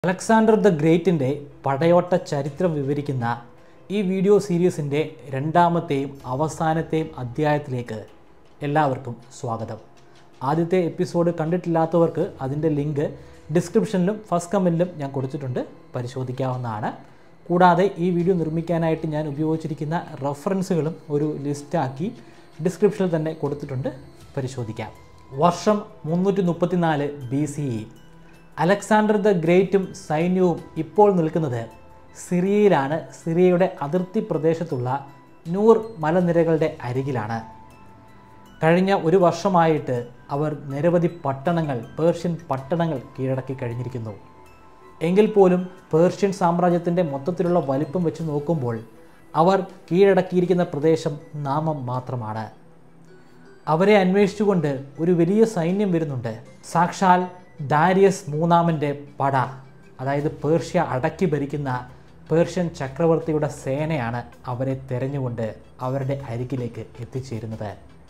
Alexander the ഗ്രേറ്റിൻ്റെ പടയോട്ട ചരിത്രം വിവരിക്കുന്ന ഈ വീഡിയോ സീരീസിൻ്റെ രണ്ടാമത്തെയും അവസാനത്തെയും അധ്യായത്തിലേക്ക് എല്ലാവർക്കും സ്വാഗതം ആദ്യത്തെ എപ്പിസോഡ് കണ്ടിട്ടില്ലാത്തവർക്ക് അതിൻ്റെ ലിങ്ക് ഡിസ്ക്രിപ്ഷനിലും ഫസ്റ്റ് കമൻറ്റിലും ഞാൻ കൊടുത്തിട്ടുണ്ട് പരിശോധിക്കാവുന്നതാണ് കൂടാതെ ഈ വീഡിയോ നിർമ്മിക്കാനായിട്ട് ഞാൻ ഉപയോഗിച്ചിരിക്കുന്ന റെഫറൻസുകളും ഒരു ലിസ്റ്റാക്കി ഡിസ്ക്രിപ്ഷനിൽ തന്നെ കൊടുത്തിട്ടുണ്ട് പരിശോധിക്കാം വർഷം മുന്നൂറ്റി മുപ്പത്തിനാല് B C E Alexander the ഗ്രേറ്റും സൈന്യവും ഇപ്പോൾ നിൽക്കുന്നത് സിറിയയിലാണ് സിറിയയുടെ അതിർത്തി പ്രദേശത്തുള്ള നൂർ മലനിരകളുടെ അരികിലാണ് കഴിഞ്ഞ ഒരു വർഷമായിട്ട് അവർ നിരവധി പട്ടണങ്ങൾ പേർഷ്യൻ പട്ടണങ്ങൾ കീഴടക്കി കഴിഞ്ഞിരിക്കുന്നു എങ്കിൽ പോലും പേർഷ്യൻ സാമ്രാജ്യത്തിൻ്റെ മൊത്തത്തിലുള്ള വലിപ്പം വെച്ച് നോക്കുമ്പോൾ അവർ കീഴടക്കിയിരിക്കുന്ന പ്രദേശം നാമം മാത്രമാണ് അവരെ അന്വേഷിച്ചുകൊണ്ട് ഒരു വലിയ സൈന്യം വരുന്നുണ്ട് സാക്ഷാൽ ദാരിയസ് മൂന്നാമൻ്റെ പട അതായത് പേർഷ്യ അടക്കി ഭരിക്കുന്ന പേർഷ്യൻ ചക്രവർത്തിയുടെ സേനയാണ് അവരെ തെരഞ്ഞുകൊണ്ട് അവരുടെ അരികിലേക്ക് എത്തിച്ചേരുന്നത്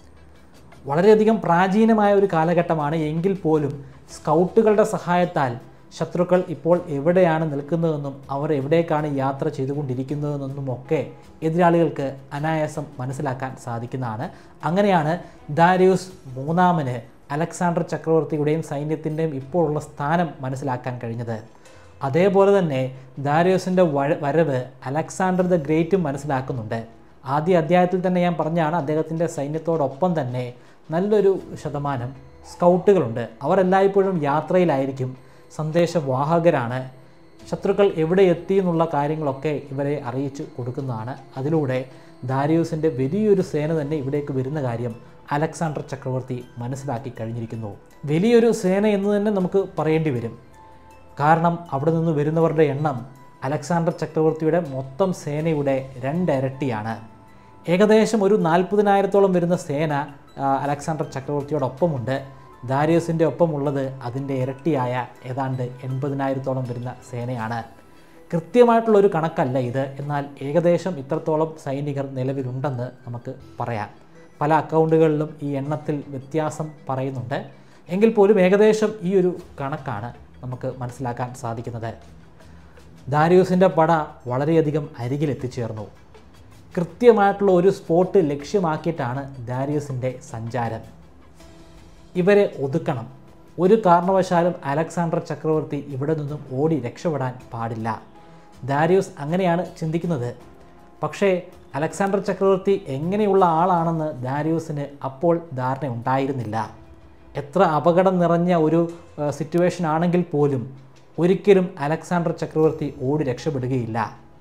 വളരെയധികം പ്രാചീനമായ ഒരു കാലഘട്ടമാണ് എങ്കിൽ പോലും സ്കൗട്ടുകളുടെ സഹായത്താൽ ശത്രുക്കൾ ഇപ്പോൾ എവിടെയാണ് നിൽക്കുന്നതെന്നും അവർ എവിടേക്കാണ് യാത്ര ചെയ്തുകൊണ്ടിരിക്കുന്നതെന്നും ഒക്കെ എതിരാളികൾക്ക് അനായാസം മനസ്സിലാക്കാൻ സാധിക്കുന്നതാണ് അങ്ങനെയാണ് ദാരിയൂസ് മൂന്നാമന് അലക്സാണ്ടർ ചക്രവർത്തിയുടെയും സൈന്യത്തിൻ്റെയും ഇപ്പോഴുള്ള സ്ഥാനം മനസ്സിലാക്കാൻ കഴിഞ്ഞത് അതേപോലെ തന്നെ ദാരിയോസിൻ്റെ വരവ് അലക്സാണ്ടർ ദ ഗ്രേറ്റും മനസ്സിലാക്കുന്നുണ്ട് ആദ്യ അധ്യായത്തിൽ തന്നെ ഞാൻ പറഞ്ഞാണ് അദ്ദേഹത്തിൻ്റെ സൈന്യത്തോടൊപ്പം തന്നെ നല്ലൊരു ശതമാനം സ്കൗട്ടുകളുണ്ട് അവർ എല്ലായ്പ്പോഴും യാത്രയിലായിരിക്കും സന്ദേശവാഹകരാണ് ശത്രുക്കൾ എവിടെ എത്തി എന്നുള്ള കാര്യങ്ങളൊക്കെ ഇവരെ അറിയിച്ചു കൊടുക്കുന്നതാണ് അതിലൂടെ ദാരിയൂസിൻ്റെ വലിയൊരു സേന തന്നെ ഇവിടേക്ക് വരുന്ന കാര്യം അലക്സാണ്ടർ ചക്രവർത്തി മനസ്സിലാക്കി കഴിഞ്ഞിരിക്കുന്നു വലിയൊരു സേന എന്ന് തന്നെ നമുക്ക് പറയേണ്ടി വരും കാരണം അവിടെ നിന്ന് വരുന്നവരുടെ എണ്ണം അലക്സാണ്ടർ ചക്രവർത്തിയുടെ മൊത്തം സേനയുടെ രണ്ടിരട്ടിയാണ് ഏകദേശം ഒരു നാൽപ്പതിനായിരത്തോളം വരുന്ന സേന അലക്സാണ്ടർ ചക്രവർത്തിയോടൊപ്പമുണ്ട് ദാരിയസിൻ്റെ ഒപ്പമുള്ളത് അതിൻ്റെ ഇരട്ടിയായ ഏതാണ്ട് എൺപതിനായിരത്തോളം വരുന്ന സേനയാണ് കൃത്യമായിട്ടുള്ള ഒരു കണക്കല്ല ഇത് എന്നാൽ ഏകദേശം ഇത്രത്തോളം സൈനികർ നിലവിലുണ്ടെന്ന് നമുക്ക് പറയാം പല അക്കൗണ്ടുകളിലും ഈ എണ്ണത്തിൽ വ്യത്യാസം പറയുന്നുണ്ട് എങ്കിൽ പോലും ഏകദേശം ഈ ഒരു കണക്കാണ് നമുക്ക് മനസ്സിലാക്കാൻ സാധിക്കുന്നത് ദാരിയൂസിൻ്റെ പട വളരെയധികം അരികിൽ എത്തിച്ചേർന്നു കൃത്യമായിട്ടുള്ള ഒരു സ്പോട്ട് ലക്ഷ്യമാക്കിയിട്ടാണ് ദാരിയൂസിൻ്റെ സഞ്ചാരം ഇവരെ ഒതുക്കണം ഒരു കാരണവശാലും അലക്സാണ്ടർ ചക്രവർത്തി ഇവിടെ നിന്നും ഓടി രക്ഷപ്പെടാൻ പാടില്ല ദാരിയൂസ് അങ്ങനെയാണ് ചിന്തിക്കുന്നത് പക്ഷേ അലക്സാണ്ടർ ചക്രവർത്തി എങ്ങനെയുള്ള ആളാണെന്ന് ദാരിയൂസിന് അപ്പോൾ ധാരണ ഉണ്ടായിരുന്നില്ല എത്ര അപകടം നിറഞ്ഞ ഒരു സിറ്റുവേഷൻ ആണെങ്കിൽ പോലും ഒരിക്കലും അലക്സാണ്ടർ ചക്രവർത്തി ഓടി രക്ഷപ്പെടുകയില്ല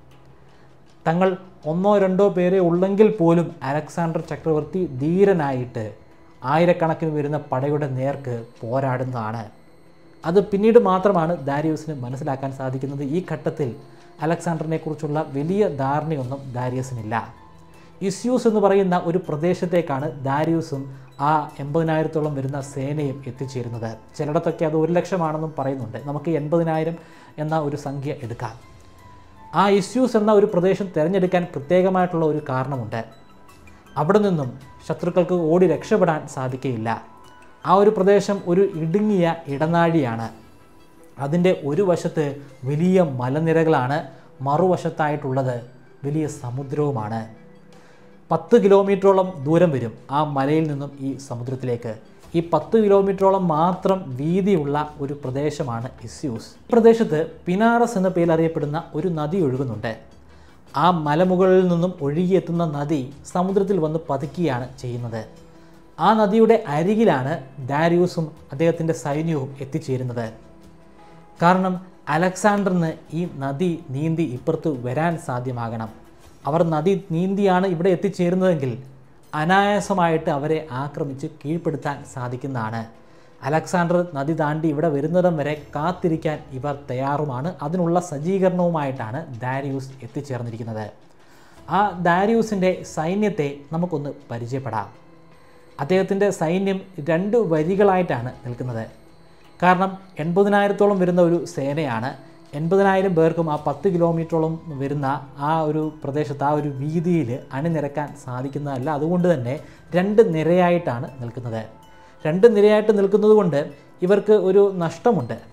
തങ്ങൾ ഒന്നോ രണ്ടോ പേരെ ഉള്ളെങ്കിൽ പോലും അലക്സാണ്ടർ ചക്രവർത്തി ധീരനായിട്ട് ആയിരക്കണക്കിന് വരുന്ന പടയുടെ നേർക്ക് പോരാടുന്നതാണ് അത് പിന്നീട് മാത്രമാണ് ദാരിയൂസിന് മനസ്സിലാക്കാൻ സാധിക്കുന്നത് ഈ ഘട്ടത്തിൽ അലക്സാണ്ടറിനെ കുറിച്ചുള്ള വലിയ ധാരണയൊന്നും ദാരിയസിനില്ല ഇസ്യൂസ് എന്ന് പറയുന്ന ഒരു പ്രദേശത്തേക്കാണ് ദാരിയൂസും ആ എൺപതിനായിരത്തോളം വരുന്ന സേനയും എത്തിച്ചേരുന്നത് ചിലയിടത്തൊക്കെ അത് ഒരു ലക്ഷമാണെന്നും പറയുന്നുണ്ട് നമുക്ക് എൺപതിനായിരം എന്ന ഒരു സംഖ്യ എടുക്കാം ആ ഇസ്യൂസ് എന്ന ഒരു പ്രദേശം തിരഞ്ഞെടുക്കാൻ പ്രത്യേകമായിട്ടുള്ള ഒരു കാരണമുണ്ട് അവിടെ നിന്നും ശത്രുക്കൾക്ക് ഓടി രക്ഷപ്പെടാൻ സാധിക്കുകയില്ല ആ ഒരു പ്രദേശം ഒരു ഇടുങ്ങിയ ഇടനാഴിയാണ് അതിൻ്റെ ഒരു വശത്ത് വലിയ മലനിരകളാണ് മറുവശത്തായിട്ടുള്ളത് വലിയ സമുദ്രവുമാണ് പത്ത് കിലോമീറ്ററോളം ദൂരം വരും ആ മലയിൽ നിന്നും ഈ സമുദ്രത്തിലേക്ക് ഈ പത്ത് കിലോമീറ്ററോളം മാത്രം വീതിയുള്ള ഒരു പ്രദേശമാണ് ഇസ്യൂസ് ഈ പ്രദേശത്ത് പിനാറസ് എന്ന പേരിൽ അറിയപ്പെടുന്ന ഒരു നദി ഒഴുകുന്നുണ്ട് ആ മലമുകളിൽ നിന്നും ഒഴുകിയെത്തുന്ന നദി സമുദ്രത്തിൽ വന്ന് പതുക്കുകയാണ് ചെയ്യുന്നത് ആ നദിയുടെ അരികിലാണ് ദാരിയൂസും അദ്ദേഹത്തിൻ്റെ സൈന്യവും എത്തിച്ചേരുന്നത് കാരണം അലക്സാണ്ടറിന് ഈ നദി നീന്തി ഇപ്പുറത്ത് വരാൻ സാധ്യമാകണം അവർ നദി നീന്തിയാണ് ഇവിടെ എത്തിച്ചേരുന്നതെങ്കിൽ അനായാസമായിട്ട് അവരെ ആക്രമിച്ച് കീഴ്പ്പെടുത്താൻ സാധിക്കുന്നതാണ് അലക്സാണ്ടർ നദി താണ്ടി ഇവിടെ വരുന്നിടം വരെ കാത്തിരിക്കാൻ ഇവർ തയ്യാറുമാണ് അതിനുള്ള സജ്ജീകരണവുമായിട്ടാണ് ദാരിയൂസ് എത്തിച്ചേർന്നിരിക്കുന്നത് ആ ദാരിയൂസിൻ്റെ സൈന്യത്തെ നമുക്കൊന്ന് പരിചയപ്പെടാം അദ്ദേഹത്തിൻ്റെ സൈന്യം രണ്ട് വരികളായിട്ടാണ് നിൽക്കുന്നത് കാരണം എൺപതിനായിരത്തോളം വരുന്ന ഒരു സേനയാണ് എൺപതിനായിരം പേർക്കും ആ പത്ത് കിലോമീറ്ററോളം വരുന്ന ആ ഒരു പ്രദേശത്ത് ആ ഒരു വീതിയിൽ അണിനിരക്കാൻ സാധിക്കുന്നതല്ല അതുകൊണ്ട് തന്നെ രണ്ട് നിരയായിട്ടാണ് നിൽക്കുന്നത് രണ്ട് നിരയായിട്ട് നിൽക്കുന്നത് കൊണ്ട് ഇവർക്ക് ഒരു നഷ്ടമുണ്ട്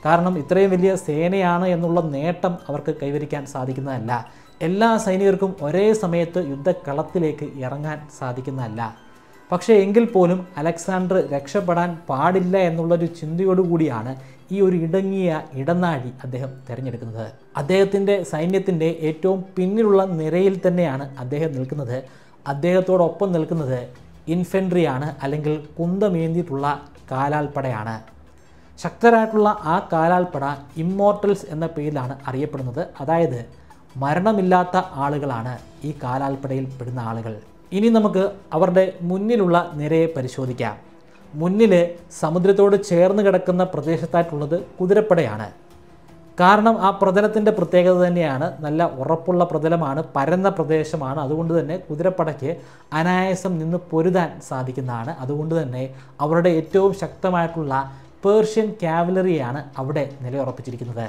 കാരണം ഇത്രയും വലിയ സേനയാണ് എന്നുള്ള നേട്ടം അവർക്ക് കൈവരിക്കാൻ സാധിക്കുന്നതല്ല എല്ലാ സൈനികർക്കും ഒരേ സമയത്ത് യുദ്ധക്കളത്തിലേക്ക് ഇറങ്ങാൻ സാധിക്കുന്നതല്ല പക്ഷേ എങ്കിൽ പോലും അലക്സാണ്ടർ രക്ഷപ്പെടാൻ പാടില്ല എന്നുള്ളൊരു ചിന്തയോടുകൂടിയാണ് ഈ ഒരു ഇടങ്ങിയ ഇടനാഴി അദ്ദേഹം തിരഞ്ഞെടുക്കുന്നത് അദ്ദേഹത്തിൻ്റെ സൈന്യത്തിൻ്റെ ഏറ്റവും പിന്നിലുള്ള നിരയിൽ തന്നെയാണ് അദ്ദേഹം നിൽക്കുന്നത് അദ്ദേഹത്തോടൊപ്പം നിൽക്കുന്നത് ഇൻഫെൻട്രിയാണ് അല്ലെങ്കിൽ കുന്തമേന്തിയിട്ടുള്ള കാലാൾപ്പടയാണ് ശക്തരായിട്ടുള്ള ആ കാലാൾപ്പട ഇമ്മോർട്ടൽസ് എന്ന പേരിലാണ് അറിയപ്പെടുന്നത് അതായത് മരണമില്ലാത്ത ആളുകളാണ് ഈ കാലാൾപ്പടയിൽ പെടുന്ന ആളുകൾ ഇനി നമുക്ക് അവരുടെ മുന്നിലുള്ള നിരയെ പരിശോധിക്കാം മുന്നിൽ സമുദ്രത്തോട് ചേർന്ന് കിടക്കുന്ന പ്രദേശത്തായിട്ടുള്ളത് കുതിരപ്പടയാണ് കാരണം ആ പ്രതലത്തിൻ്റെ പ്രത്യേകത തന്നെയാണ് നല്ല ഉറപ്പുള്ള പ്രതലമാണ് പരന്ന പ്രദേശമാണ് അതുകൊണ്ട് തന്നെ കുതിരപ്പടയ്ക്ക് അനായാസം നിന്ന് പൊരുതാൻ സാധിക്കുന്നതാണ് അതുകൊണ്ട് തന്നെ അവരുടെ ഏറ്റവും ശക്തമായിട്ടുള്ള പേർഷ്യൻ കാവലറിയാണ് അവിടെ നിലയുറപ്പിച്ചിരിക്കുന്നത്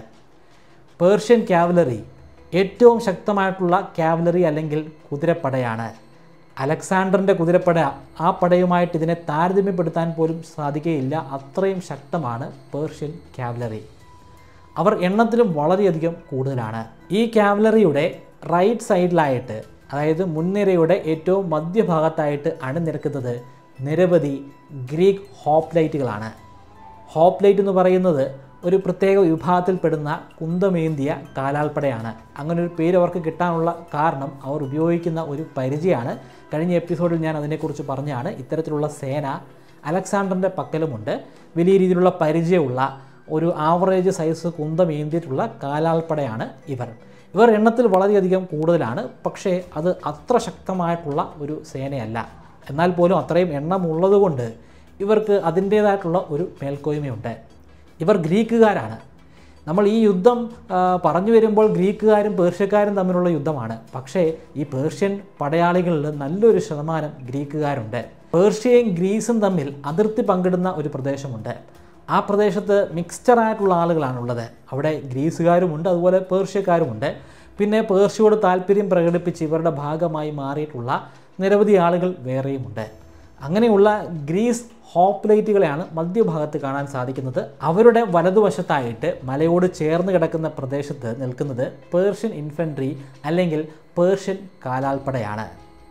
പേർഷ്യൻ കാവലറി ഏറ്റവും ശക്തമായിട്ടുള്ള കാവലറി അല്ലെങ്കിൽ കുതിരപ്പടയാണ് അലക്സാണ്ടറിൻ്റെ കുതിരപ്പട ആ പടയുമായിട്ട് ഇതിനെ താരതമ്യപ്പെടുത്താൻ പോലും സാധിക്കുകയില്ല അത്രയും ശക്തമാണ് പേർഷ്യൻ കാവലറി അവർ എണ്ണത്തിലും വളരെയധികം കൂടുതലാണ് ഈ കാവലറിയുടെ റൈറ്റ് സൈഡിലായിട്ട് അതായത് മുൻനിരയുടെ ഏറ്റവും മധ്യഭാഗത്തായിട്ട് അണിനിരക്കുന്നത് നിരവധി ഗ്രീക്ക് ഹോപ്ലൈറ്റുകളാണ് ഹോപ്ലൈറ്റ് എന്ന് പറയുന്നത് ഒരു പ്രത്യേക വിഭാഗത്തിൽപ്പെടുന്ന കുന്തമേന്തിയ കാലാൾപ്പടയാണ് അങ്ങനെ ഒരു പേര് അവർക്ക് കിട്ടാനുള്ള കാരണം അവർ ഉപയോഗിക്കുന്ന ഒരു പരിചയമാണ് കഴിഞ്ഞ എപ്പിസോഡിൽ ഞാൻ അതിനെക്കുറിച്ച് പറഞ്ഞാണ് ഇത്തരത്തിലുള്ള സേന അലക്സാണ്ടറിൻ്റെ പക്കലുമുണ്ട് വലിയ രീതിയിലുള്ള പരിചയമുള്ള ഒരു ആവറേജ് സൈസ് കുന്തമേന്തിയിട്ടുള്ള കാലാൾപ്പടയാണ് ഇവർ ഇവർ എണ്ണത്തിൽ വളരെയധികം കൂടുതലാണ് പക്ഷേ അത് അത്ര ശക്തമായിട്ടുള്ള ഒരു സേനയല്ല എന്നാൽ പോലും അത്രയും എണ്ണമുള്ളത് കൊണ്ട് ഇവർക്ക് അതിൻ്റേതായിട്ടുള്ള ഒരു മേൽക്കോയ്മയുണ്ട് ഇവർ ഗ്രീക്കുകാരാണ് നമ്മൾ ഈ യുദ്ധം ആ, പറഞ്ഞു വരുമ്പോൾ ഗ്രീക്കുകാരും പേർഷ്യക്കാരും തമ്മിലുള്ള യുദ്ധമാണ് പക്ഷേ ഈ പേർഷ്യൻ പടയാളികളിൽ നല്ലൊരു ശതമാനം ഗ്രീക്കുകാരുണ്ട് പേർഷ്യയും ഗ്രീസും തമ്മിൽ അതിർത്തി പങ്കിടുന്ന ഒരു പ്രദേശമുണ്ട് ആ പ്രദേശത്ത് മിക്സ്ചർ ആയിട്ടുള്ള ആളുകളാണുള്ളത് അവിടെ ഗ്രീസുകാരുമുണ്ട് അതുപോലെ പേർഷ്യക്കാരുമുണ്ട് പിന്നെ പേർഷ്യയോട് താല്പര്യം പ്രകടിപ്പിച്ച് ഇവരുടെ ഭാഗമായി മാറിയിട്ടുള്ള നിരവധി ആളുകൾ വേറെയുമുണ്ട് അങ്ങനെയുള്ള ഗ്രീസ് ഹോപ്ലൈറ്റുകളെയാണ് മധ്യഭാഗത്ത് കാണാൻ സാധിക്കുന്നത് അവരുടെ വലതുവശത്തായിട്ട് മലയോട് ചേർന്ന് കിടക്കുന്ന പ്രദേശത്ത് നിൽക്കുന്നത് പേർഷ്യൻ ഇൻഫൻട്രി അല്ലെങ്കിൽ പേർഷ്യൻ കാലാൾപ്പടയാണ്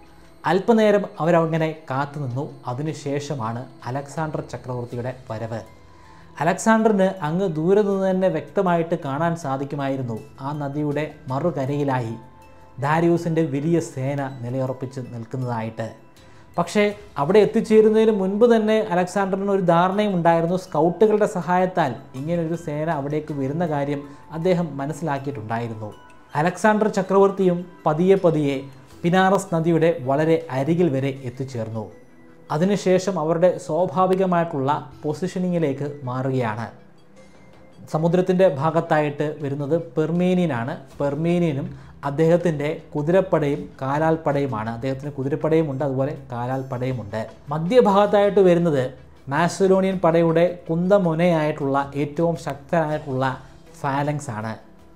അല്പനേരം അവരങ്ങനെ കാത്തുനിന്നു അതിനുശേഷമാണ് അലക്സാണ്ടർ ചക്രവർത്തിയുടെ വരവ് അലക്സാണ്ടറിന് അങ്ങ് ദൂരെ നിന്ന് തന്നെ വ്യക്തമായിട്ട് കാണാൻ സാധിക്കുമായിരുന്നു ആ നദിയുടെ മറുകരയിലായി ദാരിയൂസിൻ്റെ വലിയ സേന നിലയുറപ്പിച്ച് നിൽക്കുന്നതായിട്ട് പക്ഷേ അവിടെ എത്തിച്ചേരുന്നതിന് മുൻപ് തന്നെ അലക്സാണ്ടറിന് ഒരു ധാരണയും ഉണ്ടായിരുന്നു സ്കൗട്ടുകളുടെ സഹായത്താൽ ഇങ്ങനൊരു സേന അവിടേക്ക് വരുന്ന കാര്യം അദ്ദേഹം മനസ്സിലാക്കിയിട്ടുണ്ടായിരുന്നു അലക്സാണ്ടർ ചക്രവർത്തിയും പതിയെ പതിയെ പിനാറസ് നദിയുടെ വളരെ അരികിൽ വരെ എത്തിച്ചേർന്നു അതിനുശേഷം അവരുടെ സ്വാഭാവികമായിട്ടുള്ള പൊസിഷനിങ്ങിലേക്ക് മാറുകയാണ് സമുദ്രത്തിൻ്റെ ഭാഗത്തായിട്ട് വരുന്നത് പെർമേനിയനാണ് പെർമേനിയനും അദ്ദേഹത്തിൻ്റെ കുതിരപ്പടയും കാലാൽപ്പടയുമാണ് അദ്ദേഹത്തിന് കുതിരപ്പടയും ഉണ്ട് അതുപോലെ കാലാൽപ്പടയുമുണ്ട് മധ്യഭാഗത്തായിട്ട് വരുന്നത് മാസലോണിയൻ പടയുടെ കുന്തമുനയായിട്ടുള്ള ഏറ്റവും ശക്തനായിട്ടുള്ള ഫാലങ്സ് ആണ്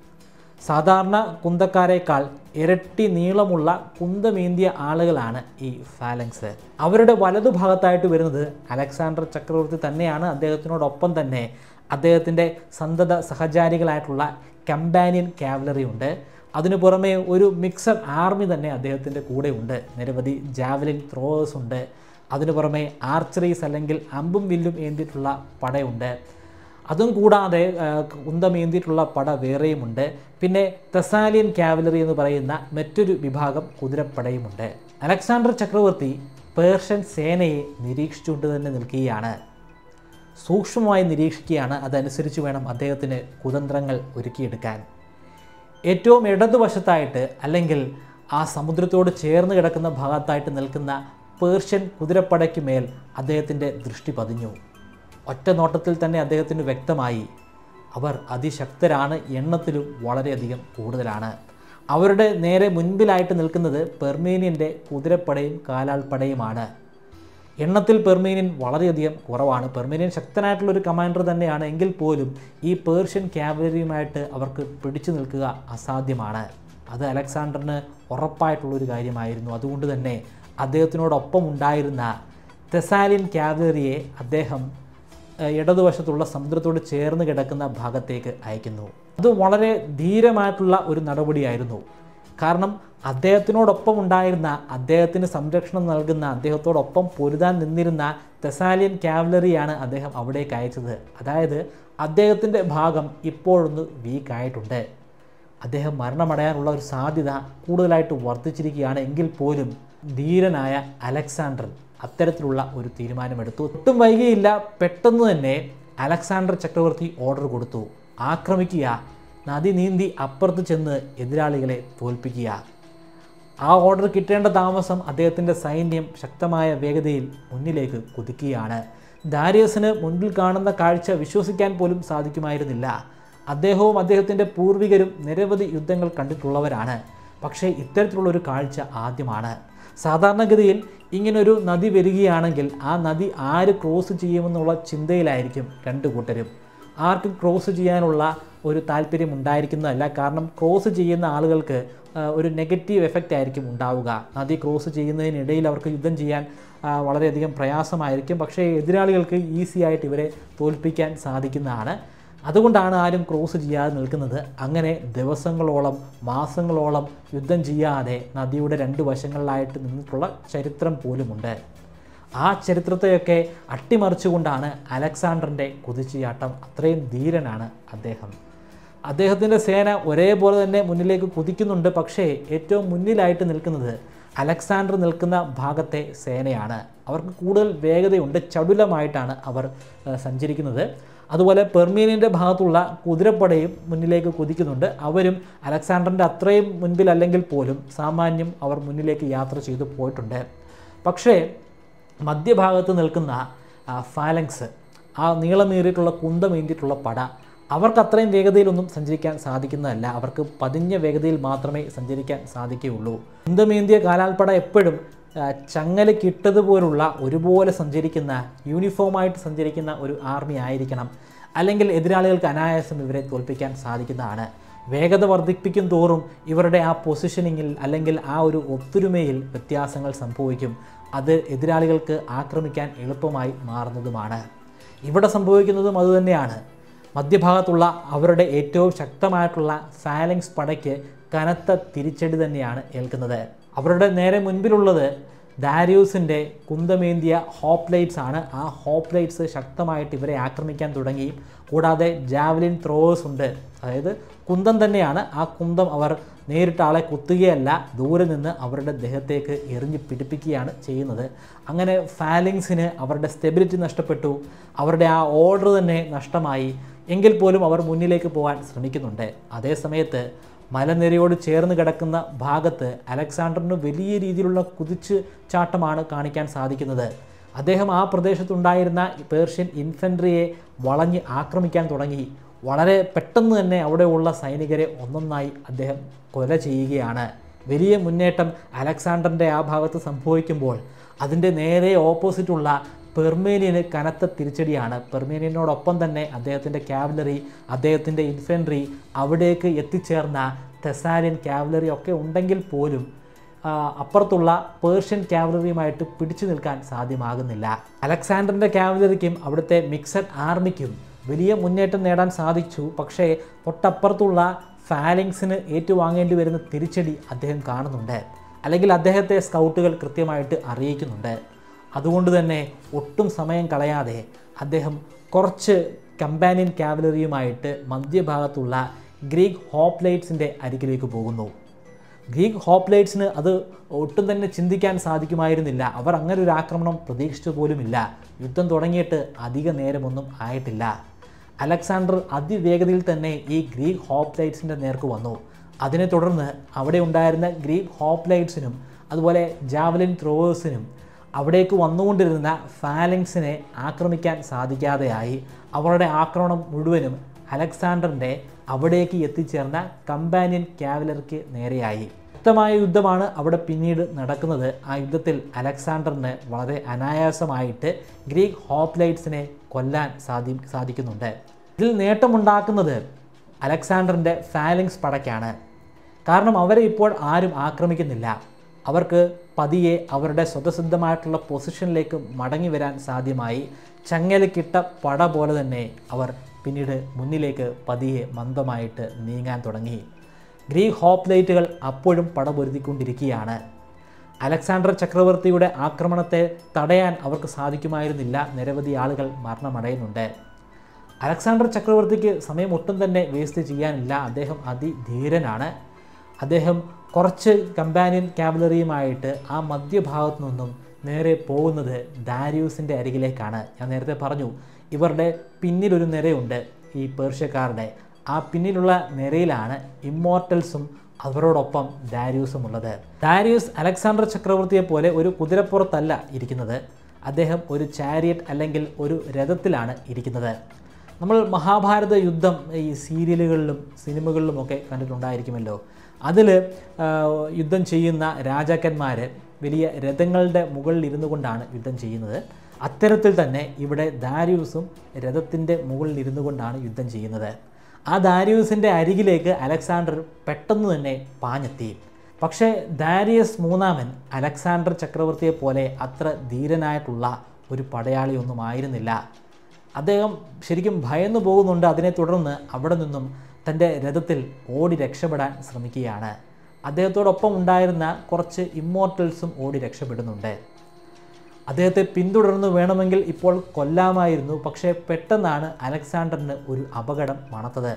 സാധാരണ കുന്തക്കാരേക്കാൾ ഇരട്ടി നീളമുള്ള കുന്തമേന്തിയ ആളുകളാണ് ഈ ഫാലങ്സ് അവരുടെ വലതുഭാഗത്തായിട്ട് വരുന്നത് അലക്സാണ്ടർ ചക്രവർത്തി തന്നെയാണ് അദ്ദേഹത്തിനോടൊപ്പം തന്നെ അദ്ദേഹത്തിൻ്റെ സന്തത സഹചാരികളായിട്ടുള്ള കമ്പാനിയൻ കാവലറി ഉണ്ട് അതിനു പുറമെ ഒരു മിക്സഡ് ആർമി തന്നെ അദ്ദേഹത്തിൻ്റെ കൂടെ ഉണ്ട് നിരവധി ജാവലിൻ ത്രോവേഴ്സ് ഉണ്ട് അതിനു പുറമെ ആർച്ചറീസ് അല്ലെങ്കിൽ അമ്പും വില്ലും ഏന്തിയിട്ടുള്ള പടയുണ്ട് അതും കൂടാതെ ആ, കുന്തമേന്തിയിട്ടുള്ള പട വേറെയുമുണ്ട് പിന്നെ തെസാലിയൻ കാവലറി എന്ന് പറയുന്ന മറ്റൊരു വിഭാഗം കുതിരപ്പടയുമുണ്ട് അലക്സാണ്ടർ ചക്രവർത്തി പേർഷ്യൻ സേനയെ നിരീക്ഷിച്ചുകൊണ്ട് തന്നെ നിൽക്കുകയാണ് സൂക്ഷ്മമായി നിരീക്ഷിക്കുകയാണ് അതനുസരിച്ച് വേണം അദ്ദേഹത്തിന് കുതന്ത്രങ്ങൾ ഒരുക്കിയെടുക്കാൻ ഏറ്റവും ഇടതുവശത്തായിട്ട് അല്ലെങ്കിൽ ആ സമുദ്രത്തോട് ചേർന്ന് കിടക്കുന്ന ഭാഗത്തായിട്ട് നിൽക്കുന്ന പേർഷ്യൻ കുതിരപ്പടയ്ക്ക് മേൽ അദ്ദേഹത്തിൻ്റെ ദൃഷ്ടി പതിഞ്ഞു ഒറ്റ നോട്ടത്തിൽ തന്നെ അദ്ദേഹത്തിന് വ്യക്തമായി അവർ അതിശക്തരാണ് എണ്ണത്തിലും വളരെയധികം കൂടുതലാണ് അവരുടെ നേരെ മുൻപിലായിട്ട് നിൽക്കുന്നത് പെർമേനിയൻ്റെ കുതിരപ്പടയും കാലാൾപ്പടയുമാണ് എണ്ണത്തിൽ പെർമേനിയൻ വളരെയധികം കുറവാണ് പെർമേനിയൻ ശക്തനായിട്ടുള്ള ഒരു കമാൻഡർ തന്നെയാണ് എങ്കിൽ പോലും ഈ പേർഷ്യൻ കാവലറിയുമായിട്ട് അവർക്ക് പിടിച്ചു നിൽക്കുക അസാധ്യമാണ് അത് അലക്സാണ്ടറിന് ഉറപ്പായിട്ടുള്ളൊരു കാര്യമായിരുന്നു അതുകൊണ്ട് തന്നെ അദ്ദേഹത്തിനോടൊപ്പം ഉണ്ടായിരുന്ന തെസാലിയൻ കാവലറിയെ അദ്ദേഹം ഏഹ്, ഇടതുവശത്തുള്ള സമുദ്രത്തോട് ചേർന്ന് കിടക്കുന്ന ഭാഗത്തേക്ക് അയക്കുന്നു അത് വളരെ ധീരമായിട്ടുള്ള ഒരു നടപടിയായിരുന്നു കാരണം അദ്ദേഹത്തിനോടൊപ്പം ഉണ്ടായിരുന്ന അദ്ദേഹത്തിന് സംരക്ഷണം നൽകുന്ന അദ്ദേഹത്തോടൊപ്പം പൊരുതാൻ നിന്നിരുന്ന തെസാലിയൻ കാവലറിയാണ് അദ്ദേഹം അവിടേക്ക് അയച്ചത് അതായത് അദ്ദേഹത്തിൻ്റെ ഭാഗം ഇപ്പോഴൊന്ന് വീക്കായിട്ടുണ്ട് അദ്ദേഹം മരണമടയാനുള്ള ഒരു സാധ്യത കൂടുതലായിട്ട് വർദ്ധിച്ചിരിക്കുകയാണ് എങ്കിൽ പോലും ധീരനായ അലക്സാണ്ടർ അത്തരത്തിലുള്ള ഒരു തീരുമാനമെടുത്തു ഒട്ടും വൈകിയില്ല പെട്ടെന്ന് തന്നെ അലക്സാണ്ടർ ചക്രവർത്തി ഓർഡർ കൊടുത്തു ആക്രമിക്കുക നദി നീന്തി അപ്പുറത്ത് ചെന്ന് എതിരാളികളെ തോൽപ്പിക്കുക ആ ഓർഡർ കിട്ടേണ്ട താമസം അദ്ദേഹത്തിൻ്റെ സൈന്യം ശക്തമായ വേഗതയിൽ മുന്നിലേക്ക് കുതിക്കുകയാണ് ദാരിയസിന് മുൻപിൽ കാണുന്ന കാഴ്ച വിശ്വസിക്കാൻ പോലും സാധിക്കുമായിരുന്നില്ല അദ്ദേഹവും അദ്ദേഹത്തിൻ്റെ പൂർവികരും നിരവധി യുദ്ധങ്ങൾ കണ്ടിട്ടുള്ളവരാണ് പക്ഷേ ഇത്തരത്തിലുള്ള ഒരു കാഴ്ച ആദ്യമാണ് സാധാരണഗതിയിൽ ഇങ്ങനൊരു നദി വരികയാണെങ്കിൽ ആ നദി ആര് ക്രോസ് ചെയ്യുമെന്നുള്ള ചിന്തയിലായിരിക്കും രണ്ടു കൂട്ടരും ആർക്കും ക്രോസ് ചെയ്യാനുള്ള ഒരു താല്പര്യം ഉണ്ടായിരിക്കുന്നതല്ല കാരണം ക്രോസ് ചെയ്യുന്ന ആളുകൾക്ക് ആ, ഒരു നെഗറ്റീവ് എഫക്റ്റ് ആയിരിക്കും ഉണ്ടാവുക നദി ക്രോസ് ചെയ്യുന്നതിനിടയിൽ അവർക്ക് യുദ്ധം ചെയ്യാൻ ആ, വളരെയധികം പ്രയാസമായിരിക്കും പക്ഷേ എതിരാളികൾക്ക് ഈസി ആയിട്ട് ഇവരെ തോൽപ്പിക്കാൻ സാധിക്കുന്നതാണ് അതുകൊണ്ടാണ് ആരും ക്രോസ് ചെയ്യാതെ നിൽക്കുന്നത് അങ്ങനെ ദിവസങ്ങളോളം മാസങ്ങളോളം യുദ്ധം ചെയ്യാതെ നദിയുടെ രണ്ട് വശങ്ങളിലായിട്ട് നിന്നിട്ടുള്ള ചരിത്രം പോലുമുണ്ട് ആ ചരിത്രത്തെയൊക്കെ അട്ടിമറിച്ചുകൊണ്ടാണ് അലക്സാണ്ടറിൻ്റെ കുതിച്ചുചാട്ടം അത്രയും ധീരനാണ് അദ്ദേഹം അദ്ദേഹത്തിൻ്റെ സേന ഒരേപോലെ തന്നെ മുന്നിലേക്ക് കുതിക്കുന്നുണ്ട് പക്ഷേ ഏറ്റവും മുന്നിലായിട്ട് നിൽക്കുന്നത് അലക്സാണ്ടർ നിൽക്കുന്ന ഭാഗത്തെ സേനയാണ് അവർക്ക് കൂടുതൽ വേഗതയുണ്ട് ചടുലമായിട്ടാണ് അവർ ഏഹ്, സഞ്ചരിക്കുന്നത് അതുപോലെ പെർമീനിൻ്റെ ഭാഗത്തുള്ള കുതിരപ്പടയും മുന്നിലേക്ക് കുതിക്കുന്നുണ്ട് അവരും അലക്സാണ്ടറിൻ്റെ അത്രയും മുൻപിൽ അല്ലെങ്കിൽ പോലും സാമാന്യം അവർ മുന്നിലേക്ക് യാത്ര ചെയ്തു പോയിട്ടുണ്ട് പക്ഷേ മധ്യഭാഗത്ത് നിൽക്കുന്ന ആ, ഫാലങ്സ് ആ നീളമേറിയിട്ടുള്ള കുന്തമേന്തിയിട്ടുള്ള പട അവർക്ക് അത്രയും വേഗതയിലൊന്നും സഞ്ചരിക്കാൻ സാധിക്കുന്നതല്ല അവർക്ക് പതിഞ്ഞ വേഗതയിൽ മാത്രമേ സഞ്ചരിക്കാൻ സാധിക്കുകയുള്ളൂ കുന്തമേന്തിയ കാലാൽപ്പട എപ്പോഴും ആ, ചങ്ങലക്കിട്ടതുപോലുള്ള ഒരുപോലെ സഞ്ചരിക്കുന്ന യൂണിഫോമായിട്ട് സഞ്ചരിക്കുന്ന ഒരു ആർമി ആയിരിക്കണം അല്ലെങ്കിൽ എതിരാളികൾക്ക് അനായാസം ഇവരെ തോൽപ്പിക്കാൻ സാധിക്കുന്നതാണ് വേഗത വർദ്ധിപ്പിക്കും തോറും ഇവരുടെ ആ പൊസിഷനിങ്ങിൽ അല്ലെങ്കിൽ ആ ഒരു ഒത്തൊരുമയിൽ വ്യത്യാസങ്ങൾ സംഭവിക്കും അത് എതിരാളികൾക്ക് ആക്രമിക്കാൻ എളുപ്പമായി മാറുന്നതുമാണ് ഇവിടെ സംഭവിക്കുന്നതും അതുതന്നെയാണ് മധ്യഭാഗത്തുള്ള അവരുടെ ഏറ്റവും ശക്തമായിട്ടുള്ള ഫാലങ്സ് പടയ്ക്ക് കനത്ത തിരിച്ചടി തന്നെയാണ് ഏൽക്കുന്നത് അവരുടെ നേരെ മുൻപിലുള്ളത് ദാരിയൂസിൻ്റെ കുന്തമേന്തിയ ഹോപ്ലൈറ്റ്സ് ആണ് ആ ഹോപ്ലൈറ്റ്സ് ശക്തമായിട്ട് ഇവരെ ആക്രമിക്കാൻ തുടങ്ങി കൂടാതെ ജാവലിൻ ത്രോവേഴ്സ് ഉണ്ട് അതായത് കുന്തം തന്നെയാണ് ആ കുന്തം അവർ നേരിട്ട് ആളെ കുത്തുകയല്ല ദൂരെ നിന്ന് അവരുടെ ദേഹത്തേക്ക് എറിഞ്ഞ് പിടിപ്പിക്കുകയാണ് ചെയ്യുന്നത് അങ്ങനെ ഫാലിങ്സിന് അവരുടെ സ്റ്റെബിലിറ്റി നഷ്ടപ്പെട്ടു അവരുടെ ആ ഓർഡർ തന്നെ നഷ്ടമായി എങ്കിൽ പോലും അവർ മുന്നിലേക്ക് പോകാൻ ശ്രമിക്കുന്നുണ്ട് അതേ സമയത്ത് മലനിരയോട് ചേർന്ന് കിടക്കുന്ന ഭാഗത്ത് അലക്സാണ്ടറിന് വലിയ രീതിയിലുള്ള കുതിച്ച് ചാട്ടമാണ് കാണിക്കാൻ സാധിക്കുന്നത് അദ്ദേഹം ആ പ്രദേശത്തുണ്ടായിരുന്ന പേർഷ്യൻ ഇൻഫൻട്രിയെ വളഞ്ഞ് ആക്രമിക്കാൻ തുടങ്ങി വളരെ പെട്ടെന്ന് തന്നെ അവിടെയുള്ള സൈനികരെ ഒന്നൊന്നായി അദ്ദേഹം കൊല ചെയ്യുകയാണ് വലിയ മുന്നേറ്റം അലക്സാണ്ടറിൻ്റെ ആ ഭാഗത്ത് സംഭവിക്കുമ്പോൾ അതിൻ്റെ നേരെ ഓപ്പോസിറ്റുള്ള പെർമേനിയന് കനത്ത തിരിച്ചടിയാണ് പെർമേനിയനോടൊപ്പം തന്നെ അദ്ദേഹത്തിൻ്റെ കാവലറി അദ്ദേഹത്തിൻ്റെ ഇൻഫൻട്രി അവിടേക്ക് എത്തിച്ചേർന്ന തെസാലിയൻ കാവലറി ഒക്കെ ഉണ്ടെങ്കിൽ പോലും ആ, അപ്പുറത്തുള്ള പേർഷ്യൻ കാവലറിയുമായിട്ട് പിടിച്ചു നിൽക്കാൻ സാധ്യമാകുന്നില്ല അലക്സാണ്ടറിൻ്റെ കാവലറിക്കും അവിടുത്തെ മിക്സഡ് ആർമിക്കും വലിയ മുന്നേറ്റം നേടാൻ സാധിച്ചു പക്ഷേ തൊട്ടപ്പുറത്തുള്ള ഫാലിങ്സിന് ഏറ്റുവാങ്ങേണ്ടി വരുന്ന തിരിച്ചടി അദ്ദേഹം കാണുന്നുണ്ട് അല്ലെങ്കിൽ അദ്ദേഹത്തെ സ്കൗട്ടുകൾ കൃത്യമായിട്ട് അറിയിക്കുന്നുണ്ട് അതുകൊണ്ട് തന്നെ ഒട്ടും സമയം കളയാതെ അദ്ദേഹം കുറച്ച് കമ്പാനിയൻ കാവലറിയുമായിട്ട് മധ്യഭാഗത്തുള്ള ഗ്രീക്ക് ഹോപ്ലൈറ്റ്സിൻ്റെ അരികിലേക്ക് പോകുന്നു ഗ്രീക്ക് ഹോപ്ലൈറ്റ്സിന് അത് ഒട്ടും തന്നെ ചിന്തിക്കാൻ സാധിക്കുമായിരുന്നില്ല അവർ അങ്ങനെ ഒരു ആക്രമണം പ്രതീക്ഷിച്ചു പോലുമില്ല യുദ്ധം തുടങ്ങിയിട്ട് അധിക നേരമൊന്നും ആയിട്ടില്ല അലക്സാണ്ടർ അതിവേഗതയിൽ തന്നെ ഈ ഗ്രീക്ക് ഹോപ്ലൈറ്റ്സിൻ്റെ നേർക്ക് വന്നു അതിനെ തുടർന്ന് അവിടെ ഉണ്ടായിരുന്ന ഗ്രീക്ക് ഹോപ്ലൈറ്റ്സിനും അതുപോലെ ജാവലിൻ ത്രോവേഴ്സിനും അവിടേക്ക് വന്നുകൊണ്ടിരുന്ന ഫാലിങ്സിനെ ആക്രമിക്കാൻ സാധിക്കാതെയായി അവരുടെ ആക്രമണം മുഴുവനും അലക്സാണ്ടറിൻ്റെ അവിടേക്ക് എത്തിച്ചേർന്ന കമ്പാനിയൻ കാവലറിക്ക് നേരെയായി ശക്തമായ യുദ്ധമാണ് അവിടെ പിന്നീട് നടക്കുന്നത് ആ യുദ്ധത്തിൽ അലക്സാണ്ടറിന് വളരെ അനായാസമായിട്ട് ഗ്രീക്ക് ഹോപ്ലൈറ്റ്സിനെ കൊല്ലാൻ സാധി സാധിക്കുന്നുണ്ട് ഇതിൽ നേട്ടമുണ്ടാക്കുന്നത് അലക്സാണ്ടറിൻ്റെ ഫാലിങ്സ് പടയ്ക്കാണ് കാരണം അവരെ ഇപ്പോൾ ആരും ആക്രമിക്കുന്നില്ല അവർക്ക് പതിയെ അവരുടെ സ്വതസിദ്ധമായിട്ടുള്ള പൊസിഷനിലേക്ക് മടങ്ങി വരാൻ സാധ്യമായി ചങ്ങലക്കിട്ട പട പോലെ തന്നെ അവർ പിന്നീട് മുന്നിലേക്ക് പതിയെ മന്ദമായിട്ട് നീങ്ങാൻ തുടങ്ങി ഗ്രീക്ക് ഹോപ്ലൈറ്റുകൾ അപ്പോഴും പടപൊരുതിക്കൊണ്ടിരിക്കുകയാണ് അലക്സാണ്ടർ ചക്രവർത്തിയുടെ ആക്രമണത്തെ തടയാൻ അവർക്ക് സാധിക്കുമായിരുന്നില്ല നിരവധി ആളുകൾ മരണമടയുന്നുണ്ട് അലക്സാണ്ടർ ചക്രവർത്തിക്ക് സമയം ഒട്ടും തന്നെ വേസ്റ്റ് ചെയ്യാനില്ല അദ്ദേഹം അതിധീരനാണ് അദ്ദേഹം കുറച്ച് കമ്പാനിയൻ ക്യാബലറിയുമായിട്ട് ആ മധ്യഭാഗത്തു നിന്നും നേരെ പോകുന്നത് ദാരിയൂസിൻ്റെ അരികിലേക്കാണ് ഞാൻ നേരത്തെ പറഞ്ഞു ഇവരുടെ പിന്നിലൊരു നിരയുണ്ട് ഈ പേർഷ്യക്കാരുടെ ആ പിന്നിലുള്ള നിരയിലാണ് ഇമ്മോർട്ടൽസും അവരോടൊപ്പം ദാരിയൂസും ഉള്ളത് ദാരിയൂസ് അലക്സാണ്ടർ ചക്രവർത്തിയെ പോലെ ഒരു കുതിരപ്പുറത്തല്ല ഇരിക്കുന്നത് അദ്ദേഹം ഒരു ചാരിയറ്റ് അല്ലെങ്കിൽ ഒരു രഥത്തിലാണ് ഇരിക്കുന്നത് നമ്മൾ മഹാഭാരത യുദ്ധം ഈ സീരിയലുകളിലും സിനിമകളിലുമൊക്കെ കണ്ടിട്ടുണ്ടായിരിക്കുമല്ലോ അതിൽ യുദ്ധം ചെയ്യുന്ന രാജാക്കന്മാർ വലിയ രഥങ്ങളുടെ മുകളിൽ ഇരുന്നു കൊണ്ടാണ് യുദ്ധം ചെയ്യുന്നത് അത്തരത്തിൽ തന്നെ ഇവിടെ ദാരിയൂസും രഥത്തിൻ്റെ മുകളിൽ ഇരുന്നു കൊണ്ടാണ് യുദ്ധം ചെയ്യുന്നത് ആ ദാരിയൂസിൻ്റെ അരികിലേക്ക് അലക്സാണ്ടർ പെട്ടെന്ന് തന്നെ പാഞ്ഞെത്തി പക്ഷേ ദാരിയസ് മൂന്നാമൻ അലക്സാണ്ടർ ചക്രവർത്തിയെ പോലെ അത്ര ധീരനായിട്ടുള്ള ഒരു പടയാളിയൊന്നും ആയിരുന്നില്ല അദ്ദേഹം ശരിക്കും ഭയന്നു പോകുന്നുണ്ട് അതിനെ തുടർന്ന് അവിടെ നിന്നും തൻ്റെ രഥത്തിൽ ഓടി രക്ഷപ്പെടാൻ ശ്രമിക്കുകയാണ് അദ്ദേഹത്തോടൊപ്പം ഉണ്ടായിരുന്ന കുറച്ച് ഇമ്മോർട്ടൽസും ഓടി രക്ഷപ്പെടുന്നുണ്ട് അദ്ദേഹത്തെ പിന്തുടർന്ന് വേണമെങ്കിൽ ഇപ്പോൾ കൊല്ലാമായിരുന്നു പക്ഷേ പെട്ടെന്നാണ് അലക്സാണ്ടറിന് ഒരു അപകടം മണത്തത്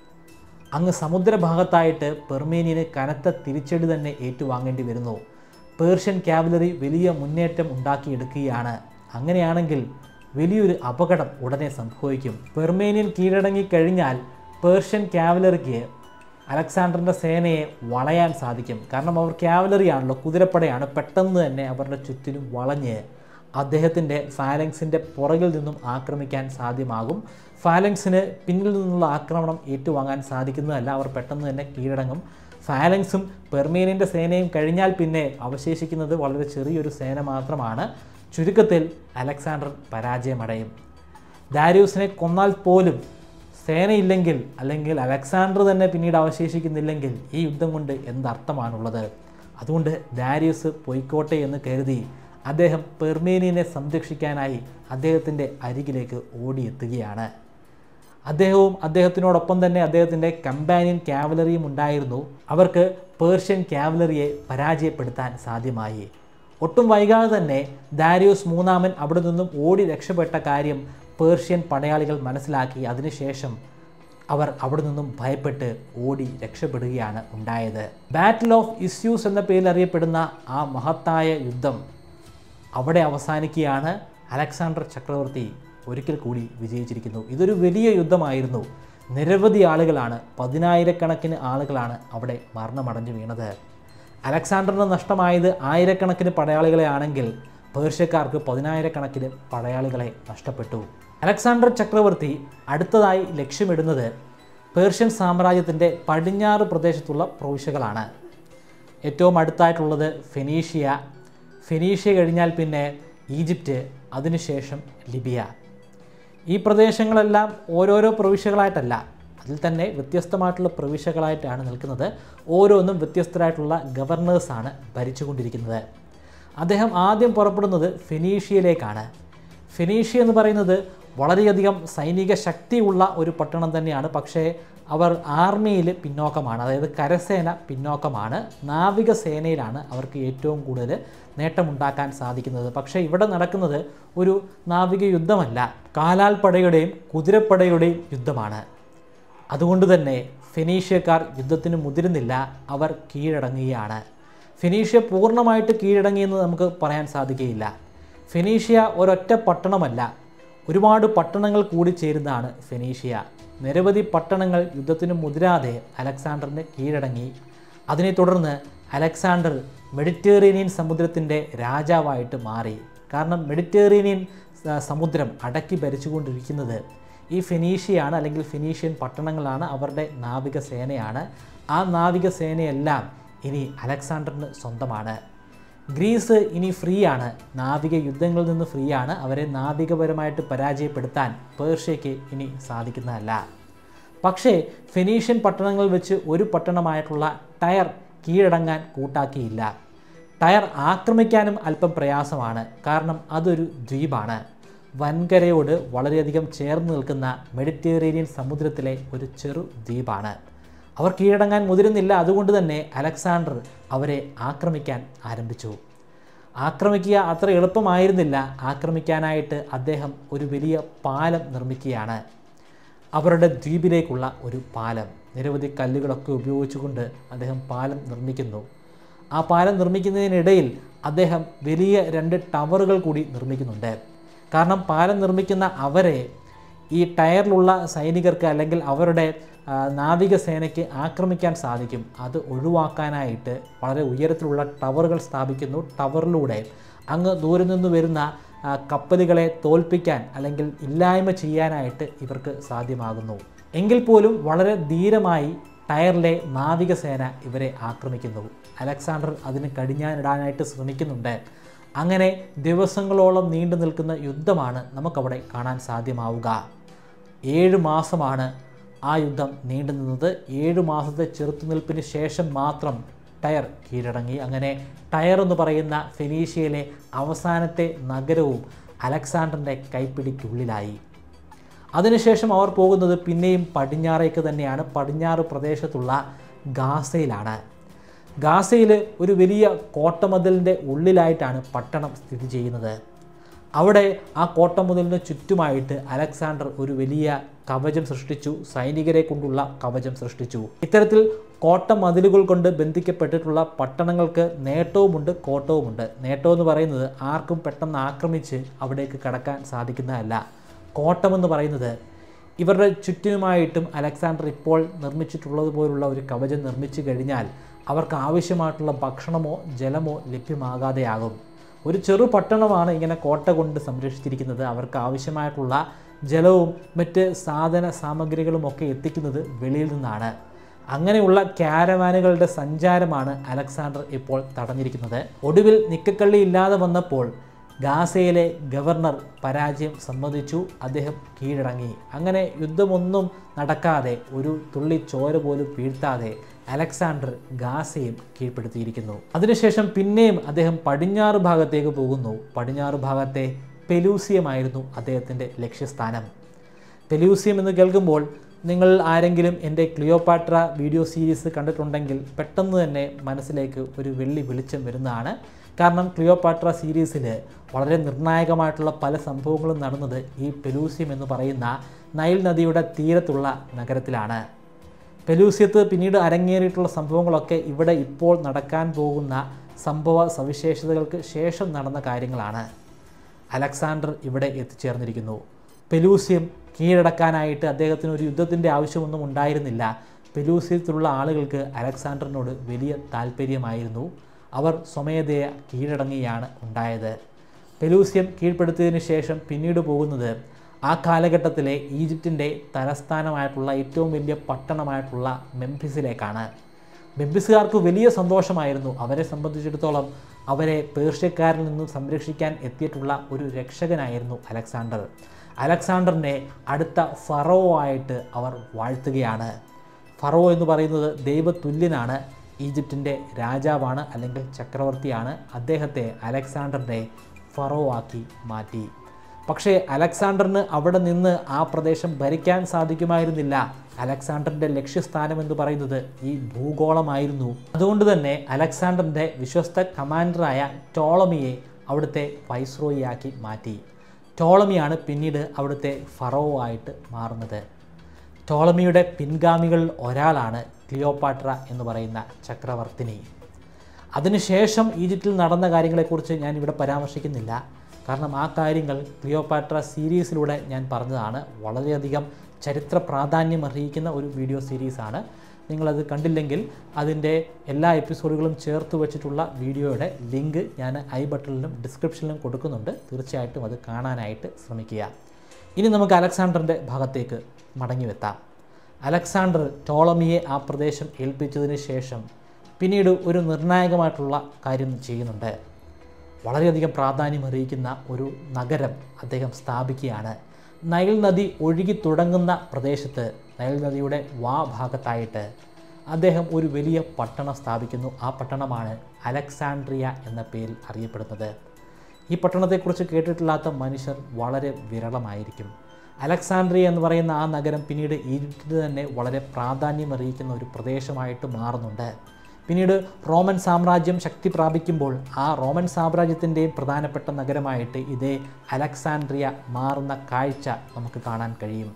അങ്ങ് സമുദ്രഭാഗത്തായിട്ട് പെർമേനിയന് കനത്ത തിരിച്ചടി തന്നെ ഏറ്റുവാങ്ങേണ്ടി വരുന്നു പേർഷ്യൻ ക്യാവലറി വലിയ മുന്നേറ്റം ഉണ്ടാക്കിയെടുക്കുകയാണ് അങ്ങനെയാണെങ്കിൽ വലിയൊരു അപകടം ഉടനെ സംഭവിക്കും പെർമേനിയൻ കീഴടങ്ങി കഴിഞ്ഞാൽ പേർഷ്യൻ ക്യാവലറിക്ക് അലക്സാണ്ടറിൻ്റെ സേനയെ വളയാൻ സാധിക്കും കാരണം അവർ ക്യാവലറിയാണല്ലോ കുതിരപ്പടയാണ് പെട്ടെന്ന് തന്നെ അവരുടെ ചുറ്റിനും വളഞ്ഞ് അദ്ദേഹത്തിൻ്റെ ഫാലങ്സിൻ്റെ പുറകിൽ നിന്നും ആക്രമിക്കാൻ സാധ്യമാകും ഫാലങ്സിന് പിന്നിൽ നിന്നുള്ള ആക്രമണം ഏറ്റുവാങ്ങാൻ സാധിക്കുന്നതല്ല അവർ പെട്ടെന്ന് തന്നെ കീഴടങ്ങും ഫാലങ്സും പെർമേനിയൻ്റെ സേനയും കഴിഞ്ഞാൽ പിന്നെ അവശേഷിക്കുന്നത് വളരെ ചെറിയൊരു സേന മാത്രമാണ് ചുരുക്കത്തിൽ അലക്സാണ്ടർ പരാജയമടയും ദാരിയൂസിനെ കൊന്നാൽ പോലും സേനയില്ലെങ്കിൽ അല്ലെങ്കിൽ അലക്സാണ്ടർ തന്നെ പിന്നീട് അവശേഷിക്കുന്നില്ലെങ്കിൽ ഈ യുദ്ധം കൊണ്ട് എന്തർത്ഥമാണുള്ളത് അതുകൊണ്ട് ദാരിയൂസ് പൊയ്ക്കോട്ടെ എന്ന് കരുതി അദ്ദേഹം പെർമേനിയനെ സംരക്ഷിക്കാനായി അദ്ദേഹത്തിൻ്റെ അരികിലേക്ക് ഓടിയെത്തുകയാണ് അദ്ദേഹവും അദ്ദേഹത്തിനോടൊപ്പം തന്നെ അദ്ദേഹത്തിൻ്റെ കമ്പാനിയൻ ക്യാവലറിയും ഉണ്ടായിരുന്നു അവർക്ക് പേർഷ്യൻ ക്യാവലറിയെ പരാജയപ്പെടുത്താൻ സാധ്യമായി ഒട്ടും വൈകാതെ തന്നെ ദാരിയൂസ് മൂന്നാമൻ അവിടെ നിന്നും ഓടി രക്ഷപ്പെട്ട കാര്യം പേർഷ്യൻ പടയാളികൾ മനസ്സിലാക്കി അതിനുശേഷം അവർ അവിടെ നിന്നും ഭയപ്പെട്ട് ഓടി രക്ഷപ്പെടുകയാണ് ഉണ്ടായത് ബാറ്റിൽ ഓഫ് ഇസ്യൂസ് എന്ന പേരിൽ അറിയപ്പെടുന്ന ആ മഹത്തായ യുദ്ധം അവിടെ അവസാനിക്കുകയാണ് അലക്സാണ്ടർ ചക്രവർത്തി ഒരിക്കൽ കൂടി വിജയിച്ചിരിക്കുന്നു ഇതൊരു വലിയ യുദ്ധമായിരുന്നു നിരവധി ആളുകളാണ് പതിനായിരക്കണക്കിന് ആളുകളാണ് അവിടെ മരണമടഞ്ഞു വീണത് അലക്സാണ്ടറിന് നഷ്ടമായത് ആയിരക്കണക്കിന് പടയാളികളെ ആണെങ്കിൽ പേർഷ്യക്കാർക്ക് പതിനായിരക്കണക്കിന് പടയാളികളെ നഷ്ടപ്പെട്ടു അലക്സാണ്ടർ ചക്രവർത്തി അടുത്തതായി ലക്ഷ്യമിടുന്നത് പേർഷ്യൻ സാമ്രാജ്യത്തിൻ്റെ പടിഞ്ഞാറ് പ്രദേശത്തുള്ള പ്രവിശ്യകളാണ് ഏറ്റവും അടുത്തായിട്ടുള്ളത് ഫെനീഷ്യ ഫെനീഷ്യ കഴിഞ്ഞാൽ പിന്നെ ഈജിപ്റ്റ് അതിനുശേഷം ലിബിയ ഈ പ്രദേശങ്ങളെല്ലാം ഓരോരോ പ്രവിശ്യകളായിട്ടല്ല അതിൽ തന്നെ വ്യത്യസ്തമായിട്ടുള്ള പ്രവിശ്യകളായിട്ടാണ് നിൽക്കുന്നത് ഓരോന്നും വ്യത്യസ്തരായിട്ടുള്ള ഗവർണേഴ്സാണ് ഭരിച്ചുകൊണ്ടിരിക്കുന്നത് അദ്ദേഹം ആദ്യം പുറപ്പെടുന്നത് ഫെനീഷ്യയിലേക്കാണ് ഫെനീഷ്യ എന്ന് പറയുന്നത് വളരെയധികം സൈനിക ശക്തിയുള്ള ഒരു പട്ടണം തന്നെയാണ് പക്ഷേ അവർ ആർമിയിൽ പിന്നോക്കമാണ് അതായത് കരസേന പിന്നോക്കമാണ് നാവികസേനയിലാണ് അവർക്ക് ഏറ്റവും കൂടുതൽ നേട്ടമുണ്ടാക്കാൻ സാധിക്കുന്നത് പക്ഷേ ഇവിടെ നടക്കുന്നത് ഒരു നാവിക യുദ്ധമല്ല കാലാൽപ്പടയുടെയും കുതിരപ്പടയുടെയും യുദ്ധമാണ് അതുകൊണ്ട് തന്നെ ഫെനീഷ്യക്കാർ യുദ്ധത്തിന് മുതിരുന്നില്ല അവർ കീഴടങ്ങുകയാണ് ഫെനീഷ്യ പൂർണ്ണമായിട്ട് കീഴടങ്ങിയെന്ന് നമുക്ക് പറയാൻ സാധിക്കുകയില്ല ഫെനീഷ്യ ഒരൊറ്റ പട്ടണമല്ല ഒരുപാട് പട്ടണങ്ങൾ കൂടി ചേരുന്നതാണ് ഫെനീഷ്യ നിരവധി പട്ടണങ്ങൾ യുദ്ധത്തിന് മുതിരാതെ അലക്സാണ്ടറിന് കീഴടങ്ങി അതിനെ തുടർന്ന് അലക്സാണ്ടർ മെഡിറ്ററേനിയൻ സമുദ്രത്തിൻ്റെ രാജാവായിട്ട് മാറി കാരണം മെഡിറ്ററേനിയൻ സ- സമുദ്രം അടക്കി ഭരിച്ചുകൊണ്ടിരിക്കുന്നത് ഈ ഫെനീഷ്യയാണ് അല്ലെങ്കിൽ ഫെനീഷ്യൻ പട്ടണങ്ങളാണ് അവരുടെ നാവികസേനയാണ് ആ നാവികസേനയെല്ലാം ഇനി അലക്സാണ്ടറിന് സ്വന്തമാണ് ഗ്രീസ് ഇനി ഫ്രീ ആണ് നാവിക യുദ്ധങ്ങളിൽ നിന്ന് ഫ്രീ ആണ് അവരെ നാവികപരമായിട്ട് പരാജയപ്പെടുത്താൻ പേർഷ്യയ്ക്ക് ഇനി സാധിക്കുന്നതല്ല പക്ഷേ ഫെനീഷ്യൻ പട്ടണങ്ങളിൽ വെച്ച് ഒരു പട്ടണമായിട്ടുള്ള ടയർ കീഴടങ്ങാൻ കൂട്ടാക്കിയില്ല ടയർ ആക്രമിക്കാനും അല്പം പ്രയാസമാണ് കാരണം അതൊരു ദ്വീപാണ് വൻകരയോട് വളരെയധികം ചേർന്ന് നിൽക്കുന്ന മെഡിറ്ററേനിയൻ സമുദ്രത്തിലെ ഒരു ചെറു ദ്വീപാണ് അവർ കീഴടങ്ങാൻ മുതിരുന്നില്ല അതുകൊണ്ട് തന്നെ അലക്സാണ്ടർ അവരെ ആക്രമിക്കാൻ ആരംഭിച്ചു ആക്രമിക്കുക അത്ര എളുപ്പമായിരുന്നില്ല ആക്രമിക്കാനായിട്ട് അദ്ദേഹം ഒരു വലിയ പാലം നിർമ്മിക്കുകയാണ് അവരുടെ ദ്വീപിലേക്കുള്ള ഒരു പാലം നിരവധി കല്ലുകളൊക്കെ ഉപയോഗിച്ചുകൊണ്ട് അദ്ദേഹം പാലം നിർമ്മിക്കുന്നു ആ പാലം നിർമ്മിക്കുന്നതിനിടയിൽ അദ്ദേഹം വലിയ രണ്ട് ടവറുകൾ കൂടി നിർമ്മിക്കുന്നുണ്ട് കാരണം പാലം നിർമ്മിക്കുന്ന അവരെ ഈ ടയറിലുള്ള സൈനികർക്ക് അല്ലെങ്കിൽ അവരുടെ ആ, നാവികസേനയ്ക്ക് ആക്രമിക്കാൻ സാധിക്കും അത് ഒഴിവാക്കാനായിട്ട് വളരെ ഉയരത്തിലുള്ള ടവറുകൾ സ്ഥാപിക്കുന്നു ടവറിലൂടെ അങ്ങ് ദൂരെ നിന്ന് വരുന്ന ആ, കപ്പലുകളെ തോൽപ്പിക്കാൻ അല്ലെങ്കിൽ ഇല്ലായ്മ ചെയ്യാനായിട്ട് ഇവർക്ക് സാധ്യമാകുന്നു എങ്കിൽ പോലും വളരെ ധീരമായി ടയറിലെ നാവികസേന ഇവരെ ആക്രമിക്കുന്നു അലക്സാണ്ടർ അതിന് കടിഞ്ഞാനിടാനായിട്ട് ശ്രമിക്കുന്നുണ്ട് അങ്ങനെ ദിവസങ്ങളോളം നീണ്ടു നിൽക്കുന്ന യുദ്ധമാണ് നമുക്കവിടെ കാണാൻ സാധ്യമാവുക ഏഴ് മാസമാണ് ആ യുദ്ധം നീണ്ടു നിന്നത് ഏഴ് മാസത്തെ ചെറുത്തുനിൽപ്പിന് ശേഷം മാത്രം ടയർ കീഴടങ്ങി അങ്ങനെ ടയർ എന്ന് പറയുന്ന ഫെനീഷ്യയിലെ അവസാനത്തെ നഗരവും അലക്സാണ്ടറിൻ്റെ കൈപ്പിടിക്കുള്ളിലായി അതിനുശേഷം അവർ പോകുന്നത് പിന്നെയും പടിഞ്ഞാറേക്ക് തന്നെയാണ് പടിഞ്ഞാറ് പ്രദേശത്തുള്ള ഗാസയിലാണ് ഗാസയിൽ ഒരു വലിയ കോട്ടമതിലിൻ്റെ ഉള്ളിലായിട്ടാണ് പട്ടണം സ്ഥിതി ചെയ്യുന്നത് അവിടെ ആ കോട്ടമതിലിന് ചുറ്റുമായിട്ട് അലക്സാണ്ടർ ഒരു വലിയ കവചം സൃഷ്ടിച്ചു സൈനികരെ കൊണ്ടുള്ള കവചം സൃഷ്ടിച്ചു ഇത്തരത്തിൽ കോട്ടമതിലുകൾ കൊണ്ട് ബന്ധിക്കപ്പെട്ടിട്ടുള്ള പട്ടണങ്ങൾക്ക് നേട്ടവുമുണ്ട് കോട്ടവുമുണ്ട് നേട്ടം എന്ന് പറയുന്നത് ആർക്കും പെട്ടെന്ന് ആക്രമിച്ച് അവിടേക്ക് കടക്കാൻ സാധിക്കുന്നതല്ല കോട്ടമെന്ന് പറയുന്നത് ഇവരുടെ ചുറ്റിനുമായിട്ടും അലക്സാണ്ടർ ഇപ്പോൾ നിർമ്മിച്ചിട്ടുള്ളതുപോലുള്ള ഒരു കവചം നിർമ്മിച്ചു കഴിഞ്ഞാൽ അവർക്ക് ആവശ്യമായിട്ടുള്ള ഭക്ഷണമോ ജലമോ ലഭ്യമാകാതെയാകും ഒരു ചെറു പട്ടണമാണ് ഇങ്ങനെ കോട്ട കൊണ്ട് സംരക്ഷിച്ചിരിക്കുന്നത് അവർക്ക് ആവശ്യമായിട്ടുള്ള ജലവും മറ്റ് സാധന സാമഗ്രികളും ഒക്കെ എത്തിക്കുന്നത് വെളിയിൽ നിന്നാണ് അങ്ങനെയുള്ള ക്യാരവാനുകളുടെ സഞ്ചാരമാണ് അലക്സാണ്ടർ ഇപ്പോൾ തടഞ്ഞിരിക്കുന്നത് ഒടുവിൽ നിക്കക്കള്ളി ഇല്ലാതെ വന്നപ്പോൾ ഗാസയിലെ ഗവർണർ പരാജയം സമ്മതിച്ചു അദ്ദേഹം കീഴടങ്ങി അങ്ങനെ യുദ്ധമൊന്നും നടക്കാതെ ഒരു തുള്ളി ചോര പോലും വീഴ്ത്താതെ അലക്സാണ്ടർ ഗാസയും കീഴ്പ്പെടുത്തിയിരിക്കുന്നു അതിനുശേഷം പിന്നെയും അദ്ദേഹം പടിഞ്ഞാറ് ഭാഗത്തേക്ക് പോകുന്നു പടിഞ്ഞാറ് ഭാഗത്തെ പെലൂസിയമായിരുന്നു അദ്ദേഹത്തിൻ്റെ ലക്ഷ്യസ്ഥാനം പെലൂസിയം എന്ന് കേൾക്കുമ്പോൾ നിങ്ങൾ ആരെങ്കിലും എൻ്റെ ക്ലിയോപാട്ര വീഡിയോ സീരീസ് കണ്ടിട്ടുണ്ടെങ്കിൽ പെട്ടെന്ന് തന്നെ മനസ്സിലേക്ക് ഒരു വെള്ളി വെളിച്ചം വരുന്നതാണ് കാരണം ക്ലിയോപാട്ര സീരീസിൽ വളരെ നിർണായകമായിട്ടുള്ള പല സംഭവങ്ങളും നടന്നത് ഈ പെലൂസിയം എന്ന് പറയുന്ന നൈൽ നദിയുടെ തീരത്തുള്ള നഗരത്തിലാണ് പെലൂസ്യത്ത് പിന്നീട് അരങ്ങേറിയിട്ടുള്ള സംഭവങ്ങളൊക്കെ ഇവിടെ ഇപ്പോൾ നടക്കാൻ പോകുന്ന സംഭവ സവിശേഷതകൾക്ക് ശേഷം നടന്ന കാര്യങ്ങളാണ് അലക്സാണ്ടർ ഇവിടെ എത്തിച്ചേർന്നിരിക്കുന്നു പെലൂസ്യം കീഴടക്കാനായിട്ട് അദ്ദേഹത്തിന് ഒരു യുദ്ധത്തിൻ്റെ ആവശ്യമൊന്നും ഉണ്ടായിരുന്നില്ല പെലൂസ്യത്തിലുള്ള ആളുകൾക്ക് അലക്സാണ്ടറിനോട് വലിയ താല്പര്യമായിരുന്നു അവർ സ്വമേധയ കീഴടങ്ങുകയാണ് ഉണ്ടായത് പെലൂസ്യം കീഴ്പ്പെടുത്തിയതിന് ശേഷം പിന്നീട് പോകുന്നത് ആ കാലഘട്ടത്തിലെ ഈജിപ്തിൻ്റെ തലസ്ഥാനമായിട്ടുള്ള ഏറ്റവും വലിയ പട്ടണമായിട്ടുള്ള മെംഫിസിലേക്കാണ് മെംഫിസുകാർക്ക് വലിയ സന്തോഷമായിരുന്നു അവരെ സംബന്ധിച്ചിടത്തോളം അവരെ പേർഷ്യക്കാരിൽ നിന്നും സംരക്ഷിക്കാൻ എത്തിയിട്ടുള്ള ഒരു രക്ഷകനായിരുന്നു അലക്സാണ്ടർ അലക്സാണ്ടറിനെ അടുത്ത ഫറോ ആയിട്ട് അവർ വാഴ്ത്തുകയാണ് ഫറോ എന്ന് പറയുന്നത് ദൈവതുല്യനാണ് ഈജിപ്തിൻ്റെ രാജാവാണ് അല്ലെങ്കിൽ ചക്രവർത്തിയാണ് അദ്ദേഹത്തെ അലക്സാണ്ടറിനെ ഫറോ ആക്കി മാറ്റി പക്ഷേ അലക്സാണ്ടറിന് അവിടെ നിന്ന് ആ പ്രദേശം ഭരിക്കാൻ സാധിക്കുമായിരുന്നില്ല അലക്സാണ്ടറിൻ്റെ ലക്ഷ്യസ്ഥാനം എന്ന് പറയുന്നത് ഈ ഭൂഗോളമായിരുന്നു അതുകൊണ്ട് തന്നെ അലക്സാണ്ടറിൻ്റെ വിശ്വസ്ത കമാൻഡറായ ടോളമിയെ അവിടുത്തെ വൈസ്രോയിയാക്കി മാറ്റി ടോളമിയാണ് പിന്നീട് അവിടുത്തെ ഫറോ ആയിട്ട് മാറുന്നത് ടോളമിയുടെ പിൻഗാമികളിൽ ഒരാളാണ് ക്ലിയോപാട്ര എന്ന് പറയുന്ന ചക്രവർത്തിനി അതിനുശേഷം ഈജിപ്തിൽ നടന്ന കാര്യങ്ങളെക്കുറിച്ച് ഞാൻ ഇവിടെ പരാമർശിക്കുന്നില്ല കാരണം ആ കാര്യങ്ങൾ ക്ലിയോപാട്ര സീരീസിലൂടെ ഞാൻ പറഞ്ഞതാണ് വളരെയധികം ചരിത്ര പ്രാധാന്യം അർഹിക്കുന്ന ഒരു വീഡിയോ സീരീസാണ് നിങ്ങളത് കണ്ടില്ലെങ്കിൽ അതിൻ്റെ എല്ലാ എപ്പിസോഡുകളും ചേർത്ത് വെച്ചിട്ടുള്ള വീഡിയോയുടെ ലിങ്ക് ഞാൻ ഐ ബട്ടണിലും ഡിസ്ക്രിപ്ഷനിലും കൊടുക്കുന്നുണ്ട് തീർച്ചയായിട്ടും അത് കാണാനായിട്ട് ശ്രമിക്കുക ഇനി നമുക്ക് അലക്സാണ്ടറിൻ്റെ ഭാഗത്തേക്ക് മടങ്ങിവെത്താം അലക്സാണ്ടർ ടോളമിയെ ആ പ്രദേശം ഏൽപ്പിച്ചതിന് ശേഷം പിന്നീട് ഒരു നിർണായകമായിട്ടുള്ള കാര്യം ചെയ്യുന്നുണ്ട് വളരെയധികം പ്രാധാന്യം അറിയിക്കുന്ന ഒരു നഗരം അദ്ദേഹം സ്ഥാപിക്കുകയാണ് നൈൽ നദി ഒഴുകി തുടങ്ങുന്ന പ്രദേശത്ത് നൈൽ നദിയുടെ വാ ഭാഗത്തായിട്ട് അദ്ദേഹം ഒരു വലിയ പട്ടണം സ്ഥാപിക്കുന്നു ആ പട്ടണമാണ് അലക്സാൻഡ്രിയ എന്ന പേരിൽ അറിയപ്പെടുന്നത് ഈ പട്ടണത്തെക്കുറിച്ച് കേട്ടിട്ടില്ലാത്ത മനുഷ്യർ വളരെ വിരളമായിരിക്കും അലക്സാൻഡ്രിയ എന്ന് പറയുന്ന ആ നഗരം പിന്നീട് ഈജിപ്തിന് തന്നെ വളരെ പ്രാധാന്യമറിയിക്കുന്ന ഒരു പ്രദേശമായിട്ട് മാറുന്നുണ്ട് പിന്നീട് റോമൻ സാമ്രാജ്യം ശക്തി പ്രാപിക്കുമ്പോൾ ആ റോമൻ സാമ്രാജ്യത്തിൻ്റെയും പ്രധാനപ്പെട്ട നഗരമായിട്ട് ഇതേ അലക്സാൻഡ്രിയ മാറുന്ന കാഴ്ച നമുക്ക് കാണാൻ കഴിയും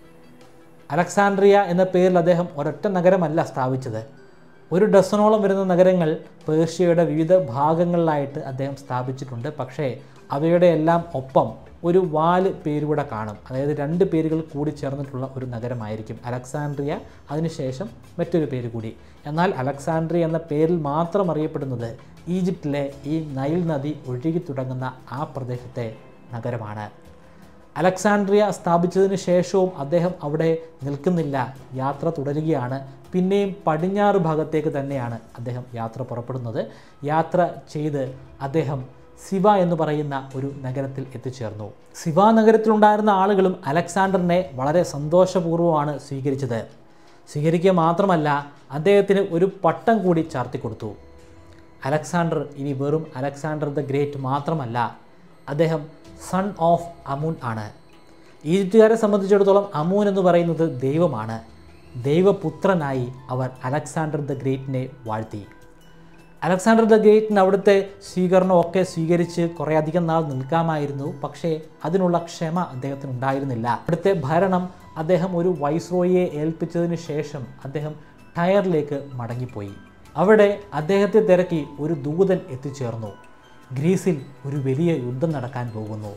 അലക്സാൻഡ്രിയ എന്ന പേരിൽ അദ്ദേഹം ഒരൊറ്റ നഗരമല്ല സ്ഥാപിച്ചത് ഒരു ഡസനോളം വരുന്ന നഗരങ്ങൾ പേർഷ്യയുടെ വിവിധ ഭാഗങ്ങളിലായിട്ട് അദ്ദേഹം സ്ഥാപിച്ചിട്ടുണ്ട് പക്ഷേ അവയുടെ എല്ലാം ഒപ്പം ഒരു വാല് പേരുകൂടെ കാണും അതായത് രണ്ട് പേരുകൾ കൂടി ചേർന്നിട്ടുള്ള ഒരു നഗരമായിരിക്കും അലക്സാൻഡ്രിയ അതിനുശേഷം മറ്റൊരു പേര് കൂടി എന്നാൽ അലക്സാൻഡ്രിയ എന്ന പേരിൽ മാത്രം അറിയപ്പെടുന്നത് ഈജിപ്തിലെ ഈ നൈൽ നദി ഒഴുകി തുടങ്ങുന്ന ആ പ്രദേശത്തെ നഗരമാണ് അലക്സാൻഡ്രിയ സ്ഥാപിച്ചതിന് ശേഷവും അദ്ദേഹം അവിടെ നിൽക്കുന്നില്ല യാത്ര തുടരുകയാണ് പിന്നെയും പടിഞ്ഞാറ് ഭാഗത്തേക്ക് തന്നെയാണ് അദ്ദേഹം യാത്ര പുറപ്പെടുന്നത് യാത്ര ചെയ്ത് അദ്ദേഹം സിവ എന്ന് പറയുന്ന ഒരു നഗരത്തിൽ എത്തിച്ചേർന്നു സിവ നഗരത്തിലുണ്ടായിരുന്ന ആളുകളും അലക്സാണ്ടറിനെ വളരെ സന്തോഷപൂർവ്വമാണ് സ്വീകരിച്ചത് സ്വീകരിക്കുക മാത്രമല്ല അദ്ദേഹത്തിന് ഒരു പട്ടം കൂടി ചാർത്തിക്കൊടുത്തു അലക്സാണ്ടർ ഇനി വെറും അലക്സാണ്ടർ ദ ഗ്രേറ്റ് മാത്രമല്ല അദ്ദേഹം സൺ ഓഫ് അമൂൻ ആണ് ഈജിപ്തുകാരെ സംബന്ധിച്ചിടത്തോളം അമൂൻ എന്ന് പറയുന്നത് ദൈവമാണ് ദൈവപുത്രനായി അവർ അലക്സാണ്ടർ ദ ഗ്രേറ്റിനെ വാഴ്ത്തി അലക്സാണ്ടർ ദ ഗ്രേറ്റിന് അവിടുത്തെ സ്വീകരണമൊക്കെ സ്വീകരിച്ച് കുറേയധികം നാൾ നിൽക്കാമായിരുന്നു പക്ഷേ അതിനുള്ള ക്ഷമ അദ്ദേഹത്തിന് ഉണ്ടായിരുന്നില്ല അവിടുത്തെ ഭരണം അദ്ദേഹം ഒരു വൈസ്രോയിയെ ഏൽപ്പിച്ചതിന് ശേഷം അദ്ദേഹം ടയറിലേക്ക് മടങ്ങിപ്പോയി അവിടെ അദ്ദേഹത്തെ തിരക്കി ഒരു ദൂതൻ എത്തിച്ചേർന്നു ഗ്രീസിൽ ഒരു വലിയ യുദ്ധം നടക്കാൻ പോകുന്നു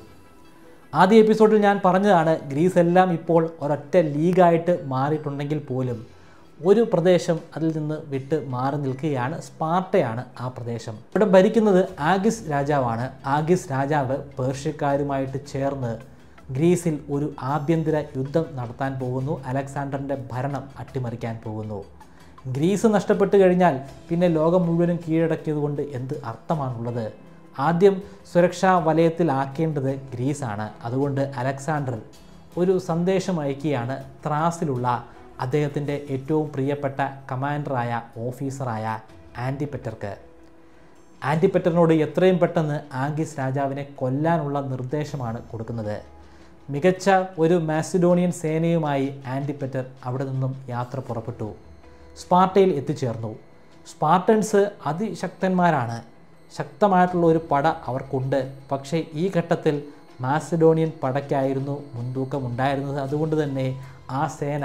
ആദ്യ എപ്പിസോഡിൽ ഞാൻ പറഞ്ഞതാണ് ഗ്രീസ് എല്ലാം ഇപ്പോൾ ഒരൊറ്റ ലീഗായിട്ട് മാറിയിട്ടുണ്ടെങ്കിൽ പോലും ഒരു പ്രദേശം അതിൽ നിന്ന് വിട്ട് മാറി നിൽക്കുകയാണ് സ്പാർട്ടയാണ് ആ പ്രദേശം ഇവിടെ ഭരിക്കുന്നത് ആഗിസ് രാജാവാണ് ആഗിസ് രാജാവ് പേർഷ്യക്കാരുമായിട്ട് ചേർന്ന് ഗ്രീസിൽ ഒരു ആഭ്യന്തര യുദ്ധം നടത്താൻ പോകുന്നു അലക്സാണ്ടറിൻ്റെ ഭരണം അട്ടിമറിക്കാൻ പോകുന്നു ഗ്രീസ് നഷ്ടപ്പെട്ടു കഴിഞ്ഞാൽ പിന്നെ ലോകം മുഴുവനും കീഴടക്കിയത് കൊണ്ട് എന്ത് അർത്ഥമാണുള്ളത് ആദ്യം സുരക്ഷാ വലയത്തിലാക്കേണ്ടത് ഗ്രീസാണ് അതുകൊണ്ട് അലക്സാണ്ടർ ഒരു സന്ദേശം അയക്കുകയാണ് ത്രാസിലുള്ള അദ്ദേഹത്തിൻ്റെ ഏറ്റവും പ്രിയപ്പെട്ട കമാൻഡറായ ഓഫീസറായ ആൻറ്റിപെറ്റർക്ക് ആൻറ്റിപെറ്ററിനോട് എത്രയും പെട്ടെന്ന് ആംഗിസ് രാജാവിനെ കൊല്ലാനുള്ള നിർദ്ദേശമാണ് കൊടുക്കുന്നത് മികച്ച ഒരു മാസിഡോണിയൻ സേനയുമായി ആൻറ്റിപെറ്റർ അവിടെ നിന്നും യാത്ര പുറപ്പെട്ടു സ്പാർട്ടയിൽ എത്തിച്ചേർന്നു സ്പാർട്ടൻസ് അതിശക്തന്മാരാണ് ശക്തമായിട്ടുള്ള ഒരു പട അവർക്കുണ്ട് പക്ഷേ ഈ ഘട്ടത്തിൽ മാസിഡോണിയൻ പടയ്ക്കായിരുന്നു മുൻതൂക്കം ഉണ്ടായിരുന്നത് അതുകൊണ്ട് തന്നെ ആ സേന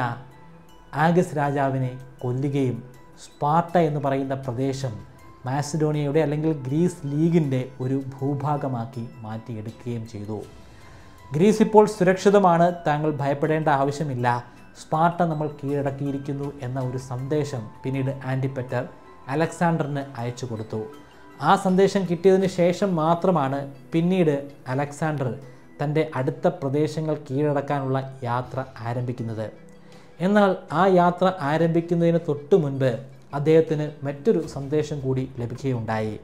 ആഗസ് രാജാവിനെ കൊല്ലുകയും സ്പാർട്ട എന്ന് പറയുന്ന പ്രദേശം മാസിഡോണിയയുടെ അല്ലെങ്കിൽ ഗ്രീസ് ലീഗിൻ്റെ ഒരു ഭൂഭാഗമാക്കി മാറ്റിയെടുക്കുകയും ചെയ്തു ഗ്രീസ് ഇപ്പോൾ സുരക്ഷിതമാണ് താങ്കൾ ഭയപ്പെടേണ്ട ആവശ്യമില്ല സ്പാർട്ട നമ്മൾ കീഴടക്കിയിരിക്കുന്നു എന്ന ഒരു സന്ദേശം പിന്നീട് ആൻറ്റിപെറ്റർ അലക്സാണ്ടറിന് അയച്ചു കൊടുത്തു ആ സന്ദേശം കിട്ടിയതിന് ശേഷം മാത്രമാണ് പിന്നീട് അലക്സാണ്ടർ തൻ്റെ അടുത്ത പ്രദേശങ്ങൾ കീഴടക്കാനുള്ള യാത്ര ആരംഭിക്കുന്നത് എന്നാൽ ആ യാത്ര ആരംഭിക്കുന്നതിന് തൊട്ടു മുൻപ് അദ്ദേഹത്തിന് മറ്റൊരു സന്ദേശം കൂടി ലഭിക്കുകയുണ്ടായി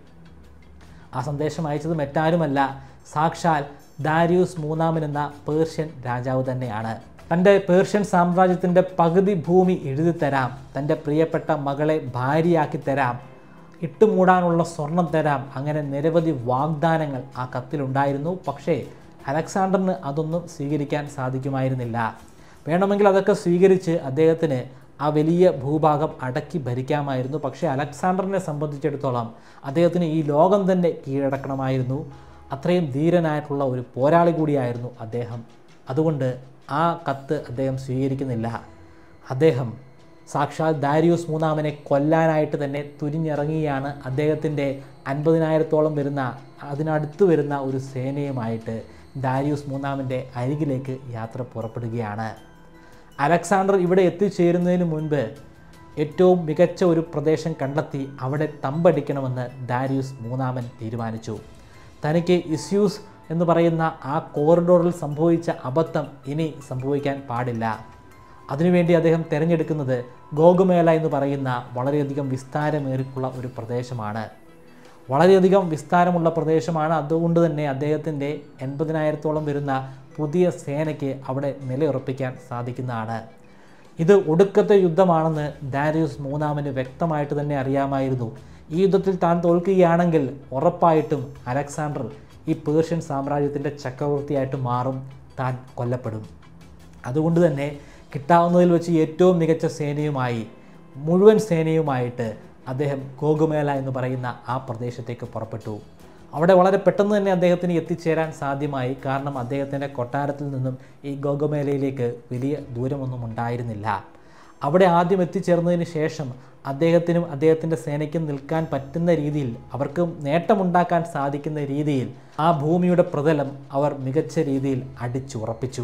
ആ സന്ദേശം അയച്ചത് മറ്റാരുമല്ല സാക്ഷാൽ ദാരിയൂസ് മൂന്നാമൻ എന്ന പേർഷ്യൻ രാജാവ് തന്നെയാണ് തൻ്റെ പേർഷ്യൻ സാമ്രാജ്യത്തിൻ്റെ പകുതി ഭൂമി എഴുതി തരാം തൻ്റെ പ്രിയപ്പെട്ട മകളെ ഭാര്യയാക്കി തരാം ഇട്ടുമൂടാനുള്ള സ്വർണം തരാം അങ്ങനെ നിരവധി വാഗ്ദാനങ്ങൾ ആ കത്തിലുണ്ടായിരുന്നു പക്ഷേ അലക്സാണ്ടറിന് അതൊന്നും സ്വീകരിക്കാൻ സാധിക്കുമായിരുന്നില്ല വേണമെങ്കിൽ അതൊക്കെ സ്വീകരിച്ച് അദ്ദേഹത്തിന് ആ വലിയ ഭൂഭാഗം അടക്കി ഭരിക്കാമായിരുന്നു പക്ഷേ അലക്സാണ്ടറിനെ സംബന്ധിച്ചിടത്തോളം അദ്ദേഹത്തിന് ഈ ലോകം തന്നെ കീഴടക്കണമായിരുന്നു അത്രയും ധീരനായിട്ടുള്ള ഒരു പോരാളി കൂടിയായിരുന്നു അദ്ദേഹം അതുകൊണ്ട് ആ കത്ത് അദ്ദേഹം സ്വീകരിക്കുന്നില്ല അദ്ദേഹം സാക്ഷാൽ ദാരിയൂസ് മൂന്നാമനെ കൊല്ലാനായിട്ട് തന്നെ തുനിഞ്ഞിറങ്ങിയാണ് അദ്ദേഹത്തിൻ്റെ അൻപതിനായിരത്തോളം വരുന്ന അതിനടുത്ത് വരുന്ന ഒരു സേനയുമായിട്ട് ദാരിയൂസ് മൂന്നാമൻ്റെ അരികിലേക്ക് യാത്ര പുറപ്പെടുകയാണ് അലക്സാണ്ടർ ഇവിടെ എത്തിച്ചേരുന്നതിന് മുൻപ് ഏറ്റവും മികച്ച ഒരു പ്രദേശം കണ്ടെത്തി അവിടെ തമ്പടിക്കണമെന്ന് ദാരിയൂസ് മൂന്നാമൻ തീരുമാനിച്ചു തനിക്ക് ഇസ്യൂസ് എന്ന് പറയുന്ന ആ കോറിഡോറിൽ സംഭവിച്ച അബദ്ധം ഇനി സംഭവിക്കാൻ പാടില്ല അതിനുവേണ്ടി അദ്ദേഹം തിരഞ്ഞെടുക്കുന്നത് ഗോഗുമേല എന്ന് പറയുന്ന വളരെയധികം വിസ്താരമേറിയിട്ടുള്ള ഒരു പ്രദേശമാണ് വളരെയധികം വിസ്താരമുള്ള പ്രദേശമാണ് അതുകൊണ്ട് തന്നെ അദ്ദേഹത്തിൻ്റെ എൺപതിനായിരത്തോളം വരുന്ന പുതിയ സേനയ്ക്ക് അവിടെ നിലയുറപ്പിക്കാൻ സാധിക്കുന്നതാണ് ഇത് ഒടുക്കത്തെ യുദ്ധമാണെന്ന് ദാരിയൂസ് മൂന്നാമന് വ്യക്തമായിട്ട് തന്നെ അറിയാമായിരുന്നു ഈ യുദ്ധത്തിൽ താൻ തോൽക്കുകയാണെങ്കിൽ ഉറപ്പായിട്ടും അലക്സാണ്ടർ ഈ പേർഷ്യൻ സാമ്രാജ്യത്തിൻ്റെ ചക്രവർത്തിയായിട്ട് മാറും താൻ കൊല്ലപ്പെടും അതുകൊണ്ട് തന്നെ കിട്ടാവുന്നതിൽ വെച്ച് ഏറ്റവും മികച്ച സേനയുമായി മുഴുവൻ സേനയുമായിട്ട് അദ്ദേഹം ഗോഗുമേല എന്ന് പറയുന്ന ആ പ്രദേശത്തേക്ക് പുറപ്പെട്ടു അവിടെ വളരെ പെട്ടെന്ന് തന്നെ അദ്ദേഹത്തിന് എത്തിച്ചേരാൻ സാധ്യമായി കാരണം അദ്ദേഹത്തിൻ്റെ കൊട്ടാരത്തിൽ നിന്നും ഈ ഗോഗുമേലയിലേക്ക് വലിയ ദൂരമൊന്നും ഉണ്ടായിരുന്നില്ല അവിടെ ആദ്യം എത്തിച്ചേർന്നതിന് ശേഷം അദ്ദേഹത്തിനും അദ്ദേഹത്തിൻ്റെ സേനയ്ക്കും നിൽക്കാൻ പറ്റുന്ന രീതിയിൽ അവർക്ക് നേട്ടമുണ്ടാക്കാൻ സാധിക്കുന്ന രീതിയിൽ ആ ഭൂമിയുടെ പ്രതലം അവർ മികച്ച രീതിയിൽ അടിച്ചുറപ്പിച്ചു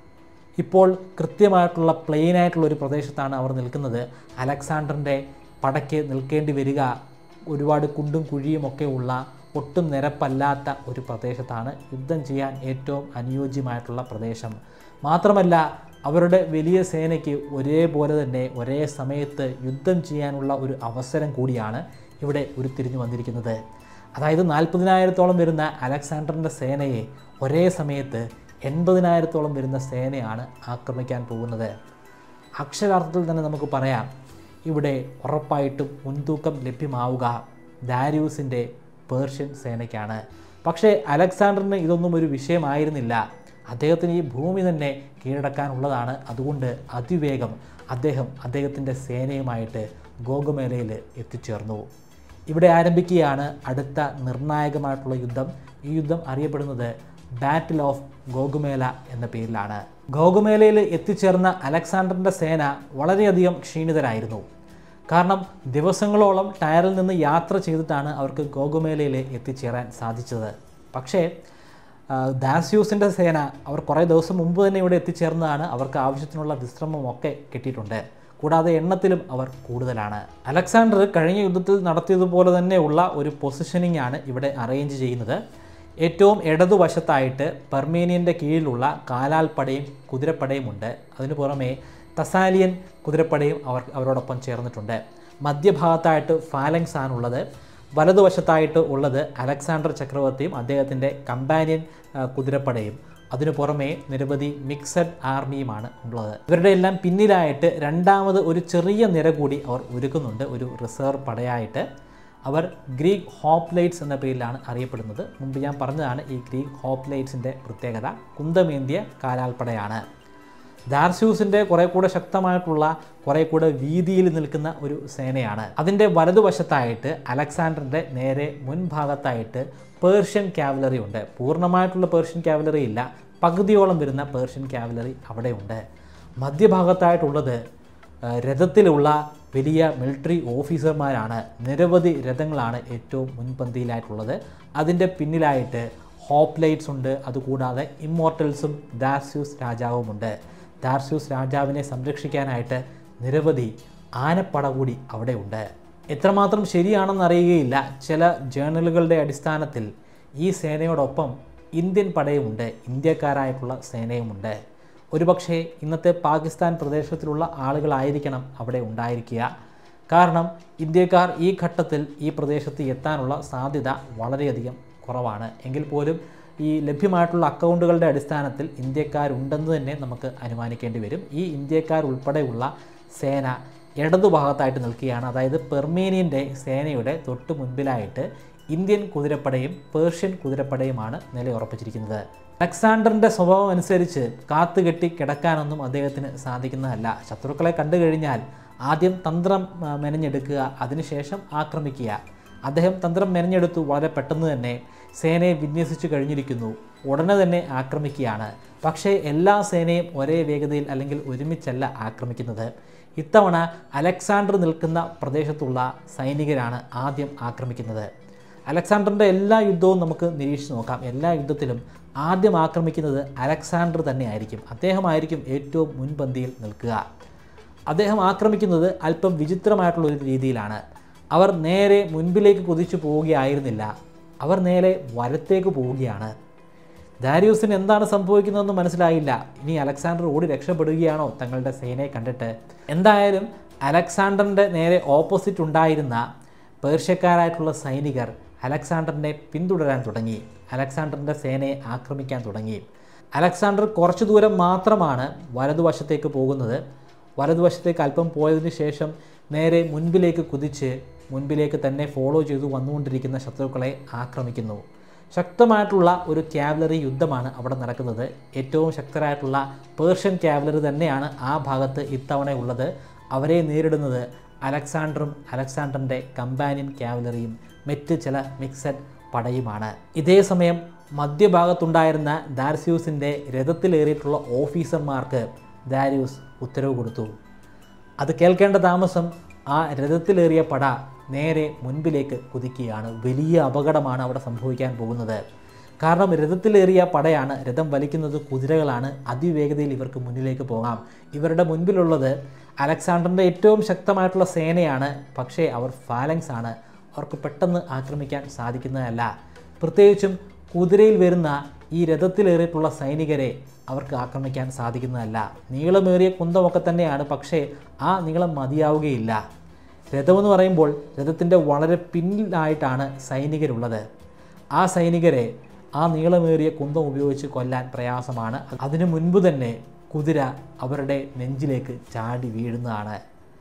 ഇപ്പോൾ കൃത്യമായിട്ടുള്ള പ്ലെയിൻ ആയിട്ടുള്ള ഒരു പ്രദേശത്താണ് അവർ നിൽക്കുന്നത് അലക്സാണ്ടറിൻ്റെ പടയ്ക്ക് നിൽക്കേണ്ടി വരിക ഒരുപാട് കുണ്ടും കുഴിയും ഒക്കെ ഉള്ള ഒട്ടും നിരപ്പല്ലാത്ത ഒരു പ്രദേശത്താണ് യുദ്ധം ചെയ്യാൻ ഏറ്റവും അനുയോജ്യമായിട്ടുള്ള പ്രദേശം മാത്രമല്ല അവരുടെ വലിയ സേനയ്ക്ക് ഒരേപോലെ തന്നെ ഒരേ സമയത്ത് യുദ്ധം ചെയ്യാനുള്ള ഒരു അവസരം കൂടിയാണ് ഇവിടെ ഉരുത്തിരിഞ്ഞു വന്നിരിക്കുന്നത് അതായത് നാൽപ്പതിനായിരത്തോളം വരുന്ന അലക്സാണ്ടറിൻ്റെ സേനയെ ഒരേ സമയത്ത് എൺപതിനായിരത്തോളം വരുന്ന സേനയാണ് ആക്രമിക്കാൻ പോകുന്നത് അക്ഷരാർത്ഥത്തിൽ തന്നെ നമുക്ക് പറയാം ഇവിടെ ഉറപ്പായിട്ടും മുൻതൂക്കം ലഭ്യമാവുക ദാരിയൂസിൻ്റെ പേർഷ്യൻ സേനയ്ക്കാണ് പക്ഷേ അലക്സാണ്ടറിന് ഇതൊന്നും ഒരു വിഷയമായിരുന്നില്ല അദ്ദേഹത്തിന് ഈ ഭൂമി തന്നെ കീഴടക്കാനുള്ളതാണ് അതുകൊണ്ട് അതിവേഗം അദ്ദേഹം അദ്ദേഹത്തിൻ്റെ സേനയുമായിട്ട് ഗോഗുമേലയിൽ എത്തിച്ചേർന്നു ഇവിടെ ആരംഭിക്കുകയാണ് അടുത്ത നിർണായകമായിട്ടുള്ള യുദ്ധം ഈ യുദ്ധം അറിയപ്പെടുന്നത് ബാറ്റിൽ ഓഫ് ഗോഗുമേല എന്ന പേരിലാണ് ഗോഗുമേലയിൽ എത്തിച്ചേർന്ന അലക്സാണ്ടറിൻ്റെ സേന വളരെയധികം ക്ഷീണിതരായിരുന്നു കാരണം ദിവസങ്ങളോളം ടയറിൽ നിന്ന് യാത്ര ചെയ്തിട്ടാണ് അവർക്ക് ഗോഗുമേലയിൽ എത്തിച്ചേരാൻ സാധിച്ചത് പക്ഷേ ആ, ദാസ്യൂസിൻ്റെ സേന അവർ കുറേ ദിവസം മുമ്പ് തന്നെ ഇവിടെ എത്തിച്ചേർന്നതാണ് അവർക്ക് ആവശ്യത്തിനുള്ള വിശ്രമമൊക്കെ കിട്ടിയിട്ടുണ്ട് കൂടാതെ എണ്ണത്തിലും അവർ കൂടുതലാണ് അലക്സാണ്ടർ കഴിഞ്ഞ യുദ്ധത്തിൽ നടത്തിയതുപോലെ തന്നെയുള്ള ഒരു പൊസിഷനിങ് ആണ് ഇവിടെ അറേഞ്ച് ചെയ്യുന്നത് ഏറ്റവും ഇടതുവശത്തായിട്ട് പെർമേനിയൻ്റെ കീഴിലുള്ള കാലാൽപ്പടയും കുതിരപ്പടയും ഉണ്ട് അതിനു പുറമെ തസാലിയൻ കുതിരപ്പടയും അവർ അവരോടൊപ്പം ചേർന്നിട്ടുണ്ട് മധ്യഭാഗത്തായിട്ട് ഫാലങ്സ് ആണുള്ളത് വലതുവശത്തായിട്ട് ഉള്ളത് അലക്സാണ്ടർ ചക്രവർത്തിയും അദ്ദേഹത്തിൻ്റെ കമ്പാനിയൻ ആ, കുതിരപ്പടയും അതിനു പുറമെ നിരവധി മിക്സഡ് ആർമിയുമാണ് ഉള്ളത് ഇവരുടെ എല്ലാം പിന്നിലായിട്ട് രണ്ടാമത് ഒരു ചെറിയ നിര കൂടി അവർ ഒരുക്കുന്നുണ്ട് ഒരു റിസർവ് പടയായിട്ട് അവർ ഗ്രീക്ക് ഹോപ്ലൈറ്റ്സ് എന്ന പേരിലാണ് അറിയപ്പെടുന്നത് മുമ്പ് ഞാൻ പറഞ്ഞതാണ് ഈ ഗ്രീക്ക് ഹോപ്ലൈറ്റ്സിൻ്റെ പ്രത്യേകത കുന്തമേന്തിയ കാലാൽപ്പടയാണ് ദാർസ്യൂസിൻ്റെ കുറേ കൂടെ ശക്തമായിട്ടുള്ള കുറേ കൂടെ വീതിയിൽ നിൽക്കുന്ന ഒരു സേനയാണ് അതിൻ്റെ വലതുവശത്തായിട്ട് അലക്സാണ്ടറിൻ്റെ നേരെ മുൻഭാഗത്തായിട്ട് പേർഷ്യൻ കാവലറി ഉണ്ട് പൂർണ്ണമായിട്ടുള്ള പേർഷ്യൻ കാവലറി ഇല്ല പകുതിയോളം വരുന്ന പേർഷ്യൻ കാവലറി അവിടെയുണ്ട് മധ്യഭാഗത്തായിട്ടുള്ളത് ആ, രഥത്തിലുള്ള വലിയ മിലിറ്ററി ഓഫീസർമാരാണ് നിരവധി രഥങ്ങളാണ് ഏറ്റവും മുൻപന്തിയിലായിട്ടുള്ളത് അതിൻ്റെ പിന്നിലായിട്ട് ഹോപ്ലൈറ്റ്സ് ഉണ്ട് അതുകൂടാതെ ഇമ്മോർട്ടൽസും ദാർസ്യൂസ് രാജാവുമുണ്ട് ദാർസ്യൂസ് രാജാവിനെ സംരക്ഷിക്കാനായിട്ട് നിരവധി ആനപ്പട കൂടി അവിടെയുണ്ട് എത്രമാത്രം ശരിയാണെന്ന് അറിയുകയില്ല ചില ജേർണലുകളുടെ അടിസ്ഥാനത്തിൽ ഈ സേനയോടൊപ്പം ഇന്ത്യൻ പടയുമുണ്ട് ഇന്ത്യക്കാരായിട്ടുള്ള സേനയുമുണ്ട് ഒരുപക്ഷെ ഇന്നത്തെ പാകിസ്ഥാൻ പ്രദേശത്തിലുള്ള ആളുകളായിരിക്കണം അവിടെ ഉണ്ടായിരിക്കുക കാരണം ഇന്ത്യക്കാർ ഈ ഘട്ടത്തിൽ ഈ പ്രദേശത്ത് എത്താനുള്ള സാധ്യത വളരെയധികം കുറവാണ് എങ്കിൽ പോലും ഈ ലഭ്യമായിട്ടുള്ള അക്കൗണ്ടുകളുടെ അടിസ്ഥാനത്തിൽ ഇന്ത്യക്കാരുണ്ടെന്ന് തന്നെ നമുക്ക് അനുമാനിക്കേണ്ടി വരും ഈ ഇന്ത്യക്കാർ ഉൾപ്പെടെയുള്ള സേന ഇടതുഭാഗത്തായിട്ട് നിൽക്കുകയാണ് അതായത് പെർമേനിയൻ്റെ സേനയുടെ തൊട്ട് മുൻപിലായിട്ട് ഇന്ത്യൻ കുതിരപ്പടയും പേർഷ്യൻ കുതിരപ്പടയുമാണ് നിലയുറപ്പിച്ചിരിക്കുന്നത് അലക്സാണ്ടറിൻ്റെ സ്വഭാവം അനുസരിച്ച് കാത്തുകെട്ടി കിടക്കാനൊന്നും അദ്ദേഹത്തിന് സാധിക്കുന്നതല്ല ശത്രുക്കളെ കണ്ടു കഴിഞ്ഞാൽ ആദ്യം തന്ത്രം ആ, മെനഞ്ഞെടുക്കുക അതിനുശേഷം ആക്രമിക്കുക അദ്ദേഹം തന്ത്രം മെനഞ്ഞെടുത്തു വളരെ പെട്ടെന്ന് തന്നെ സേനയെ വിന്യസിച്ചു കഴിഞ്ഞിരിക്കുന്നു ഉടനെ തന്നെ ആക്രമിക്കുകയാണ് പക്ഷേ എല്ലാ സേനയും ഒരേ വേഗതയിൽ അല്ലെങ്കിൽ ഒരുമിച്ചല്ല ആക്രമിക്കുന്നത് ഇത്തവണ അലക്സാണ്ടർ നിൽക്കുന്ന പ്രദേശത്തുള്ള സൈനികരാണ് ആദ്യം ആക്രമിക്കുന്നത് അലക്സാണ്ടറിൻ്റെ എല്ലാ യുദ്ധവും നമുക്ക് നിരീക്ഷിച്ച് നോക്കാം എല്ലാ യുദ്ധത്തിലും ആദ്യം ആക്രമിക്കുന്നത് അലക്സാണ്ടർ തന്നെയായിരിക്കും അദ്ദേഹമായിരിക്കും ഏറ്റവും മുൻപന്തിയിൽ നിൽക്കുക അദ്ദേഹം ആക്രമിക്കുന്നത് അല്പം വിചിത്രമായിട്ടുള്ള ഒരു രീതിയിലാണ് അവർ നേരെ മുൻപിലേക്ക് കുതിച്ചു പോവുകയായിരുന്നില്ല അവർ നേരെ വലത്തേക്ക് പോവുകയാണ് ദാരിയൂസിന് എന്താണ് സംഭവിക്കുന്നതെന്ന് മനസ്സിലായില്ല ഇനി അലക്സാണ്ടർ ഓടി രക്ഷപ്പെടുകയാണോ തങ്ങളുടെ സേനയെ കണ്ടിട്ട് എന്തായാലും അലക്സാണ്ടറിൻ്റെ നേരെ ഓപ്പോസിറ്റ് ഉണ്ടായിരുന്ന പേർഷ്യക്കാരായിട്ടുള്ള സൈനികർ അലക്സാണ്ടറിനെ പിന്തുടരാൻ തുടങ്ങി അലക്സാണ്ടറിൻ്റെ സേനയെ ആക്രമിക്കാൻ തുടങ്ങി അലക്സാണ്ടർ കുറച്ചു ദൂരം മാത്രമാണ് വലതുവശത്തേക്ക് പോകുന്നത് വലതുവശത്തേക്ക് അല്പം പോയതിനു ശേഷം നേരെ മുൻപിലേക്ക് കുതിച്ച് മുൻപിലേക്ക് തന്നെ ഫോളോ ചെയ്തു വന്നുകൊണ്ടിരിക്കുന്ന ശത്രുക്കളെ ആക്രമിക്കുന്നു ശക്തമായിട്ടുള്ള ഒരു ക്യാവലറി യുദ്ധമാണ് അവിടെ നടക്കുന്നത് ഏറ്റവും ശക്തരായിട്ടുള്ള പേർഷ്യൻ ക്യാവലറി തന്നെയാണ് ആ ഭാഗത്ത് ഇത്തവണ ഉള്ളത് അവരെ നേരിടുന്നത് അലക്സാണ്ടറും അലക്സാണ്ടറിൻ്റെ കമ്പാനിയൻ ക്യാവലറിയും മറ്റ് ചില മിക്സഡ് പടയുമാണ് ഇതേ സമയം മധ്യഭാഗത്തുണ്ടായിരുന്ന ദാർസ്യൂസിൻ്റെ രഥത്തിലേറിയിട്ടുള്ള ഓഫീസർമാർക്ക് ദാരിയൂസ് ഉത്തരവ് കൊടുത്തു അത് കേൾക്കേണ്ട താമസം ആ രഥത്തിലേറിയ പട നേരെ മുൻപിലേക്ക് കുതിക്കുകയാണ് വലിയ അപകടമാണ് അവിടെ സംഭവിക്കാൻ പോകുന്നത് കാരണം രഥത്തിലേറിയ പടയാണ് രഥം വലിക്കുന്നത് കുതിരകളാണ് അതിവേഗതയിൽ ഇവർക്ക് മുന്നിലേക്ക് പോകാം ഇവരുടെ മുൻപിലുള്ളത് അലക്സാണ്ടറിൻ്റെ ഏറ്റവും ശക്തമായിട്ടുള്ള സേനയാണ് പക്ഷേ അവർ ഫാലങ്സ് ആണ് അവർക്ക് പെട്ടെന്ന് ആക്രമിക്കാൻ സാധിക്കുന്നതല്ല പ്രത്യേകിച്ചും കുതിരയിൽ വരുന്ന ഈ രഥത്തിലേറിയിട്ടുള്ള സൈനികരെ അവർക്ക് ആക്രമിക്കാൻ സാധിക്കുന്നതല്ല നീളമേറിയ കുന്തമൊക്കെ തന്നെയാണ് പക്ഷേ ആ നീളം മതിയാവുകയില്ല രഥമെന്ന് പറയുമ്പോൾ രഥത്തിൻ്റെ വളരെ പിന്നിലായിട്ടാണ് സൈനികരുള്ളത് ആ സൈനികരെ ആ നീളമേറിയ കുന്തം ഉപയോഗിച്ച് കൊല്ലാൻ പ്രയാസമാണ് അതിനു മുൻപ് തന്നെ കുതിര അവരുടെ നെഞ്ചിലേക്ക് ചാടി വീഴുന്നതാണ്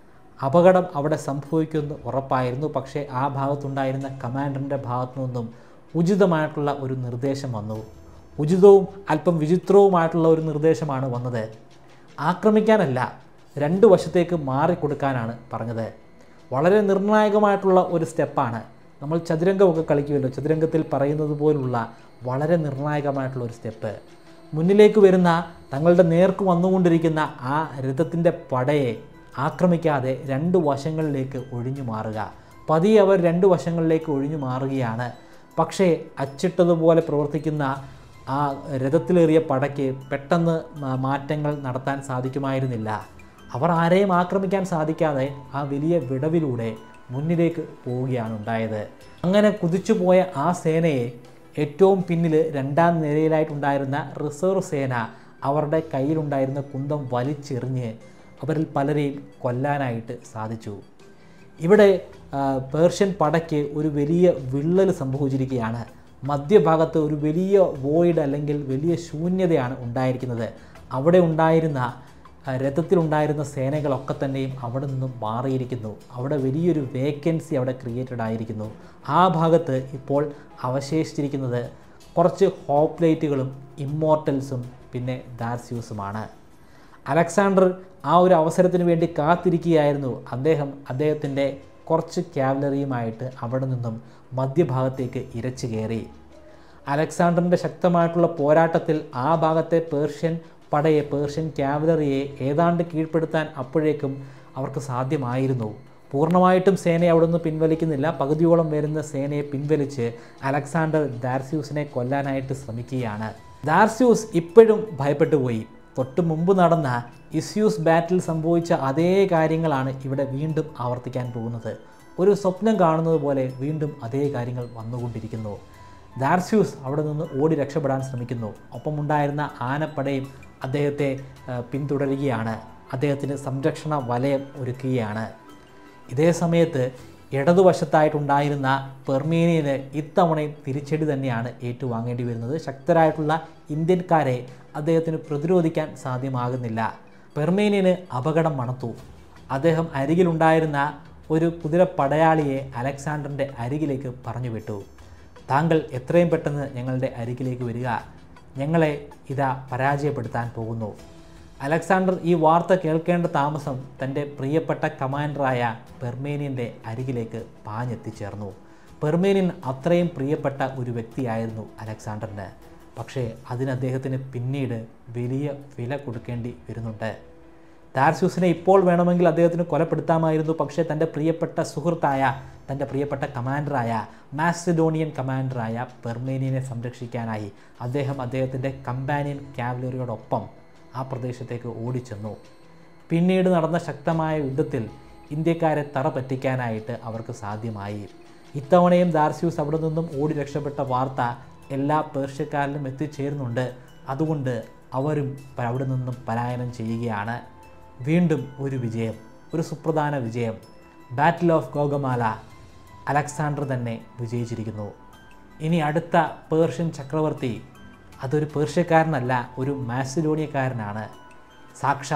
അപകടം അവിടെ സംഭവിക്കുമെന്ന് ഉറപ്പായിരുന്നു പക്ഷേ ആ ഭാഗത്തുണ്ടായിരുന്ന കമാൻഡറിൻ്റെ ഭാഗത്തു നിന്നും ഉചിതമായിട്ടുള്ള ഒരു നിർദ്ദേശം വന്നു ഉചിതവും അല്പം വിചിത്രവുമായിട്ടുള്ള ഒരു നിർദ്ദേശമാണ് വന്നത് ആക്രമിക്കാനല്ല രണ്ട് വശത്തേക്ക് മാറിക്കൊടുക്കാനാണ് പറഞ്ഞത് വളരെ നിർണായകമായിട്ടുള്ള ഒരു സ്റ്റെപ്പാണ് നമ്മൾ ചതുരംഗമൊക്കെ കളിക്കുമല്ലോ ചതുരംഗത്തിൽ പറയുന്നത് പോലുള്ള വളരെ നിർണായകമായിട്ടുള്ള ഒരു സ്റ്റെപ്പ് മുന്നിലേക്ക് വരുന്ന തങ്ങളുടെ നേർക്ക് വന്നുകൊണ്ടിരിക്കുന്ന ആ രഥത്തിൻ്റെ പടയെ ആക്രമിക്കാതെ രണ്ട് വശങ്ങളിലേക്ക് ഒഴിഞ്ഞു മാറുക പതിയെ അവർ രണ്ട് വശങ്ങളിലേക്ക് ഒഴിഞ്ഞു മാറുകയാണ് പക്ഷേ അച്ചിട്ടതുപോലെ പ്രവർത്തിക്കുന്ന ആ രഥത്തിലേറിയ പടയ്ക്ക് പെട്ടെന്ന് മാ- മാറ്റങ്ങൾ നടത്താൻ സാധിക്കുമായിരുന്നില്ല അവർ ആരെയും ആക്രമിക്കാൻ സാധിക്കാതെ ആ വലിയ വിടവിലൂടെ മുന്നിലേക്ക് പോവുകയാണ് ഉണ്ടായത് അങ്ങനെ കുതിച്ചുപോയ ആ സേനയെ ഏറ്റവും പിന്നിൽ രണ്ടാം നിരയിലായിട്ടുണ്ടായിരുന്ന റിസർവ് സേന അവരുടെ കയ്യിലുണ്ടായിരുന്ന കുന്തം വലിച്ചെറിഞ്ഞ് അവരിൽ പലരെയും കൊല്ലാനായിട്ട് സാധിച്ചു ഇവിടെ ആ, പേർഷ്യൻ പടയ്ക്ക് ഒരു വലിയ വിള്ളൽ സംഭവിച്ചിരിക്കുകയാണ് മധ്യഭാഗത്ത് ഒരു വലിയ വോയിഡ് അല്ലെങ്കിൽ വലിയ ശൂന്യതയാണ് ഉണ്ടായിരിക്കുന്നത് അവിടെ ഉണ്ടായിരുന്ന ആ, രഥത്തിലുണ്ടായിരുന്ന സേനകളൊക്കെ തന്നെയും അവിടെ നിന്നും മാറിയിരിക്കുന്നു അവിടെ വലിയൊരു വേക്കൻസി അവിടെ ക്രിയേറ്റഡ് ആയിരിക്കുന്നു ആ ഭാഗത്ത് ഇപ്പോൾ അവശേഷിച്ചിരിക്കുന്നത് കുറച്ച് ഹോപ്ലൈറ്റുകളും ഇമ്മോർട്ടൽസും പിന്നെ ദാർസ്യൂസുമാണ് അലക്സാണ്ടർ ആ ഒരു അവസരത്തിന് വേണ്ടി കാത്തിരിക്കുകയായിരുന്നു അദ്ദേഹം അദ്ദേഹത്തിൻ്റെ കുറച്ച് ക്യാവലറിയുമായിട്ട് അവിടെ നിന്നും മധ്യഭാഗത്തേക്ക് ഇരച്ചു കയറി അലക്സാണ്ടറിൻ്റെ ശക്തമായിട്ടുള്ള പോരാട്ടത്തിൽ ആ ഭാഗത്തെ പേർഷ്യൻ പടയെ പേർഷ്യൻ ക്യാവലറിയെ ഏതാണ്ട് കീഴ്പ്പെടുത്താൻ അപ്പോഴേക്കും അവർക്ക് സാധ്യമായിരുന്നു പൂർണ്ണമായിട്ടും സേനയെ അവിടെ നിന്ന് പിൻവലിക്കുന്നില്ല പകുതിയോളം വരുന്ന സേനയെ പിൻവലിച്ച് അലക്സാണ്ടർ ദാർസ്യൂസിനെ കൊല്ലാനായിട്ട് ശ്രമിക്കുകയാണ് ദാർസ്യൂസ് ഇപ്പോഴും ഭയപ്പെട്ടു പോയി തൊട്ട് മുമ്പ് നടന്ന ഇസ്യൂസ് ബാറ്റിൽ സംഭവിച്ച അതേ കാര്യങ്ങളാണ് ഇവിടെ വീണ്ടും ആവർത്തിക്കാൻ പോകുന്നത് ഒരു സ്വപ്നം കാണുന്നത് പോലെ വീണ്ടും അതേ കാര്യങ്ങൾ വന്നുകൊണ്ടിരിക്കുന്നു ദാർസ്യൂസ് അവിടെ നിന്ന് ഓടി രക്ഷപ്പെടാൻ ശ്രമിക്കുന്നു ഒപ്പമുണ്ടായിരുന്ന ആനപ്പടയും അദ്ദേഹത്തെ ആ, പിന്തുടരുകയാണ് അദ്ദേഹത്തിന് സംരക്ഷണ വലയം ഒരുക്കുകയാണ് ഇതേ സമയത്ത് ഇടതുവശത്തായിട്ടുണ്ടായിരുന്ന പെർമേനിയന് ഇത്തവണയും തിരിച്ചടി തന്നെയാണ് ഏറ്റുവാങ്ങേണ്ടി വരുന്നത് ശക്തരായിട്ടുള്ള ഇന്ത്യൻകാരെ അദ്ദേഹത്തിന് പ്രതിരോധിക്കാൻ സാധ്യമാകുന്നില്ല പെർമേനിയന് അപകടം മണത്തു അദ്ദേഹം അരികിലുണ്ടായിരുന്ന ഒരു കുതിര പടയാളിയെ അലക്സാണ്ടറിൻ്റെ അരികിലേക്ക് പറഞ്ഞു വിട്ടു താങ്കൾ എത്രയും പെട്ടെന്ന് ഞങ്ങളുടെ അരികിലേക്ക് വരിക ഞങ്ങളെ ഇതാ പരാജയപ്പെടുത്താൻ പോകുന്നു അലക്സാണ്ടർ ഈ വാർത്ത കേൾക്കേണ്ട താമസം തൻ്റെ പ്രിയപ്പെട്ട കമാൻഡറായ പെർമേനിയൻ്റെ അരികിലേക്ക് പാഞ്ഞെത്തിച്ചേർന്നു പെർമേനിയൻ അത്രയും പ്രിയപ്പെട്ട ഒരു വ്യക്തിയായിരുന്നു അലക്സാണ്ടറിന് പക്ഷേ അതിന് അദ്ദേഹത്തിന് പിന്നീട് വലിയ വില കൊടുക്കേണ്ടി വരുന്നുണ്ട് ദാർസ്യൂസിനെ ഇപ്പോൾ വേണമെങ്കിൽ അദ്ദേഹത്തിന് കൊലപ്പെടുത്താമായിരുന്നു പക്ഷേ തൻ്റെ പ്രിയപ്പെട്ട സുഹൃത്തായ തൻ്റെ പ്രിയപ്പെട്ട കമാൻഡറായ മാസിഡോണിയൻ കമാൻഡറായ പെർമേനിയനെ സംരക്ഷിക്കാനായി അദ്ദേഹം അദ്ദേഹത്തിൻ്റെ കമ്പാനിയൻ കാവലറിയോടൊപ്പം ആ പ്രദേശത്തേക്ക് ഓടിച്ചെന്നു പിന്നീട് നടന്ന ശക്തമായ യുദ്ധത്തിൽ ഇന്ത്യക്കാരെ തറ പറ്റിക്കാനായിട്ട് അവർക്ക് സാധ്യമായി ഇത്തവണയും ദാർസ്യൂസ് അവിടെ നിന്നും ഓടി രക്ഷപ്പെട്ട വാർത്ത എല്ലാ പേർഷ്യക്കാരിലും എത്തിച്ചേരുന്നുണ്ട് അതുകൊണ്ട് അവരും പ- അവിടെ നിന്നും പലായനം ചെയ്യുകയാണ് വീണ്ടും ഒരു വിജയം ഒരു സുപ്രധാന വിജയം ബാറ്റിൽ ഓഫ് ഗോഗമാല അലക്സാണ്ടർ തന്നെ വിജയിച്ചിരിക്കുന്നു ഇനി അടുത്ത പേർഷ്യൻ ചക്രവർത്തി അതൊരു പേർഷ്യക്കാരനല്ല ഒരു മാസിഡോണിയക്കാരനാണ് സാക്ഷാൽ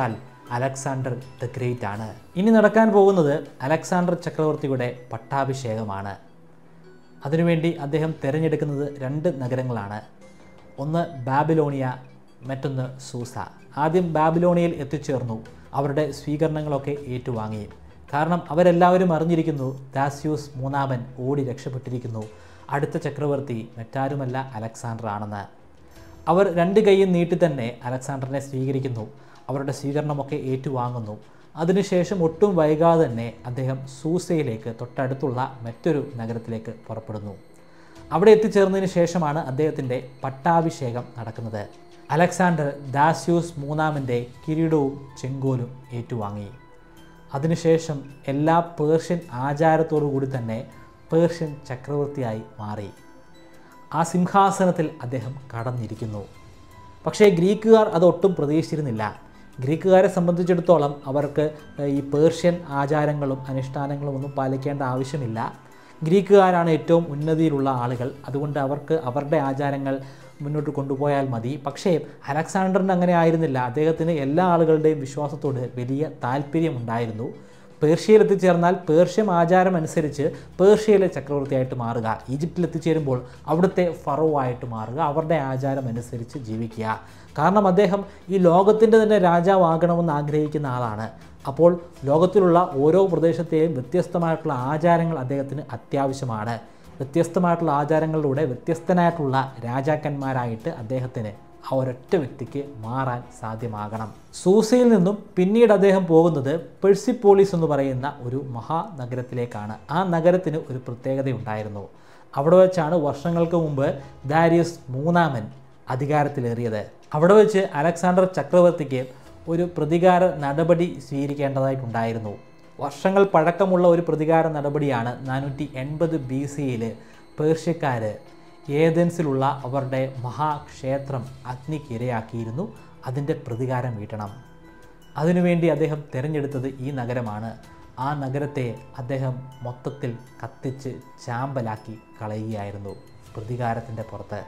അലക്സാണ്ടർ ദ ഗ്രേറ്റ് ആണ് ഇനി നടക്കാൻ പോകുന്നത് അലക്സാണ്ടർ ചക്രവർത്തിയുടെ പട്ടാഭിഷേകമാണ് അതിനുവേണ്ടി അദ്ദേഹം തിരഞ്ഞെടുക്കുന്നത് രണ്ട് നഗരങ്ങളാണ് ഒന്ന് ബാബിലോണിയ മറ്റൊന്ന് സൂസ ആദ്യം ബാബിലോണിയയിൽ എത്തിച്ചേർന്നു അവരുടെ സ്വീകരണങ്ങളൊക്കെ ഏറ്റുവാങ്ങി കാരണം അവരെല്ലാവരും അറിഞ്ഞിരിക്കുന്നു ദാസ്യൂസ് മൂന്നാമൻ ഓടി രക്ഷപ്പെട്ടിരിക്കുന്നു അടുത്ത ചക്രവർത്തി മറ്റാരുമല്ല അലക്സാണ്ടർ ആണെന്ന് അവർ രണ്ട് കൈയും നീട്ടി തന്നെ അലക്സാണ്ടറിനെ സ്വീകരിക്കുന്നു അവരുടെ സ്വീകരണമൊക്കെ ഏറ്റുവാങ്ങുന്നു അതിനുശേഷം ഒട്ടും വൈകാതെ തന്നെ അദ്ദേഹം സൂസയിലേക്ക് തൊട്ടടുത്തുള്ള മറ്റൊരു നഗരത്തിലേക്ക് പുറപ്പെടുന്നു അവിടെ എത്തിച്ചേർന്നതിന് ശേഷമാണ് അദ്ദേഹത്തിൻ്റെ പട്ടാഭിഷേകം നടക്കുന്നത് അലക്സാണ്ടർ ദാസ്യൂസ് മൂന്നാമൻ്റെ കിരീടവും ചെങ്കോലും ഏറ്റുവാങ്ങി അതിനുശേഷം എല്ലാ പേർഷ്യൻ ആചാരത്തോടു കൂടി തന്നെ പേർഷ്യൻ ചക്രവർത്തിയായി മാറി ആ സിംഹാസനത്തിൽ അദ്ദേഹം കടന്നിരിക്കുന്നു പക്ഷേ ഗ്രീക്കുകാർ അതൊട്ടും പ്രതീക്ഷിച്ചിരുന്നില്ല ഗ്രീക്കുകാരെ സംബന്ധിച്ചിടത്തോളം അവർക്ക് ഈ പേർഷ്യൻ ആചാരങ്ങളും അനുഷ്ഠാനങ്ങളും ഒന്നും പാലിക്കേണ്ട ആവശ്യമില്ല ഗ്രീക്കുകാരാണ് ഏറ്റവും ഉന്നതിയിലുള്ള ആളുകൾ അതുകൊണ്ട് അവർക്ക് അവരുടെ ആചാരങ്ങൾ മുന്നോട്ട് കൊണ്ടുപോയാൽ മതി പക്ഷേ അലക്സാണ്ടറിന് അങ്ങനെ ആയിരുന്നില്ല അദ്ദേഹത്തിന് എല്ലാ ആളുകളുടെയും വിശ്വാസത്തോട് വലിയ താല്പര്യമുണ്ടായിരുന്നു പേർഷ്യയിൽ എത്തിച്ചേർന്നാൽ പേർഷ്യൻ ആചാരം അനുസരിച്ച് പേർഷ്യയിലെ ചക്രവർത്തിയായിട്ട് മാറുക ഈജിപ്തിൽ എത്തിച്ചേരുമ്പോൾ അവിടുത്തെ ഫറോ ആയിട്ട് മാറുക അവരുടെ ആചാരം അനുസരിച്ച് ജീവിക്കുക കാരണം അദ്ദേഹം ഈ ലോകത്തിൻ്റെ തന്നെ രാജാവാകണമെന്ന് ആഗ്രഹിക്കുന്ന ആളാണ് അപ്പോൾ ലോകത്തിലുള്ള ഓരോ പ്രദേശത്തെയും വ്യത്യസ്തമായിട്ടുള്ള ആചാരങ്ങൾ അദ്ദേഹത്തിന് അത്യാവശ്യമാണ് വ്യത്യസ്തമായിട്ടുള്ള ആചാരങ്ങളിലൂടെ വ്യത്യസ്തനായിട്ടുള്ള രാജാക്കന്മാരായിട്ട് അദ്ദേഹത്തിന് ആ ഒരൊറ്റ വ്യക്തിക്ക് മാറാൻ സാധ്യമാകണം സൂസയിൽ നിന്നും പിന്നീട് അദ്ദേഹം പോകുന്നത് പെഴ്സിപ്പോളിസ് എന്ന് പറയുന്ന ഒരു മഹാനഗരത്തിലേക്കാണ് ആ നഗരത്തിന് ഒരു പ്രത്യേകതയുണ്ടായിരുന്നു അവിടെ വെച്ചാണ് വർഷങ്ങൾക്ക് മുമ്പ് ദാരിയസ് മൂന്നാമൻ അധികാരത്തിലേറിയത് അവിടെ വെച്ച് അലക്സാണ്ടർ ചക്രവർത്തിക്ക് ഒരു പ്രതികാര നടപടി സ്വീകരിക്കേണ്ടതായിട്ടുണ്ടായിരുന്നു വർഷങ്ങൾ പഴക്കമുള്ള ഒരു പ്രതികാര നടപടിയാണ് നാനൂറ്റി എൺപത് ബി സിയിൽ പേർഷ്യക്കാർ ഏതൻസിലുള്ള അവരുടെ മഹാക്ഷേത്രം അഗ്നിക്ക് ഇരയാക്കിയിരുന്നു അതിൻ്റെ പ്രതികാരം വീട്ടണം അതിനുവേണ്ടി അദ്ദേഹം തിരഞ്ഞെടുത്തത് ഈ നഗരമാണ് ആ നഗരത്തെ അദ്ദേഹം മൊത്തത്തിൽ കത്തിച്ച് ചാമ്പലാക്കി കളയുകയായിരുന്നു പ്രതികാരത്തിൻ്റെ പുറത്ത്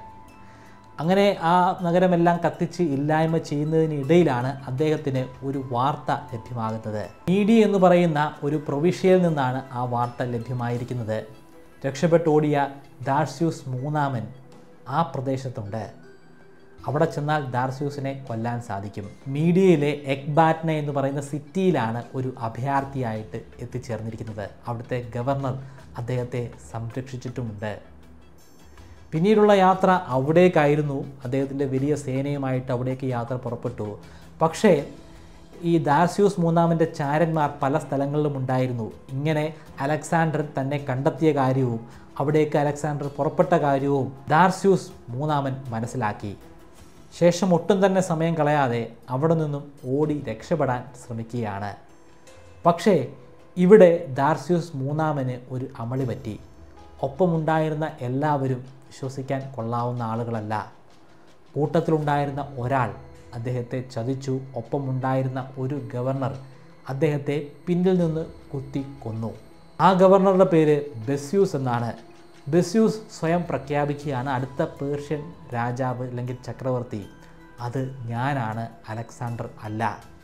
അങ്ങനെ ആ നഗരമെല്ലാം കത്തിച്ച് ഇല്ലായ്മ ചെയ്യുന്നതിനിടയിലാണ് അദ്ദേഹത്തിന് ഒരു വാർത്ത ലഭ്യമാകുന്നത് മീഡിയ എന്ന് പറയുന്ന ഒരു പ്രൊവിഷ്യയിൽ നിന്നാണ് ആ വാർത്ത ലഭ്യമായിരിക്കുന്നത് രക്ഷപ്പെട്ടോടിയ ദാർസ്യൂസ് മൂന്നാമൻ ആ പ്രദേശത്തുണ്ട് അവിടെ ചെന്നാൽ ദാർസ്യൂസിനെ കൊല്ലാൻ സാധിക്കും മീഡിയയിലെ എക്ബാറ്റ്ന എന്ന് പറയുന്ന സിറ്റിയിലാണ് ഒരു അഭയാർത്ഥിയായിട്ട് എത്തിച്ചേർന്നിരിക്കുന്നത് അവിടുത്തെ ഗവർണർ അദ്ദേഹത്തെ സംരക്ഷിച്ചിട്ടുമുണ്ട് പിന്നീടുള്ള യാത്ര അവിടേക്കായിരുന്നു അദ്ദേഹത്തിൻ്റെ വലിയ സേനയുമായിട്ട് അവിടേക്ക് യാത്ര പുറപ്പെട്ടു പക്ഷേ ഈ ദാർസ്യൂസ് മൂന്നാമൻ്റെ ചാരന്മാർ പല സ്ഥലങ്ങളിലും ഉണ്ടായിരുന്നു ഇങ്ങനെ അലക്സാണ്ടർ തന്നെ കണ്ടെത്തിയ കാര്യവും അവിടേക്ക് അലക്സാണ്ടർ പുറപ്പെട്ട കാര്യവും ദാർസ്യൂസ് മൂന്നാമൻ മനസ്സിലാക്കി ശേഷം ഒട്ടും തന്നെ സമയം കളയാതെ അവിടെ നിന്നും ഓടി രക്ഷപ്പെടാൻ ശ്രമിക്കുകയാണ് പക്ഷേ ഇവിടെ ദാർസ്യൂസ് മൂന്നാമന് ഒരു അമളി പറ്റി ഒപ്പമുണ്ടായിരുന്ന എല്ലാവരും വിശ്വസിക്കാൻ കൊള്ളാവുന്ന ആളുകളല്ല കൂട്ടത്തിലുണ്ടായിരുന്ന ഒരാൾ അദ്ദേഹത്തെ ചതിച്ചു ഒപ്പമുണ്ടായിരുന്ന ഒരു ഗവർണർ അദ്ദേഹത്തെ പിന്നിൽ നിന്ന് കുത്തി കൊന്നു ആ ഗവർണറുടെ പേര് ബെസ്യൂസ് എന്നാണ് ബെസ്യൂസ് സ്വയം പ്രഖ്യാപിക്കുകയാണ് അടുത്ത പേർഷ്യൻ രാജാവ് അല്ലെങ്കിൽ ചക്രവർത്തി അത് ഞാനാണ് അലക്സാണ്ടർ അല്ല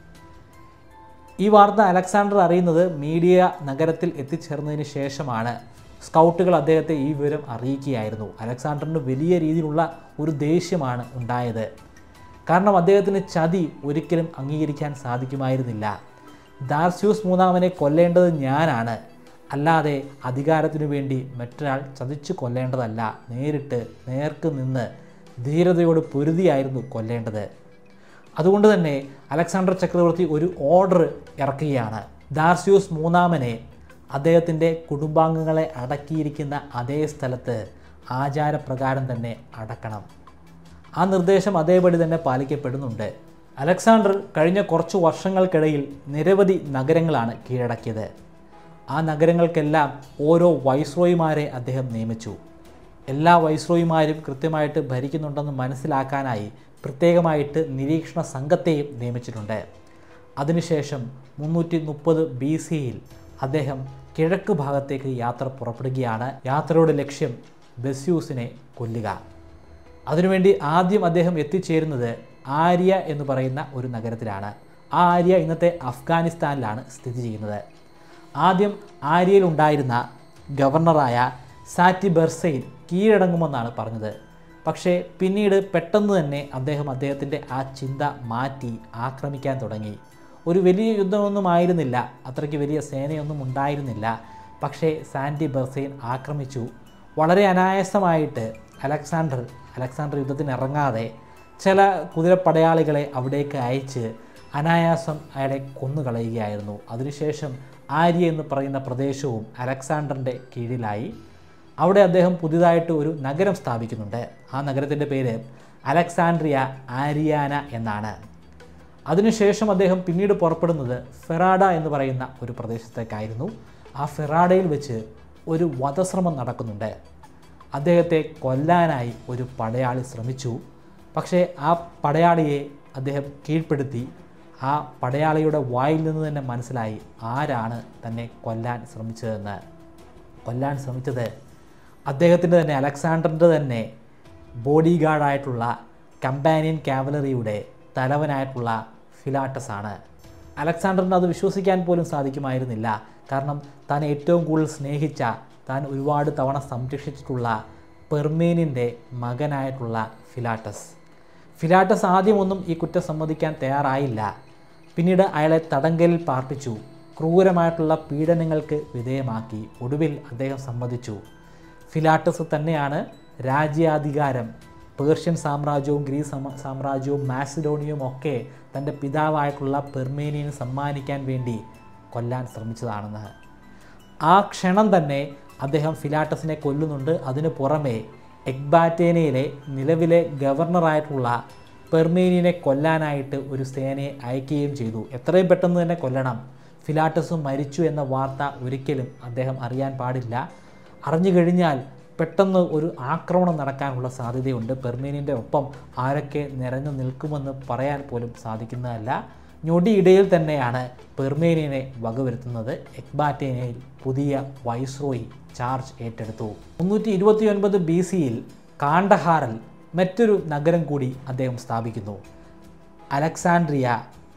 ഈ വാർത്ത അലക്സാണ്ടർ അറിയുന്നത് മീഡിയ നഗരത്തിൽ എത്തിച്ചേർന്നതിന് ശേഷമാണ് സ്കൗട്ടുകൾ അദ്ദേഹത്തെ ഈ വിവരം അറിയിക്കുകയായിരുന്നു അലക്സാണ്ടറിന് വലിയ രീതിയിലുള്ള ഒരു ദേഷ്യമാണ് ഉണ്ടായത് കാരണം അദ്ദേഹത്തിന് ചതി ഒരിക്കലും അംഗീകരിക്കാൻ സാധിക്കുമായിരുന്നില്ല ദാർസ്യൂസ് മൂന്നാമനെ കൊല്ലേണ്ടത് ഞാനാണ് അല്ലാതെ അധികാരത്തിനു വേണ്ടി മറ്റൊരാൾ ചതിച്ചു കൊല്ലേണ്ടതല്ല നേരിട്ട് നേർക്ക് നിന്ന് ധീരതയോട് പൊരുതിയായിരുന്നു കൊല്ലേണ്ടത് അതുകൊണ്ട് തന്നെ അലക്സാണ്ടർ ചക്രവർത്തി ഒരു ഓർഡർ ഇറക്കുകയാണ് ദാർസ്യൂസ് മൂന്നാമനെ അദ്ദേഹത്തിൻ്റെ കുടുംബാംഗങ്ങളെ അടക്കിയിരിക്കുന്ന അതേ സ്ഥലത്ത് ആചാരപ്രകാരം തന്നെ അടക്കണം ആ നിർദ്ദേശം അതേപടി തന്നെ പാലിക്കപ്പെടുന്നുണ്ട് അലക്സാണ്ടർ കഴിഞ്ഞ കുറച്ച് വർഷങ്ങൾക്കിടയിൽ നിരവധി നഗരങ്ങളാണ് കീഴടക്കിയത് ആ നഗരങ്ങൾക്കെല്ലാം ഓരോ വൈസ്രോയിമാരെ അദ്ദേഹം നിയമിച്ചു എല്ലാ വൈസ്രോയിമാരും കൃത്യമായിട്ട് ഭരിക്കുന്നുണ്ടെന്ന് മനസ്സിലാക്കാനായി പ്രത്യേകമായിട്ട് നിരീക്ഷണ സംഘത്തെയും നിയമിച്ചിട്ടുണ്ട് അതിനുശേഷം മുന്നൂറ്റി മുപ്പത് ബി സിയിൽ അദ്ദേഹം കിഴക്ക് ഭാഗത്തേക്ക് യാത്ര പുറപ്പെടുകയാണ് യാത്രയുടെ ലക്ഷ്യം ബെസ്യൂസിനെ കൊല്ലുക അതിനുവേണ്ടി ആദ്യം അദ്ദേഹം എത്തിച്ചേരുന്നത് ആര്യ എന്ന് പറയുന്ന ഒരു നഗരത്തിലാണ് ആ ആര്യ ഇന്നത്തെ അഫ്ഗാനിസ്ഥാനിലാണ് സ്ഥിതി ചെയ്യുന്നത് ആദ്യം ആര്യയിൽ ഉണ്ടായിരുന്ന ഗവർണറായ സാറ്റി ബെർസൈൻ കീഴടങ്ങുമെന്നാണ് പറഞ്ഞത് പക്ഷേ പിന്നീട് പെട്ടെന്ന് തന്നെ അദ്ദേഹം അദ്ദേഹത്തിൻ്റെ ആ ചിന്ത മാറ്റി ആക്രമിക്കാൻ തുടങ്ങി ഒരു വലിയ യുദ്ധമൊന്നും ആയിരുന്നില്ല അത്രയ്ക്ക് വലിയ സേനയൊന്നും ഉണ്ടായിരുന്നില്ല പക്ഷേ സാൻഡി ബെർസൈൻ ആക്രമിച്ചു വളരെ അനായാസമായിട്ട് അലക്സാണ്ടർ അലക്സാണ്ടർ യുദ്ധത്തിന് ഇറങ്ങാതെ ചില കുതിരപ്പടയാളികളെ അവിടേക്ക് അയച്ച് അനായാസം അയാളെ കൊന്നുകളയുകയായിരുന്നു അതിനുശേഷം ആര്യ എന്ന് പറയുന്ന പ്രദേശവും അലക്സാണ്ടറിൻ്റെ കീഴിലായി അവിടെ അദ്ദേഹം പുതിയതായിട്ട് ഒരു നഗരം സ്ഥാപിക്കുന്നുണ്ട് ആ നഗരത്തിൻ്റെ പേര് അലക്സാൻഡ്രിയ ആരിയാന എന്നാണ് അതിനുശേഷം അദ്ദേഹം പിന്നീട് പുറപ്പെടുന്നത് ഫെറാഡ എന്ന് പറയുന്ന ഒരു പ്രദേശത്തേക്കായിരുന്നു ആ ഫെറാഡയിൽ വെച്ച് ഒരു വധശ്രമം നടക്കുന്നുണ്ട് അദ്ദേഹത്തെ കൊല്ലാനായി ഒരു പടയാളി ശ്രമിച്ചു പക്ഷേ ആ പടയാളിയെ അദ്ദേഹം കീഴ്പ്പെടുത്തി ആ പടയാളിയുടെ വായിൽ നിന്ന് തന്നെ മനസ്സിലായി ആരാണ് തന്നെ കൊല്ലാൻ ശ്രമിച്ചതെന്ന് കൊല്ലാൻ ശ്രമിച്ചത് അദ്ദേഹത്തിൻ്റെ തന്നെ അലക്സാണ്ടറിൻ്റെ തന്നെ ബോഡി ഗാർഡായിട്ടുള്ള കമ്പാനിയൻ കാവലറിയുടെ തലവനായിട്ടുള്ള ഫിലാട്ടസ് ആണ് അലക്സാണ്ടറിന് അത് വിശ്വസിക്കാൻ പോലും സാധിക്കുമായിരുന്നില്ല കാരണം താൻ ഏറ്റവും കൂടുതൽ സ്നേഹിച്ച താൻ ഒരുപാട് തവണ സംരക്ഷിച്ചിട്ടുള്ള പെർമേനിൻ്റെ മകനായിട്ടുള്ള ഫിലാട്ടസ് ഫിലാട്ടസ് ആദ്യമൊന്നും ഈ കുറ്റം സമ്മതിക്കാൻ തയ്യാറായില്ല പിന്നീട് അയാളെ തടങ്കലിൽ പാർപ്പിച്ചു ക്രൂരമായിട്ടുള്ള പീഡനങ്ങൾക്ക് വിധേയമാക്കി ഒടുവിൽ അദ്ദേഹം സമ്മതിച്ചു ഫിലാട്ടസ് തന്നെയാണ് രാജ്യാധികാരം പേർഷ്യൻ സാമ്രാജ്യവും ഗ്രീസ് സമ- സാമ്രാജ്യവും മാസിഡോണിയയും ഒക്കെ തൻ്റെ പിതാവായിട്ടുള്ള പെർമേനിയന് സമ്മാനിക്കാൻ വേണ്ടി കൊല്ലാൻ ശ്രമിച്ചതാണെന്ന് ആ ക്ഷണം തന്നെ അദ്ദേഹം ഫിലാട്ടസിനെ കൊല്ലുന്നുണ്ട് അതിനു പുറമെ എഗ്ബാറ്റേനയിലെ നിലവിലെ ഗവർണറായിട്ടുള്ള പെർമേനിയനെ കൊല്ലാനായിട്ട് ഒരു സേനയെ അയക്കുകയും ചെയ്തു എത്രയും പെട്ടെന്ന് തന്നെ കൊല്ലണം ഫിലാട്ടസും മരിച്ചു എന്ന വാർത്ത ഒരിക്കലും അദ്ദേഹം അറിയാൻ പാടില്ല അറിഞ്ഞു കഴിഞ്ഞാൽ പെട്ടെന്ന് ഒരു ആക്രമണം നടക്കാനുള്ള സാധ്യതയുണ്ട് പെർമേനിയൻ്റെ ഒപ്പം ആരൊക്കെ നിറഞ്ഞു നിൽക്കുമെന്ന് പറയാൻ പോലും സാധിക്കുന്നതല്ല ഞൊടിയിടയിൽ തന്നെയാണ് പെർമേനിയനെ വകവരുത്തുന്നത് എക്ബാറ്റേനയിൽ പുതിയ വൈസ്രോയി ചാർജ് ഏറ്റെടുത്തു മുന്നൂറ്റി ഇരുപത്തി ഒൻപത് ബി സിയിൽ കാണ്ടഹാറിൽ മറ്റൊരു നഗരം കൂടി അദ്ദേഹം സ്ഥാപിക്കുന്നു അലക്സാൻഡ്രിയ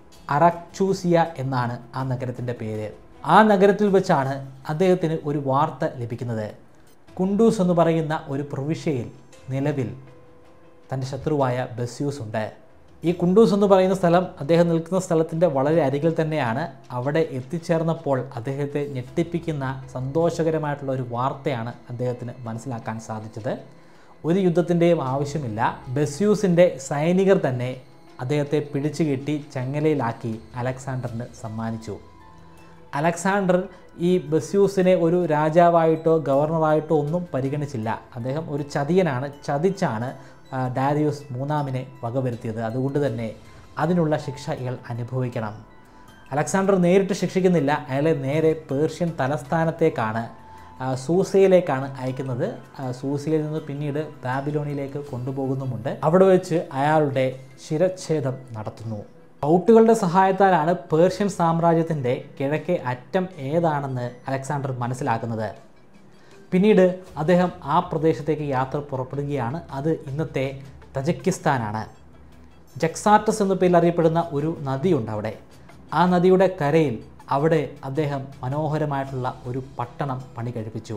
അറക്ചൂസിയ എന്നാണ് ആ നഗരത്തിൻ്റെ പേര് ആ നഗരത്തിൽ വെച്ചാണ് അദ്ദേഹത്തിന് ഒരു വാർത്ത ലഭിക്കുന്നത് കുണ്ടൂസ് എന്ന് പറയുന്ന ഒരു പ്രവിശ്യയിൽ നിലവിൽ തൻ്റെ ശത്രുവായ ബസ്യൂസ് ഉണ്ട് ഈ കുണ്ടൂസ് എന്ന് പറയുന്ന സ്ഥലം അദ്ദേഹം നിൽക്കുന്ന സ്ഥലത്തിൻ്റെ വളരെ അരികിൽ തന്നെയാണ് അവിടെ എത്തിച്ചേർന്നപ്പോൾ അദ്ദേഹത്തെ ഞെട്ടിപ്പിക്കുന്ന സന്തോഷകരമായിട്ടുള്ള ഒരു വാർത്തയാണ് അദ്ദേഹത്തിന് മനസ്സിലാക്കാൻ സാധിച്ചത് ഒരു യുദ്ധത്തിൻ്റെയും ആവശ്യമില്ല ബസ്യൂസിൻ്റെ സൈനികർ തന്നെ അദ്ദേഹത്തെ പിടിച്ചു കെട്ടി ചങ്ങലയിലാക്കി അലക്സാണ്ടറിന് സമ്മാനിച്ചു അലക്സാണ്ടർ ഈ ബസ്യൂസിനെ ഒരു രാജാവായിട്ടോ ഗവർണറായിട്ടോ ഒന്നും പരിഗണിച്ചില്ല അദ്ദേഹം ഒരു ചതിയനാണ് ചതിച്ചാണ് ആ, ഡാരിയോസ് മൂന്നാമിനെ വകവരുത്തിയത് അതുകൊണ്ട് തന്നെ അതിനുള്ള ശിക്ഷ ഇയാൾ അനുഭവിക്കണം അലക്സാണ്ടർ നേരിട്ട് ശിക്ഷിക്കുന്നില്ല അയാളെ നേരെ പേർഷ്യൻ തലസ്ഥാനത്തേക്കാണ് ആ, സൂസയിലേക്കാണ് അയക്കുന്നത് ആ, സൂസയിൽ നിന്ന് പിന്നീട് ബാബിലോണിയിലേക്ക് കൊണ്ടുപോകുന്നുമുണ്ട് അവിടെ വെച്ച് അയാളുടെ ശിരച്ഛേദം നടത്തുന്നു ഔട്ടുകളുടെ സഹായത്താലാണ് പേർഷ്യൻ സാമ്രാജ്യത്തിൻ്റെ കിഴക്കേ അറ്റം ഏതാണെന്ന് അലക്സാണ്ടർ മനസ്സിലാക്കുന്നത് പിന്നീട് അദ്ദേഹം ആ പ്രദേശത്തേക്ക് യാത്ര പുറപ്പെടുകയാണ് അത് ഇന്നത്തെ തജക്കിസ്ഥാനാണ് ജക്സാർട്ടസ് എന്ന പേരിൽ അറിയപ്പെടുന്ന ഒരു നദിയുണ്ട് അവിടെ ആ നദിയുടെ കരയിൽ അവിടെ അദ്ദേഹം മനോഹരമായിട്ടുള്ള ഒരു പട്ടണം പണി കഴിപ്പിച്ചു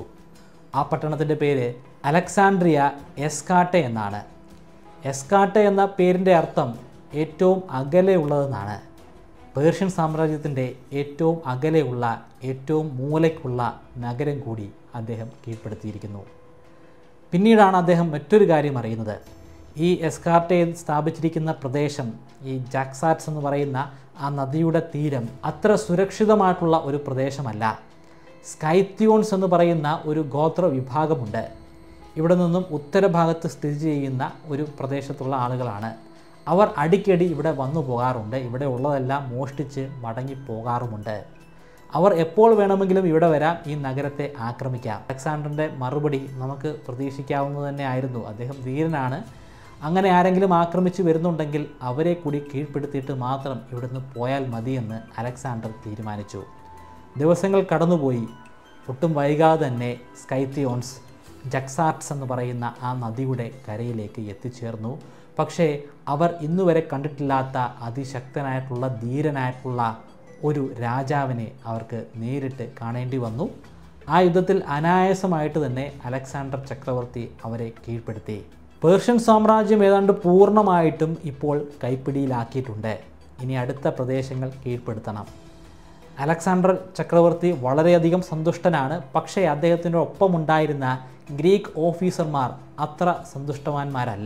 ആ പട്ടണത്തിൻ്റെ പേര് അലക്സാൻഡ്രിയ എസ്കാട്ടെ എന്നാണ് എസ്കാട്ടെ എന്ന പേരിൻ്റെ അർത്ഥം ഏറ്റവും അകലെയുള്ളതെന്നാണ് പേർഷ്യൻ സാമ്രാജ്യത്തിൻ്റെ ഏറ്റവും അകലെയുള്ള ഏറ്റവും മൂലയ്ക്കുള്ള നഗരം കൂടി അദ്ദേഹം കീഴ്പ്പെടുത്തിയിരിക്കുന്നു പിന്നീടാണ് അദ്ദേഹം മറ്റൊരു കാര്യം അറിയുന്നത് ഈ എസ്കാർട്ടയിൽ സ്ഥാപിച്ചിരിക്കുന്ന പ്രദേശം ഈ ജാക്സാറ്റ്സ് എന്ന് പറയുന്ന ആ നദിയുടെ തീരം അത്ര സുരക്ഷിതമായിട്ടുള്ള ഒരു പ്രദേശമല്ല സ്കൈത്യോൺസ് എന്ന് പറയുന്ന ഒരു ഗോത്ര വിഭാഗമുണ്ട് ഇവിടെ നിന്നും ഉത്തരഭാഗത്ത് സ്ഥിതി ചെയ്യുന്ന ഒരു പ്രദേശത്തുള്ള ആളുകളാണ് അവർ അടിക്കടി ഇവിടെ വന്നു പോകാറുണ്ട് ഇവിടെ ഉള്ളതെല്ലാം മോഷ്ടിച്ച് മടങ്ങി പോകാറുമുണ്ട് അവർ എപ്പോൾ വേണമെങ്കിലും ഇവിടെ വരാം ഈ നഗരത്തെ ആക്രമിക്കാം അലക്സാണ്ടറിൻ്റെ മറുപടി നമുക്ക് പ്രതീക്ഷിക്കാവുന്നത് തന്നെ ആയിരുന്നു അദ്ദേഹം ധീരനാണ് അങ്ങനെ ആരെങ്കിലും ആക്രമിച്ച് വരുന്നുണ്ടെങ്കിൽ അവരെ കൂടി കീഴ്പ്പെടുത്തിയിട്ട് മാത്രം ഇവിടുന്ന് പോയാൽ മതിയെന്ന് അലക്സാണ്ടർ തീരുമാനിച്ചു ദിവസങ്ങൾ കടന്നുപോയി ഒട്ടും വൈകാതെ തന്നെ സ്കൈത്തിയോൺസ് ജക്സാർട്സ് എന്ന് പറയുന്ന ആ നദിയുടെ കരയിലേക്ക് എത്തിച്ചേർന്നു പക്ഷേ അവർ ഇന്നുവരെ കണ്ടിട്ടില്ലാത്ത അതിശക്തനായിട്ടുള്ള ധീരനായിട്ടുള്ള ഒരു രാജാവിനെ അവർക്ക് നേരിട്ട് കാണേണ്ടി വന്നു ആ യുദ്ധത്തിൽ അനായാസമായിട്ട് തന്നെ അലക്സാണ്ടർ ചക്രവർത്തി അവരെ കീഴ്പ്പെടുത്തി പേർഷ്യൻ സാമ്രാജ്യം ഏതാണ്ട് പൂർണ്ണമായിട്ടും ഇപ്പോൾ കൈപ്പിടിയിലാക്കിയിട്ടുണ്ട് ഇനി അടുത്ത പ്രദേശങ്ങൾ കീഴ്പ്പെടുത്തണം അലക്സാണ്ടർ ചക്രവർത്തി വളരെയധികം സന്തുഷ്ടനാണ് പക്ഷേ അദ്ദേഹത്തിൻ്റെ ഒപ്പമുണ്ടായിരുന്ന ഗ്രീക്ക് ഓഫീസർമാർ അത്ര സന്തുഷ്ടവാന്മാരല്ല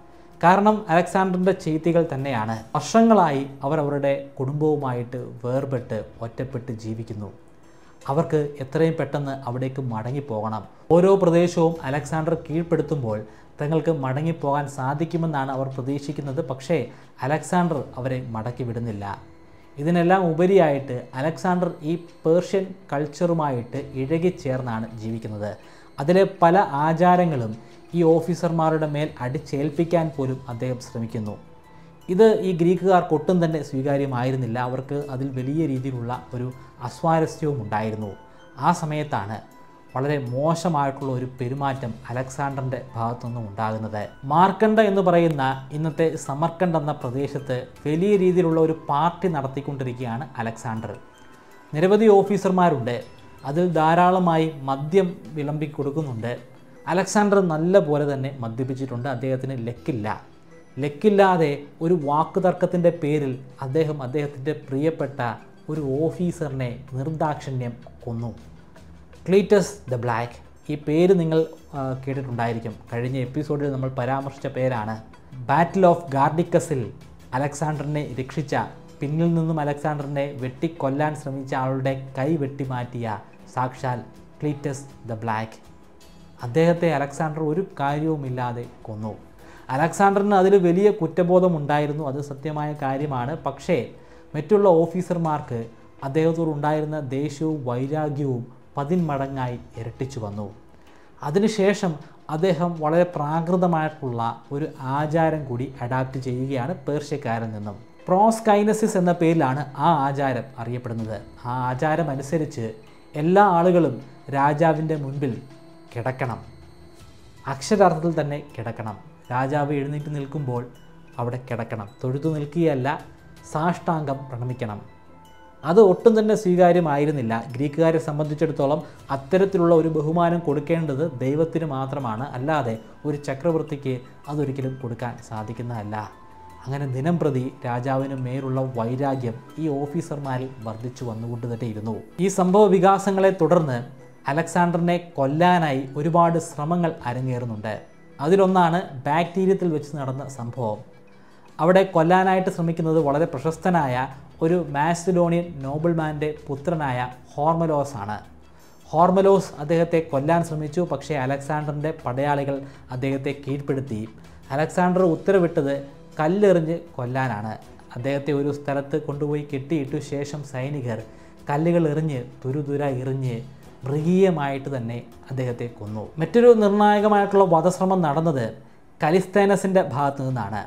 കാരണം അലക്സാണ്ടറിൻ്റെ ചെയ്തികൾ തന്നെയാണ് വർഷങ്ങളായി അവർ അവരുടെ കുടുംബവുമായിട്ട് വേർപെട്ട് ഒറ്റപ്പെട്ട് ജീവിക്കുന്നു അവർക്ക് എത്രയും പെട്ടെന്ന് അവിടേക്ക് മടങ്ങിപ്പോകണം ഓരോ പ്രദേശവും അലക്സാണ്ടർ കീഴ്പ്പെടുത്തുമ്പോൾ തങ്ങൾക്ക് മടങ്ങിപ്പോകാൻ സാധിക്കുമെന്നാണ് അവർ പ്രതീക്ഷിക്കുന്നത് പക്ഷേ അലക്സാണ്ടർ അവരെ മടക്കി വിടുന്നില്ല ഇതിനെല്ലാം ഉപരിയായിട്ട് അലക്സാണ്ടർ ഈ പേർഷ്യൻ കൾച്ചറുമായിട്ട് ഇഴകിച്ചേർന്നാണ് ജീവിക്കുന്നത് അതിലെ പല ആചാരങ്ങളും ഈ ഓഫീസർമാരുടെ മേൽ അടിച്ചേൽപ്പിക്കാൻ പോലും അദ്ദേഹം ശ്രമിക്കുന്നു ഇത് ഈ ഗ്രീക്കുകാർക്ക് ഒട്ടും തന്നെ സ്വീകാര്യമായിരുന്നില്ല അവർക്ക് അതിൽ വലിയ രീതിയിലുള്ള ഒരു അസ്വാരസ്യവും ഉണ്ടായിരുന്നു ആ സമയത്താണ് വളരെ മോശമായിട്ടുള്ള ഒരു പെരുമാറ്റം അലക്സാണ്ടറിൻ്റെ ഭാഗത്തുനിന്നും ഉണ്ടാകുന്നത് മാർക്കണ്ട എന്ന് പറയുന്ന ഇന്നത്തെ സമർക്കണ്ട് എന്ന പ്രദേശത്ത് വലിയ രീതിയിലുള്ള ഒരു പാർട്ടി നടത്തിക്കൊണ്ടിരിക്കുകയാണ് അലക്സാണ്ടർ നിരവധി ഓഫീസർമാരുണ്ട് അതിൽ ധാരാളമായി മദ്യം വിളമ്പി കൊടുക്കുന്നുണ്ട് അലക്സാണ്ടർ നല്ല പോലെ തന്നെ മദ്യപിച്ചിട്ടുണ്ട് അദ്ദേഹത്തിന് ലക്കില്ല ലക്കില്ലാതെ ഒരു വാക്കുതർക്കത്തിൻ്റെ പേരിൽ അദ്ദേഹം അദ്ദേഹത്തിൻ്റെ പ്രിയപ്പെട്ട ഒരു ഓഫീസറിനെ നിർദാക്ഷിണ്യം കൊന്നു ക്ലീറ്റസ് ദ ബ്ലാക്ക് ഈ പേര് നിങ്ങൾ ആ, കേട്ടിട്ടുണ്ടായിരിക്കും കഴിഞ്ഞ എപ്പിസോഡിൽ നമ്മൾ പരാമർശിച്ച പേരാണ് ബാറ്റിൽ ഓഫ് ഗാർഡിക്കസിൽ അലക്സാണ്ടറിനെ രക്ഷിച്ച പിന്നിൽ നിന്നും അലക്സാണ്ടറിനെ വെട്ടിക്കൊല്ലാൻ ശ്രമിച്ച ആളുടെ കൈ വെട്ടിമാറ്റിയ സാക്ഷാൽ ക്ലീറ്റസ് ദ ബ്ലാക്ക് അദ്ദേഹത്തെ അലക്സാണ്ടർ ഒരു കാര്യവുമില്ലാതെ കൊന്നു അലക്സാണ്ടറിന് അതിൽ വലിയ കുറ്റബോധം ഉണ്ടായിരുന്നു അത് സത്യമായ കാര്യമാണ് പക്ഷേ മറ്റുള്ള ഓഫീസർമാർക്ക് അദ്ദേഹത്തോട് ഉണ്ടായിരുന്ന ദേഷ്യവും വൈരാഗ്യവും പതിന്മടങ്ങായി ഇരട്ടിച്ചു വന്നു അതിനുശേഷം അദ്ദേഹം വളരെ പ്രാകൃതമായിട്ടുള്ള ഒരു ആചാരം കൂടി അഡാപ്റ്റ് ചെയ്യുകയാണ് പേർഷ്യക്കാരിൽ നിന്നും പ്രോസ്കൈനസിസ് എന്ന പേരിലാണ് ആ ആചാരം അറിയപ്പെടുന്നത് ആ ആചാരം അനുസരിച്ച് എല്ലാ ആളുകളും രാജാവിൻ്റെ മുൻപിൽ കിടക്കണം അക്ഷരാർത്ഥത്തിൽ തന്നെ കിടക്കണം രാജാവ് എഴുന്നേറ്റ് നിൽക്കുമ്പോൾ അവിടെ കിടക്കണം തൊഴുതു നിൽക്കുകയല്ല സാഷ്ടാംഗം പ്രണമിക്കണം അത് ഒട്ടും തന്നെ സ്വീകാര്യമായിരുന്നില്ല ഗ്രീക്കുകാരെ സംബന്ധിച്ചിടത്തോളം അത്തരത്തിലുള്ള ഒരു ബഹുമാനം കൊടുക്കേണ്ടത് ദൈവത്തിന് മാത്രമാണ് അല്ലാതെ ഒരു ചക്രവർത്തിക്ക് അതൊരിക്കലും കൊടുക്കാൻ സാധിക്കുന്നതല്ല അങ്ങനെ ദിനം പ്രതി രാജാവിന് മേലുള്ള വൈരാഗ്യം ഈ ഓഫീസർമാരിൽ വർദ്ധിച്ചു വന്നുകൊണ്ട് തന്നെ ഇരുന്നു ഈ സംഭവ വികാസങ്ങളെ തുടർന്ന് അലക്സാണ്ടറിനെ കൊല്ലാനായി ഒരുപാട് ശ്രമങ്ങൾ അരങ്ങേറുന്നുണ്ട് അതിലൊന്നാണ് ബാക്ടീരിയത്തിൽ വെച്ച് നടന്ന സംഭവം അവിടെ കൊല്ലാനായിട്ട് ശ്രമിക്കുന്നത് വളരെ പ്രശസ്തനായ ഒരു മാസിഡോണിയൻ നോബിൾമാൻ്റെ പുത്രനായ ഹോർമലോസ് ആണ് ഹോർമലോസ് അദ്ദേഹത്തെ കൊല്ലാൻ ശ്രമിച്ചു പക്ഷേ അലക്സാണ്ടറിൻ്റെ പടയാളികൾ അദ്ദേഹത്തെ കീഴ്പ്പെടുത്തി അലക്സാണ്ടർ ഉത്തരവിട്ടത് കല്ലെറിഞ്ഞ് കൊല്ലാനാണ് അദ്ദേഹത്തെ ഒരു സ്ഥലത്ത് കൊണ്ടുപോയി കെട്ടിയിട്ടു ശേഷം സൈനികർ കല്ലുകൾ എറിഞ്ഞ് തുരുതുര എറിഞ്ഞ് മൃഗീയമായിട്ട് തന്നെ അദ്ദേഹത്തെ കൊന്നു മറ്റൊരു നിർണായകമായിട്ടുള്ള വധശ്രമം നടന്നത് കലിസ്തേനസിൻ്റെ ഭാഗത്തു നിന്നാണ്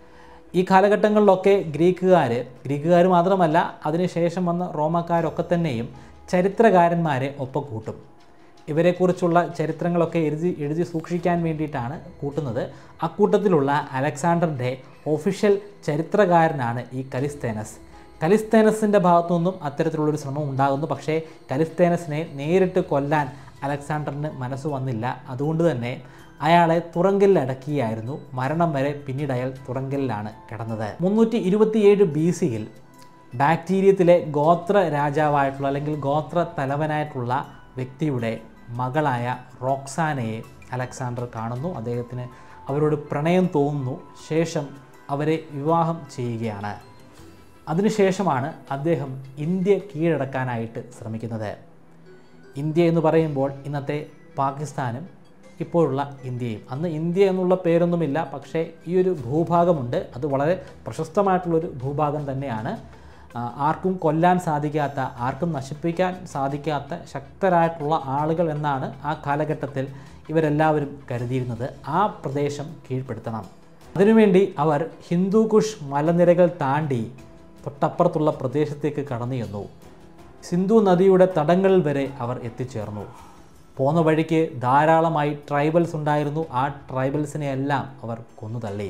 ഈ കാലഘട്ടങ്ങളിലൊക്കെ ഗ്രീക്കുകാർ ഗ്രീക്കുകാർ മാത്രമല്ല അതിനുശേഷം വന്ന റോമക്കാരൊക്കെ തന്നെയും ചരിത്രകാരന്മാരെ ഒപ്പം കൂട്ടും ഇവരെക്കുറിച്ചുള്ള ചരിത്രങ്ങളൊക്കെ എഴുതി എഴുതി സൂക്ഷിക്കാൻ വേണ്ടിയിട്ടാണ് കൂട്ടുന്നത് അക്കൂട്ടത്തിലുള്ള അലക്സാണ്ടറിൻ്റെ ഒഫീഷ്യൽ ചരിത്രകാരനാണ് ഈ കലിസ്തേനസ് കലിസ്തേനസിൻ്റെ ഭാഗത്തു നിന്നും അത്തരത്തിലുള്ളൊരു ശ്രമം ഉണ്ടാകുന്നു പക്ഷേ കലിസ്തേനസിനെ നേരിട്ട് കൊല്ലാൻ അലക്സാണ്ടറിന് മനസ്സ് വന്നില്ല അതുകൊണ്ട് തന്നെ അയാളെ തുറങ്കലിലടക്കിയായിരുന്നു മരണം വരെ പിന്നീട് അയാൾ തുറങ്കലിലാണ് കിടന്നത് മുന്നൂറ്റി ഇരുപത്തിയേഴ് ബി സിയിൽ ബാക്ടീരിയത്തിലെ ഗോത്ര രാജാവായിട്ടുള്ള അല്ലെങ്കിൽ ഗോത്ര തലവനായിട്ടുള്ള വ്യക്തിയുടെ മകളായ റോക്സാനയെ അലക്സാണ്ടർ കാണുന്നു അദ്ദേഹത്തിന് അവരോട് പ്രണയം തോന്നുന്നു ശേഷം അവരെ വിവാഹം ചെയ്യുകയാണ് അതിനുശേഷമാണ് അദ്ദേഹം ഇന്ത്യ കീഴടക്കാനായിട്ട് ശ്രമിക്കുന്നത് ഇന്ത്യ എന്ന് പറയുമ്പോൾ ഇന്നത്തെ പാകിസ്ഥാനും ഇപ്പോഴുള്ള ഇന്ത്യയും അന്ന് ഇന്ത്യ എന്നുള്ള പേരൊന്നുമില്ല പക്ഷേ ഈ ഒരു ഭൂഭാഗമുണ്ട് അത് വളരെ പ്രശസ്തമായിട്ടുള്ളൊരു ഭൂഭാഗം തന്നെയാണ് ആ, ആർക്കും കൊല്ലാൻ സാധിക്കാത്ത ആർക്കും നശിപ്പിക്കാൻ സാധിക്കാത്ത ശക്തരായിട്ടുള്ള ആളുകൾ എന്നാണ് ആ കാലഘട്ടത്തിൽ ഇവരെല്ലാവരും കരുതിയിരുന്നത് ആ പ്രദേശം കീഴ്പ്പെടുത്തണം അതിനുവേണ്ടി അവർ ഹിന്ദുകുഷ് മലനിരകൾ താണ്ടി തൊട്ടപ്പുറത്തുള്ള പ്രദേശത്തേക്ക് കടന്നു ചെന്നു സിന്ധു നദിയുടെ തടങ്ങളിൽ വരെ അവർ എത്തിച്ചേർന്നു പോന്ന വഴിക്ക് ധാരാളമായി ട്രൈബൽസ് ഉണ്ടായിരുന്നു ആ ട്രൈബൽസിനെ എല്ലാം അവർ കൊന്നു തള്ളി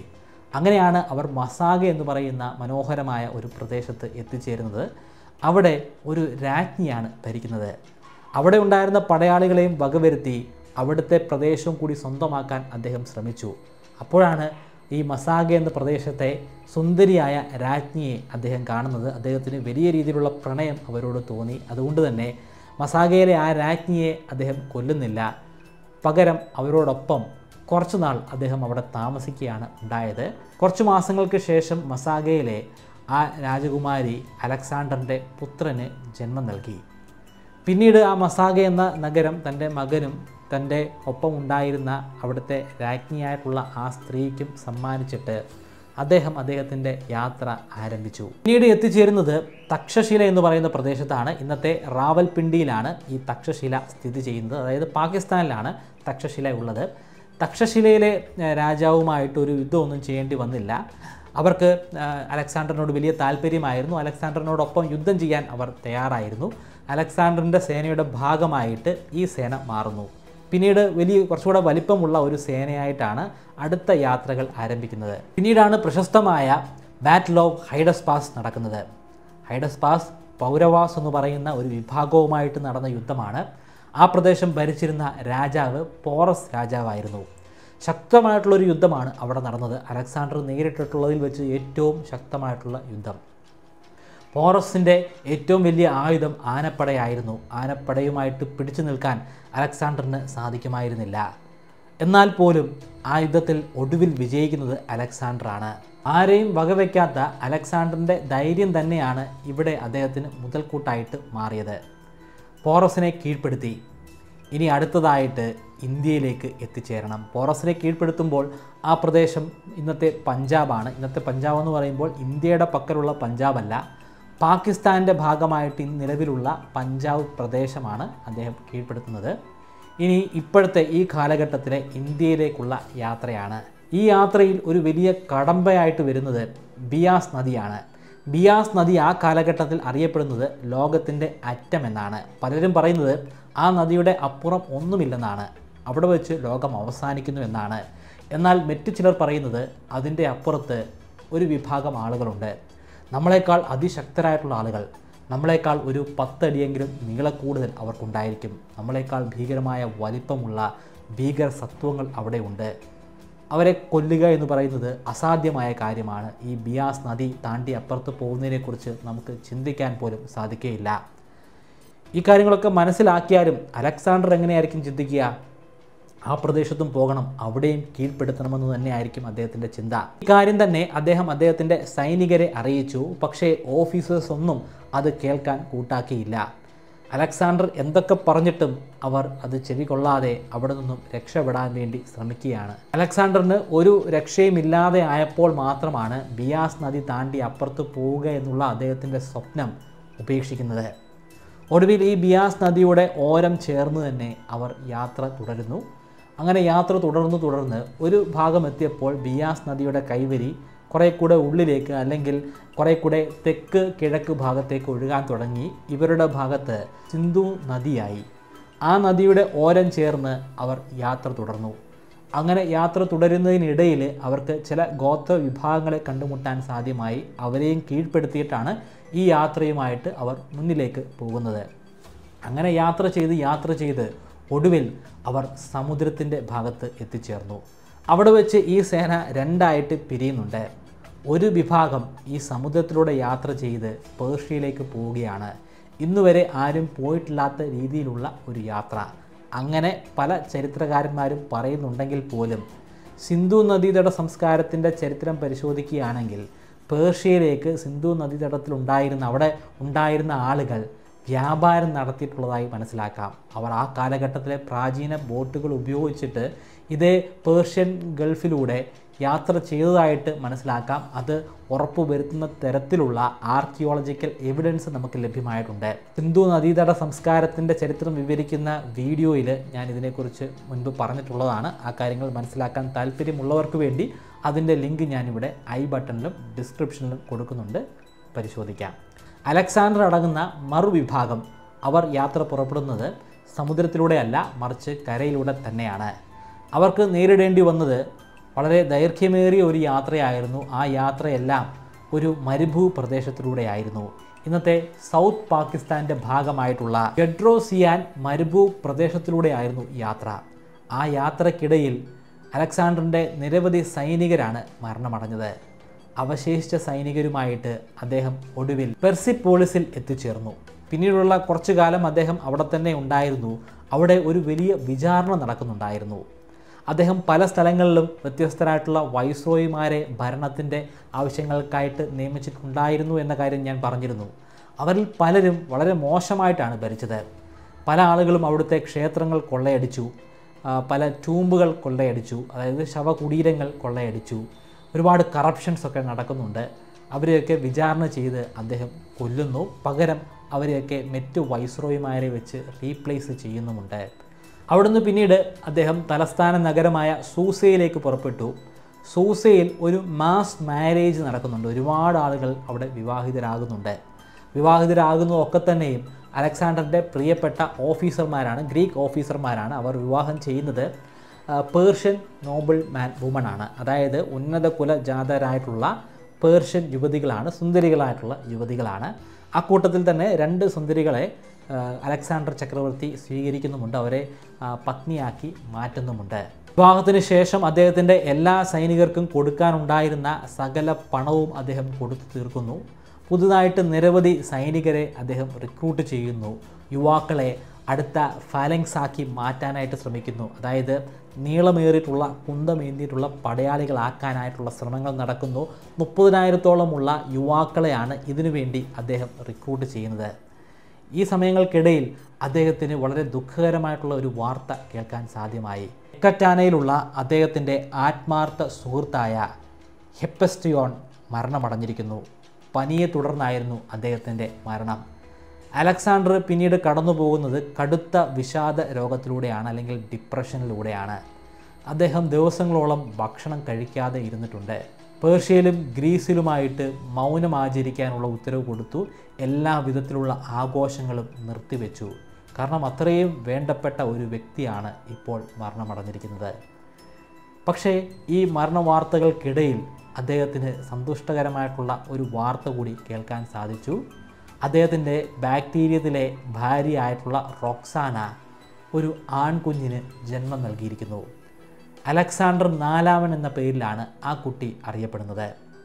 അങ്ങനെയാണ് അവർ മസാഗ എന്ന് പറയുന്ന മനോഹരമായ ഒരു പ്രദേശത്ത് എത്തിച്ചേരുന്നത് അവിടെ ഒരു രാജ്ഞിയാണ് ഭരിക്കുന്നത് അവിടെ ഉണ്ടായിരുന്ന പടയാളികളെയും വകവരുത്തി അവിടുത്തെ പ്രദേശവും കൂടി സ്വന്തമാക്കാൻ അദ്ദേഹം ശ്രമിച്ചു അപ്പോഴാണ് ഈ മസാഗ എന്ന പ്രദേശത്തെ സുന്ദരിയായ രാജ്ഞിയെ അദ്ദേഹം കാണുന്നത് അദ്ദേഹത്തിന് വലിയ രീതിയിലുള്ള പ്രണയം അവരോട് തോന്നി അതുകൊണ്ട് തന്നെ മസാഗയിലെ ആ രാജ്ഞിയെ അദ്ദേഹം കൊല്ലുന്നില്ല പകരം അവരോടൊപ്പം കുറച്ചു നാൾ അദ്ദേഹം അവിടെ താമസിക്കുകയാണ് ഉണ്ടായത് കുറച്ച് മാസങ്ങൾക്ക് ശേഷം മസാഗയിലെ ആ രാജകുമാരി അലക്സാണ്ടറിൻ്റെ പുത്രന് ജന്മം നൽകി പിന്നീട് ആ മസാഗ എന്ന നഗരം തൻ്റെ മകനും തൻ്റെ ഒപ്പം ഉണ്ടായിരുന്ന അവിടുത്തെ രാജ്ഞിയായിട്ടുള്ള ആ സ്ത്രീക്കും സമ്മാനിച്ചിട്ട് അദ്ദേഹം അദ്ദേഹത്തിൻ്റെ യാത്ര ആരംഭിച്ചു പിന്നീട് എത്തിച്ചേരുന്നത് തക്ഷശില എന്ന് പറയുന്ന പ്രദേശത്താണ് ഇന്നത്തെ റാവൽപിണ്ടിയിലാണ് ഈ തക്ഷശില സ്ഥിതി ചെയ്യുന്നത് അതായത് പാകിസ്ഥാനിലാണ് തക്ഷശില ഉള്ളത് തക്ഷശിലയിലെ ഏഹ്, രാജാവുമായിട്ട് ഒരു യുദ്ധമൊന്നും ചെയ്യേണ്ടി വന്നില്ല അവർക്ക് ഏഹ്, അലക്സാണ്ടറിനോട് വലിയ താല്പര്യമായിരുന്നു അലക്സാണ്ടറിനോടൊപ്പം യുദ്ധം ചെയ്യാൻ അവർ തയ്യാറായിരുന്നു അലക്സാണ്ടറിൻ്റെ സേനയുടെ ഭാഗമായിട്ട് ഈ സേന മാറുന്നു പിന്നീട് വലിയ കുറച്ചുകൂടെ വലിപ്പമുള്ള ഒരു സേനയായിട്ടാണ് അടുത്ത യാത്രകൾ ആരംഭിക്കുന്നത് പിന്നീടാണ് പ്രശസ്തമായ ബാറ്റിൽ ഓഫ് ഹൈഡസ് പാസ് നടക്കുന്നത് ഹൈഡസ് പാസ് പൗരവാസ് എന്ന് പറയുന്ന ഒരു വിഭാഗവുമായിട്ട് നടന്ന യുദ്ധമാണ് ആ പ്രദേശം ഭരിച്ചിരുന്ന രാജാവ് പോറസ് രാജാവായിരുന്നു ശക്തമായിട്ടുള്ളൊരു യുദ്ധമാണ് അവിടെ നടന്നത് അലക്സാണ്ടർ നേരിട്ടിട്ടുള്ളതിൽ വെച്ച് ഏറ്റവും ശക്തമായിട്ടുള്ള യുദ്ധം പോറസിൻ്റെ ഏറ്റവും വലിയ ആയുധം ആനപ്പടയായിരുന്നു ആനപ്പടയുമായിട്ട് പിടിച്ചു നിൽക്കാൻ അലക്സാണ്ടറിന് സാധിക്കുമായിരുന്നില്ല എന്നാൽ പോലും ആ യുദ്ധത്തിൽ ഒടുവിൽ വിജയിക്കുന്നത് അലക്സാണ്ടറാണ് ആരെയും വകവയ്ക്കാത്ത അലക്സാണ്ടറിൻ്റെ ധൈര്യം തന്നെയാണ് ഇവിടെ അദ്ദേഹത്തിന് മുതൽക്കൂട്ടായിട്ട് മാറിയത് പോറസിനെ കീഴ്പ്പെടുത്തി ഇനി അടുത്തതായിട്ട് ഇന്ത്യയിലേക്ക് എത്തിച്ചേരണം പോറസിനെ കീഴ്പ്പെടുത്തുമ്പോൾ ആ പ്രദേശം ഇന്നത്തെ പഞ്ചാബാണ് ഇന്നത്തെ പഞ്ചാബ് എന്ന് പറയുമ്പോൾ ഇന്ത്യയുടെ പക്കലുള്ള പഞ്ചാബല്ല പാകിസ്ഥാൻ്റെ ഭാഗമായിട്ട് ഇന്ന് നിലവിലുള്ള പഞ്ചാബ് പ്രദേശമാണ് അദ്ദേഹം കീഴ്പ്പെടുത്തുന്നത് ഇനി ഇപ്പോഴത്തെ ഈ കാലഘട്ടത്തിലെ ഇന്ത്യയിലേക്കുള്ള യാത്രയാണ് ഈ യാത്രയിൽ ഒരു വലിയ കടമ്പയായിട്ട് വരുന്നത് ബിയാസ് നദിയാണ് ബിയാസ് നദി ആ കാലഘട്ടത്തിൽ അറിയപ്പെടുന്നത് ലോകത്തിൻ്റെ അറ്റം എന്നാണ് പലരും പറയുന്നത് ആ നദിയുടെ അപ്പുറം ഒന്നുമില്ലെന്നാണ് അവിടെ വെച്ച് ലോകം അവസാനിക്കുന്നു എന്നാണ് എന്നാൽ മറ്റു ചിലർ പറയുന്നത് അതിൻ്റെ അപ്പുറത്ത് ഒരു വിഭാഗം ആളുകളുണ്ട് നമ്മളെക്കാൾ അതിശക്തരായിട്ടുള്ള ആളുകൾ നമ്മളെക്കാൾ ഒരു പത്തടിയെങ്കിലും നീളക്കൂടുതൽ അവർക്കുണ്ടായിരിക്കും നമ്മളെക്കാൾ ഭീകരമായ വലിപ്പമുള്ള ഭീകര സത്വങ്ങൾ അവിടെ ഉണ്ട് അവരെ കൊല്ലുക എന്ന് പറയുന്നത് അസാധ്യമായ കാര്യമാണ് ഈ ബിയാസ് നദി താണ്ടി അപ്പുറത്ത് പോകുന്നതിനെക്കുറിച്ച് നമുക്ക് ചിന്തിക്കാൻ പോലും സാധിക്കുകയില്ല ഈ കാര്യങ്ങളൊക്കെ മനസ്സിലാക്കിയാലും അലക്സാണ്ടർ എങ്ങനെയായിരിക്കും ചിന്തിക്കുക ആ പ്രദേശത്തും പോകണം അവിടെയും കീഴ്പ്പെടുത്തണമെന്ന് തന്നെയായിരിക്കും അദ്ദേഹത്തിൻ്റെ ചിന്ത ഈ കാര്യം തന്നെ അദ്ദേഹം അദ്ദേഹത്തിൻ്റെ സൈനികരെ അറിയിച്ചു പക്ഷേ ഓഫീസേഴ്സ് ഒന്നും അത് കേൾക്കാൻ കൂട്ടാക്കിയില്ല അലക്സാണ്ടർ എന്തൊക്കെ പറഞ്ഞിട്ടും അവർ അത് ചെവികൊള്ളാതെ അവിടെ നിന്നും രക്ഷപ്പെടാൻ വേണ്ടി ശ്രമിക്കുകയാണ് അലക്സാണ്ടറിന് ഒരു രക്ഷയുമില്ലാതെ ആയപ്പോൾ മാത്രമാണ് ബിയാസ് നദി താണ്ടി അപ്പുറത്ത് പോവുക എന്നുള്ള അദ്ദേഹത്തിൻ്റെ സ്വപ്നം ഉപേക്ഷിക്കുന്നത് ഒടുവിൽ ഈ ബിയാസ് നദിയുടെ ഓരം ചേർന്ന് തന്നെ അവർ യാത്ര തുടരുന്നു അങ്ങനെ യാത്ര തുടർന്ന് തുടർന്ന് ഒരു ഭാഗം എത്തിയപ്പോൾ ബിയാസ് നദിയുടെ കൈവരി കുറേ കൂടെ ഉള്ളിലേക്ക് അല്ലെങ്കിൽ കുറേ കൂടെ തെക്ക് കിഴക്ക് ഭാഗത്തേക്ക് ഒഴുകാൻ തുടങ്ങി ഇവരുടെ ഭാഗത്ത് സിന്ധു നദിയായി ആ നദിയുടെ ഓരം ചേർന്ന് അവർ യാത്ര തുടർന്നു അങ്ങനെ യാത്ര തുടരുന്നതിനിടയിൽ അവർക്ക് ചില ഗോത്ര വിഭാഗങ്ങളെ കണ്ടുമുട്ടാൻ സാധ്യമായി അവരെയും കീഴ്പ്പെടുത്തിയിട്ടാണ് ഈ യാത്രയുമായിട്ട് അവർ മുന്നിലേക്ക് പോകുന്നത് അങ്ങനെ യാത്ര ചെയ്ത് യാത്ര ചെയ്ത് ഒടുവിൽ അവർ സമുദ്രത്തിൻ്റെ ഭാഗത്ത് എത്തിച്ചേർന്നു അവിടെ വെച്ച് ഈ സേന രണ്ടായിട്ട് പിരിയുന്നുണ്ട് ഒരു വിഭാഗം ഈ സമുദ്രത്തിലൂടെ യാത്ര ചെയ്ത് പേർഷ്യയിലേക്ക് പോവുകയാണ് ഇന്നുവരെ ആരും പോയിട്ടില്ലാത്ത രീതിയിലുള്ള ഒരു യാത്ര അങ്ങനെ പല ചരിത്രകാരന്മാരും പറയുന്നുണ്ടെങ്കിൽ പോലും സിന്ധു നദീതട സംസ്കാരത്തിൻ്റെ ചരിത്രം പരിശോധിക്കുകയാണെങ്കിൽ പേർഷ്യയിലേക്ക് സിന്ധു നദീതടത്തിൽ ഉണ്ടായിരുന്ന അവിടെ ഉണ്ടായിരുന്ന ആളുകൾ വ്യാപാരം നടത്തിയിട്ടുള്ളതായി മനസ്സിലാക്കാം അവർ ആ കാലഘട്ടത്തിലെ പ്രാചീന ബോട്ടുകൾ ഉപയോഗിച്ചിട്ട് ഇതേ പേർഷ്യൻ ഗൾഫിലൂടെ യാത്ര ചെയ്തതായിട്ട് മനസ്സിലാക്കാം അത് ഉറപ്പുവരുത്തുന്ന തരത്തിലുള്ള ആർക്കിയോളജിക്കൽ എവിഡൻസ് നമുക്ക് ലഭ്യമായിട്ടുണ്ട് സിന്ധു നദീതട സംസ്കാരത്തിൻ്റെ ചരിത്രം വിവരിക്കുന്ന വീഡിയോയിൽ ഞാൻ ഇതിനെക്കുറിച്ച് മുൻപ് പറഞ്ഞിട്ടുള്ളതാണ് ആ കാര്യങ്ങൾ മനസ്സിലാക്കാൻ താല്പര്യമുള്ളവർക്ക് വേണ്ടി അതിൻ്റെ ലിങ്ക് ഞാനിവിടെ ഐ ബട്ടണിലും ഡിസ്ക്രിപ്ഷനിലും കൊടുക്കുന്നുണ്ട് പരിശോധിക്കാം അലക്സാണ്ടർ അടങ്ങുന്ന മറുവിഭാഗം അവർ യാത്ര പുറപ്പെടുന്നത് സമുദ്രത്തിലൂടെയല്ല മറിച്ച് കരയിലൂടെ തന്നെയാണ് അവർക്ക് നേരിടേണ്ടി വന്നത് വളരെ ദൈർഘ്യമേറിയ ഒരു യാത്രയായിരുന്നു ആ യാത്രയെല്ലാം ഒരു മരുഭൂ പ്രദേശത്തിലൂടെയായിരുന്നു ഇന്നത്തെ സൗത്ത് പാകിസ്ഥാൻ്റെ ഭാഗമായിട്ടുള്ള ഗഡ്രോസിയാൻ മരുഭൂ പ്രദേശത്തിലൂടെയായിരുന്നു യാത്ര ആ യാത്രക്കിടയിൽ അലക്സാണ്ടറിൻ്റെ നിരവധി സൈനികരാണ് മരണമടഞ്ഞത് അവശേഷിച്ച സൈനികരുമായിട്ട് അദ്ദേഹം ഒടുവിൽ പെർസിപ്പോളിസിൽ എത്തിച്ചേർന്നു പിന്നീടുള്ള കുറച്ചു കാലം അദ്ദേഹം അവിടെ തന്നെ ഉണ്ടായിരുന്നു അവിടെ ഒരു വലിയ വിചാരണ നടക്കുന്നുണ്ടായിരുന്നു അദ്ദേഹം പല സ്ഥലങ്ങളിലും വ്യത്യസ്തരായിട്ടുള്ള വൈസ്രോയിമാരെ ഭരണത്തിൻ്റെ ആവശ്യങ്ങൾക്കായിട്ട് നിയമിച്ചിട്ടുണ്ടായിരുന്നു എന്ന കാര്യം ഞാൻ പറഞ്ഞിരുന്നു അവരിൽ പലരും വളരെ മോശമായിട്ടാണ് ഭരിച്ചത് പല ആളുകളും അവിടുത്തെ ക്ഷേത്രങ്ങൾ കൊള്ളയടിച്ചു ആ, പല ടൂമ്പുകൾ കൊള്ളയടിച്ചു അതായത് ശവകുടീരങ്ങൾ കൊള്ളയടിച്ചു ഒരുപാട് കറപ്ഷൻസ് ഒക്കെ നടക്കുന്നുണ്ട് അവരെയൊക്കെ വിചാരണ ചെയ്ത് അദ്ദേഹം കൊല്ലുന്നു പകരം അവരെയൊക്കെ മറ്റു വൈസ്രോയിമാരെ വെച്ച് റീപ്ലേസ് ചെയ്യുന്നുമുണ്ട് അവിടുന്ന് പിന്നീട് അദ്ദേഹം തലസ്ഥാന നഗരമായ സൂസയിലേക്ക് പുറപ്പെട്ടു സൂസയിൽ ഒരു മാസ് മാരേജ് നടക്കുന്നുണ്ട് ഒരുപാട് ആളുകൾ അവിടെ വിവാഹിതരാകുന്നുണ്ട് വിവാഹിതരാകുന്നതൊക്കെ തന്നെയും അലക്സാണ്ടറിൻ്റെ പ്രിയപ്പെട്ട ഓഫീസർമാരാണ് ഗ്രീക്ക് ഓഫീസർമാരാണ് അവർ വിവാഹം ചെയ്യുന്നത് ആ, പേർഷ്യൻ നോബിൾ മാൻ വുമണാണ് അതായത് ഉന്നത കുലജാതരായിട്ടുള്ള പേർഷ്യൻ യുവതികളാണ് സുന്ദരികളായിട്ടുള്ള യുവതികളാണ് അക്കൂട്ടത്തിൽ തന്നെ രണ്ട് സുന്ദരികളെ ആ, അലക്സാണ്ടർ ചക്രവർത്തി സ്വീകരിക്കുന്നുമുണ്ട് അവരെ ആ, പത്നിയാക്കി മാറ്റുന്നുമുണ്ട് വിവാഹത്തിന് ശേഷം അദ്ദേഹത്തിൻ്റെ എല്ലാ സൈനികർക്കും കൊടുക്കാനുണ്ടായിരുന്ന സകല പണവും അദ്ദേഹം കൊടുത്തു തീർക്കുന്നു പുതുതായിട്ട് നിരവധി സൈനികരെ അദ്ദേഹം റിക്രൂട്ട് ചെയ്യുന്നു യുവാക്കളെ അടുത്ത ഫാലങ്സ് ആക്കി മാറ്റാനായിട്ട് ശ്രമിക്കുന്നു അതായത് നീളമേറിയിട്ടുള്ള കുന്തമേന്തിയിട്ടുള്ള പടയാളികളാക്കാനായിട്ടുള്ള ശ്രമങ്ങൾ നടക്കുന്നു മുപ്പതിനായിരത്തോളമുള്ള യുവാക്കളെയാണ് ഇതിനു വേണ്ടി അദ്ദേഹം റിക്രൂട്ട് ചെയ്യുന്നത് ഈ സമയങ്ങൾക്കിടയിൽ അദ്ദേഹത്തിന് വളരെ ദുഃഖകരമായിട്ടുള്ള ഒരു വാർത്ത കേൾക്കാൻ സാധ്യമായി എക്കറ്റാനയിലുള്ള അദ്ദേഹത്തിൻ്റെ ആത്മാർത്ഥ സുഹൃത്തായ ഹെപ്പസ്റ്റിയോൺ മരണമടഞ്ഞിരിക്കുന്നു പനിയെ തുടർന്നായിരുന്നു അദ്ദേഹത്തിൻ്റെ മരണം അലക്സാണ്ടർ പിന്നീട് കടന്നു പോകുന്നത് കടുത്ത വിഷാദ രോഗത്തിലൂടെയാണ് അല്ലെങ്കിൽ ഡിപ്രഷനിലൂടെയാണ് അദ്ദേഹം ദിവസങ്ങളോളം ഭക്ഷണം കഴിക്കാതെ ഇരുന്നിട്ടുണ്ട് പേർഷ്യയിലും ഗ്രീസിലുമായിട്ട് മൗനം ആചരിക്കാനുള്ള ഉത്തരവ് കൊടുത്തു എല്ലാ വിധത്തിലുള്ള ആഘോഷങ്ങളും നിർത്തിവെച്ചു കാരണം അത്രയും വേണ്ടപ്പെട്ട ഒരു വ്യക്തിയാണ് ഇപ്പോൾ മരണമടഞ്ഞിരിക്കുന്നത് പക്ഷേ ഈ മരണവാർത്തകൾക്കിടയിൽ അദ്ദേഹത്തിന് സന്തുഷ്ടകരമായിട്ടുള്ള ഒരു വാർത്ത കൂടി കേൾക്കാൻ സാധിച്ചു അദ്ദേഹത്തിൻ്റെ ബാക്ടീരിയത്തിലെ ഭാര്യയായിട്ടുള്ള റോക്സാന ഒരു ആൺകുഞ്ഞിന് ജന്മം നൽകിയിരിക്കുന്നു അലക്സാണ്ടർ നാലാമൻ എന്ന പേരിലാണ് ആ കുട്ടി അറിയപ്പെടുന്നത്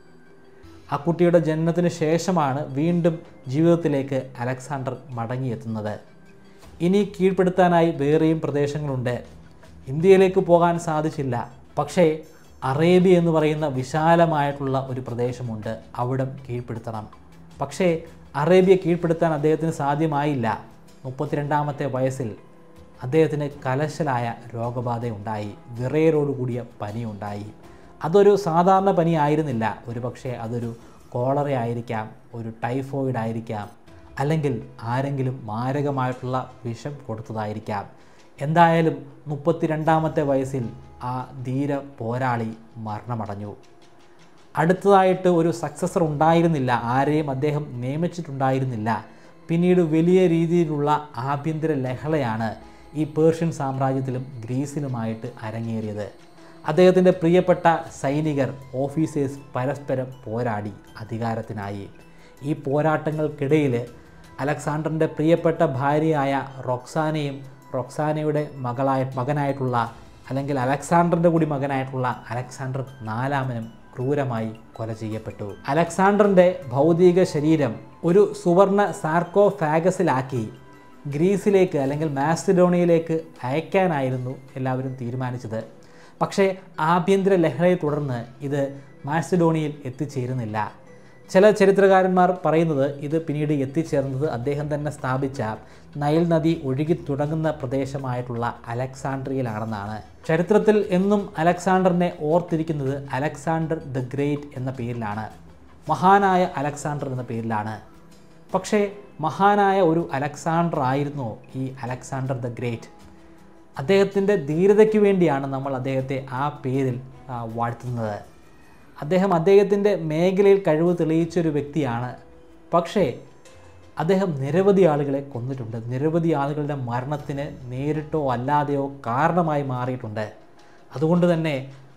ആ കുട്ടിയുടെ ജനനത്തിന് ശേഷമാണ് വീണ്ടും ജീവിതത്തിലേക്ക് അലക്സാണ്ടർ മടങ്ങിയെത്തുന്നത് ഇനി കീഴ്പ്പെടുത്താനായി വേറെയും പ്രദേശങ്ങളുണ്ട് ഇന്ത്യയിലേക്ക് പോകാൻ സാധിച്ചില്ല പക്ഷേ അറേബ്യ എന്ന് പറയുന്ന വിശാലമായിട്ടുള്ള ഒരു പ്രദേശമുണ്ട് അവിടം കീഴ്പ്പെടുത്തണം പക്ഷേ അറേബ്യ കീഴ്പ്പെടുത്താൻ അദ്ദേഹത്തിന് സാധ്യമായില്ല മുപ്പത്തിരണ്ടാമത്തെ വയസ്സിൽ അദ്ദേഹത്തിന് കലശലായ രോഗബാധയുണ്ടായി വിറയലോടുകൂടിയ പനിയുണ്ടായി അതൊരു സാധാരണ പനി ആയിരുന്നില്ല ഒരു പക്ഷേ അതൊരു കോളറ ആയിരിക്കാം ഒരു ടൈഫോയിഡ് ആയിരിക്കാം അല്ലെങ്കിൽ ആരെങ്കിലും മാരകമായിട്ടുള്ള വിഷം കൊടുത്തതായിരിക്കാം എന്തായാലും മുപ്പത്തിരണ്ടാമത്തെ വയസ്സിൽ ആ ധീര പോരാളി മരണമടഞ്ഞു അടുത്തതായിട്ട് ഒരു സക്സസർ ഉണ്ടായിരുന്നില്ല ആരെയും അദ്ദേഹം നിയമിച്ചിട്ടുണ്ടായിരുന്നില്ല പിന്നീട് വലിയ രീതിയിലുള്ള ആഭ്യന്തര ലഹളയാണ് ഈ പേർഷ്യൻ സാമ്രാജ്യത്തിലും ഗ്രീസിലുമായിട്ട് അരങ്ങേറിയത് അദ്ദേഹത്തിൻ്റെ പ്രിയപ്പെട്ട സൈനികർ ഓഫീസേഴ്സ് പരസ്പരം പോരാടി അധികാരത്തിനായി ഈ പോരാട്ടങ്ങൾക്കിടയിൽ അലക്സാണ്ടറിൻ്റെ പ്രിയപ്പെട്ട ഭാര്യയായ റൊക്സാനയും റൊക്സാനയുടെ മകളായ മകനായിട്ടുള്ള അല്ലെങ്കിൽ അലക്സാണ്ടറിൻ്റെ കൂടി മകനായിട്ടുള്ള അലക്സാണ്ടർ നാലാമനും ക്രൂരമായി കൊല ചെയ്യപ്പെട്ടു അലക്സാണ്ടറിൻ്റെ ഭൗതിക ശരീരം ഒരു സുവർണ സാർക്കോഫാഗസിലാക്കി ഗ്രീസിലേക്ക് അല്ലെങ്കിൽ മാസിഡോണിയയിലേക്ക് അയക്കാനായിരുന്നു എല്ലാവരും തീരുമാനിച്ചത് പക്ഷേ ആഭ്യന്തര ലഹളയെ തുടർന്ന് ഇത് മാസിഡോണിയയിൽ എത്തിച്ചേരുന്നില്ല ചില ചരിത്രകാരന്മാർ പറയുന്നത് ഇത് പിന്നീട് എത്തിച്ചേർന്നത് അദ്ദേഹം തന്നെ സ്ഥാപിച്ച നൈൽ നദി ഒഴുകി തുടങ്ങുന്ന പ്രദേശമായിട്ടുള്ള അലക്സാണ്ട്രിയയിലാണെന്നാണ് ചരിത്രത്തിൽ എന്നും അലക്സാണ്ടറിനെ ഓർത്തിരിക്കുന്നത് അലക്സാണ്ടർ ദ ഗ്രേറ്റ് എന്ന പേരിലാണ് മഹാനായ അലക്സാണ്ടർ എന്ന പേരിലാണ് പക്ഷേ മഹാനായ ഒരു അലക്സാണ്ടർ ആയിരുന്നോ ഈ അലക്സാണ്ടർ ദ ഗ്രേറ്റ് അദ്ദേഹത്തിൻ്റെ ധീരതയ്ക്ക് വേണ്ടിയാണ് നമ്മൾ അദ്ദേഹത്തെ ആ പേരിൽ ആ, വാഴ്ത്തുന്നത് അദ്ദേഹം അദ്ദേഹത്തിൻ്റെ മേഖലയിൽ കഴിവ് തെളിയിച്ചൊരു വ്യക്തിയാണ് പക്ഷേ അദ്ദേഹം നിരവധി ആളുകളെ കൊന്നിട്ടുണ്ട് നിരവധി ആളുകളുടെ മരണത്തിന് നേരിട്ടോ അല്ലാതെയോ കാരണമായി മാറിയിട്ടുണ്ട് അതുകൊണ്ട് തന്നെ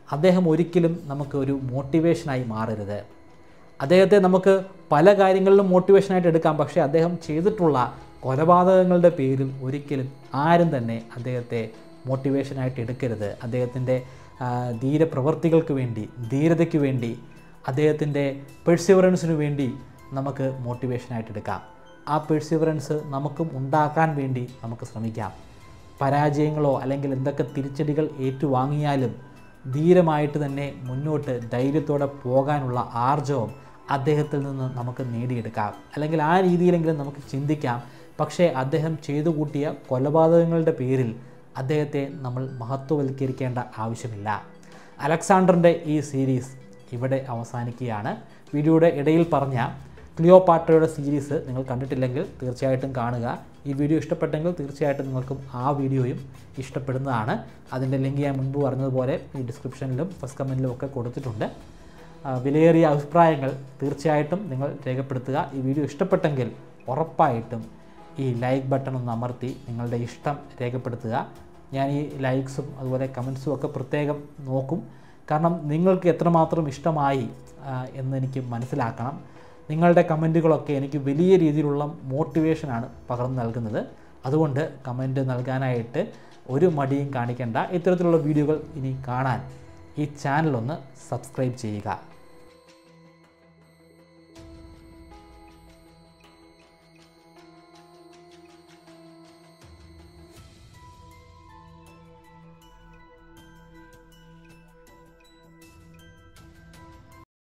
അദ്ദേഹം ഒരിക്കലും നമുക്ക് ഒരു മോട്ടിവേഷനായി മാറരുത് അദ്ദേഹത്തെ നമുക്ക് പല കാര്യങ്ങളിലും മോട്ടിവേഷനായിട്ട് എടുക്കാം പക്ഷേ അദ്ദേഹം ചെയ്തിട്ടുള്ള കൊലപാതകങ്ങളുടെ പേരിൽ ഒരിക്കലും ആരും തന്നെ അദ്ദേഹത്തെ മോട്ടിവേഷനായിട്ട് എടുക്കരുത് അദ്ദേഹത്തിൻ്റെ ആ, ധീരപ്രവർത്തികൾക്ക് വേണ്ടി ധീരതയ്ക്ക് വേണ്ടി അദ്ദേഹത്തിൻ്റെ പെർസിവറൻസിന് വേണ്ടി നമുക്ക് മോട്ടിവേഷനായിട്ട് എടുക്കാം ആ പെർസിവറൻസ് നമുക്കും ഉണ്ടാക്കാൻ വേണ്ടി നമുക്ക് ശ്രമിക്കാം പരാജയങ്ങളോ അല്ലെങ്കിൽ എന്തൊക്കെ തിരിച്ചടികൾ ഏറ്റുവാങ്ങിയാലും ധീരമായിട്ട് തന്നെ മുന്നോട്ട് ധൈര്യത്തോടെ പോകാനുള്ള ആർജവം അദ്ദേഹത്തിൽ നിന്ന് നമുക്ക് നേടിയെടുക്കാം അല്ലെങ്കിൽ ആ രീതിയിലെങ്കിലും നമുക്ക് ചിന്തിക്കാം പക്ഷേ അദ്ദേഹം ചെയ്തു കൂട്ടിയ കൊലപാതകങ്ങളുടെ പേരിൽ അദ്ദേഹത്തെ നമ്മൾ മഹത്വവൽക്കരിക്കേണ്ട ആവശ്യമില്ല അലക്സാണ്ടറിൻ്റെ ഈ സീരീസ് ഇവിടെ അവസാനിക്കുകയാണ് വീഡിയോയുടെ ഇടയിൽ പറഞ്ഞ ക്ലിയോപാട്രയുടെ സീരീസ് നിങ്ങൾ കണ്ടിട്ടില്ലെങ്കിൽ തീർച്ചയായിട്ടും കാണുക ഈ വീഡിയോ ഇഷ്ടപ്പെട്ടെങ്കിൽ തീർച്ചയായിട്ടും നിങ്ങൾക്കും ആ വീഡിയോയും ഇഷ്ടപ്പെടുന്നതാണ് അതിൻ്റെ ലിങ്ക് ഞാൻ മുൻപ് പറഞ്ഞതുപോലെ ഈ ഡിസ്ക്രിപ്ഷനിലും ഫസ്റ്റ് കമൻറ്റിലും ഒക്കെ കൊടുത്തിട്ടുണ്ട് ആ, വിലയേറിയ അഭിപ്രായങ്ങൾ തീർച്ചയായിട്ടും നിങ്ങൾ രേഖപ്പെടുത്തുക ഈ വീഡിയോ ഇഷ്ടപ്പെട്ടെങ്കിൽ ഉറപ്പായിട്ടും ഈ ലൈക്ക് ബട്ടൺ ഒന്ന് അമർത്തി നിങ്ങളുടെ ഇഷ്ടം രേഖപ്പെടുത്തുക ഞാൻ ഈ ലൈക്സും അതുപോലെ കമൻസും ഒക്കെ പ്രത്യേകം നോക്കും കാരണം നിങ്ങൾക്ക് എത്രമാത്രം ഇഷ്ടമായി ആ, എന്നെനിക്ക് മനസ്സിലാക്കണം നിങ്ങളുടെ കമൻറ്റുകളൊക്കെ എനിക്ക് വലിയ രീതിയിലുള്ള മോട്ടിവേഷനാണ് പകർന്നു നൽകുന്നത് അതുകൊണ്ട് കമൻറ്റ് നൽകാനായിട്ട് ഒരു മടിയും കാണിക്കേണ്ട ഇത്തരത്തിലുള്ള വീഡിയോകൾ ഇനി കാണാൻ ഈ ചാനലൊന്ന് സബ്സ്ക്രൈബ് ചെയ്യുക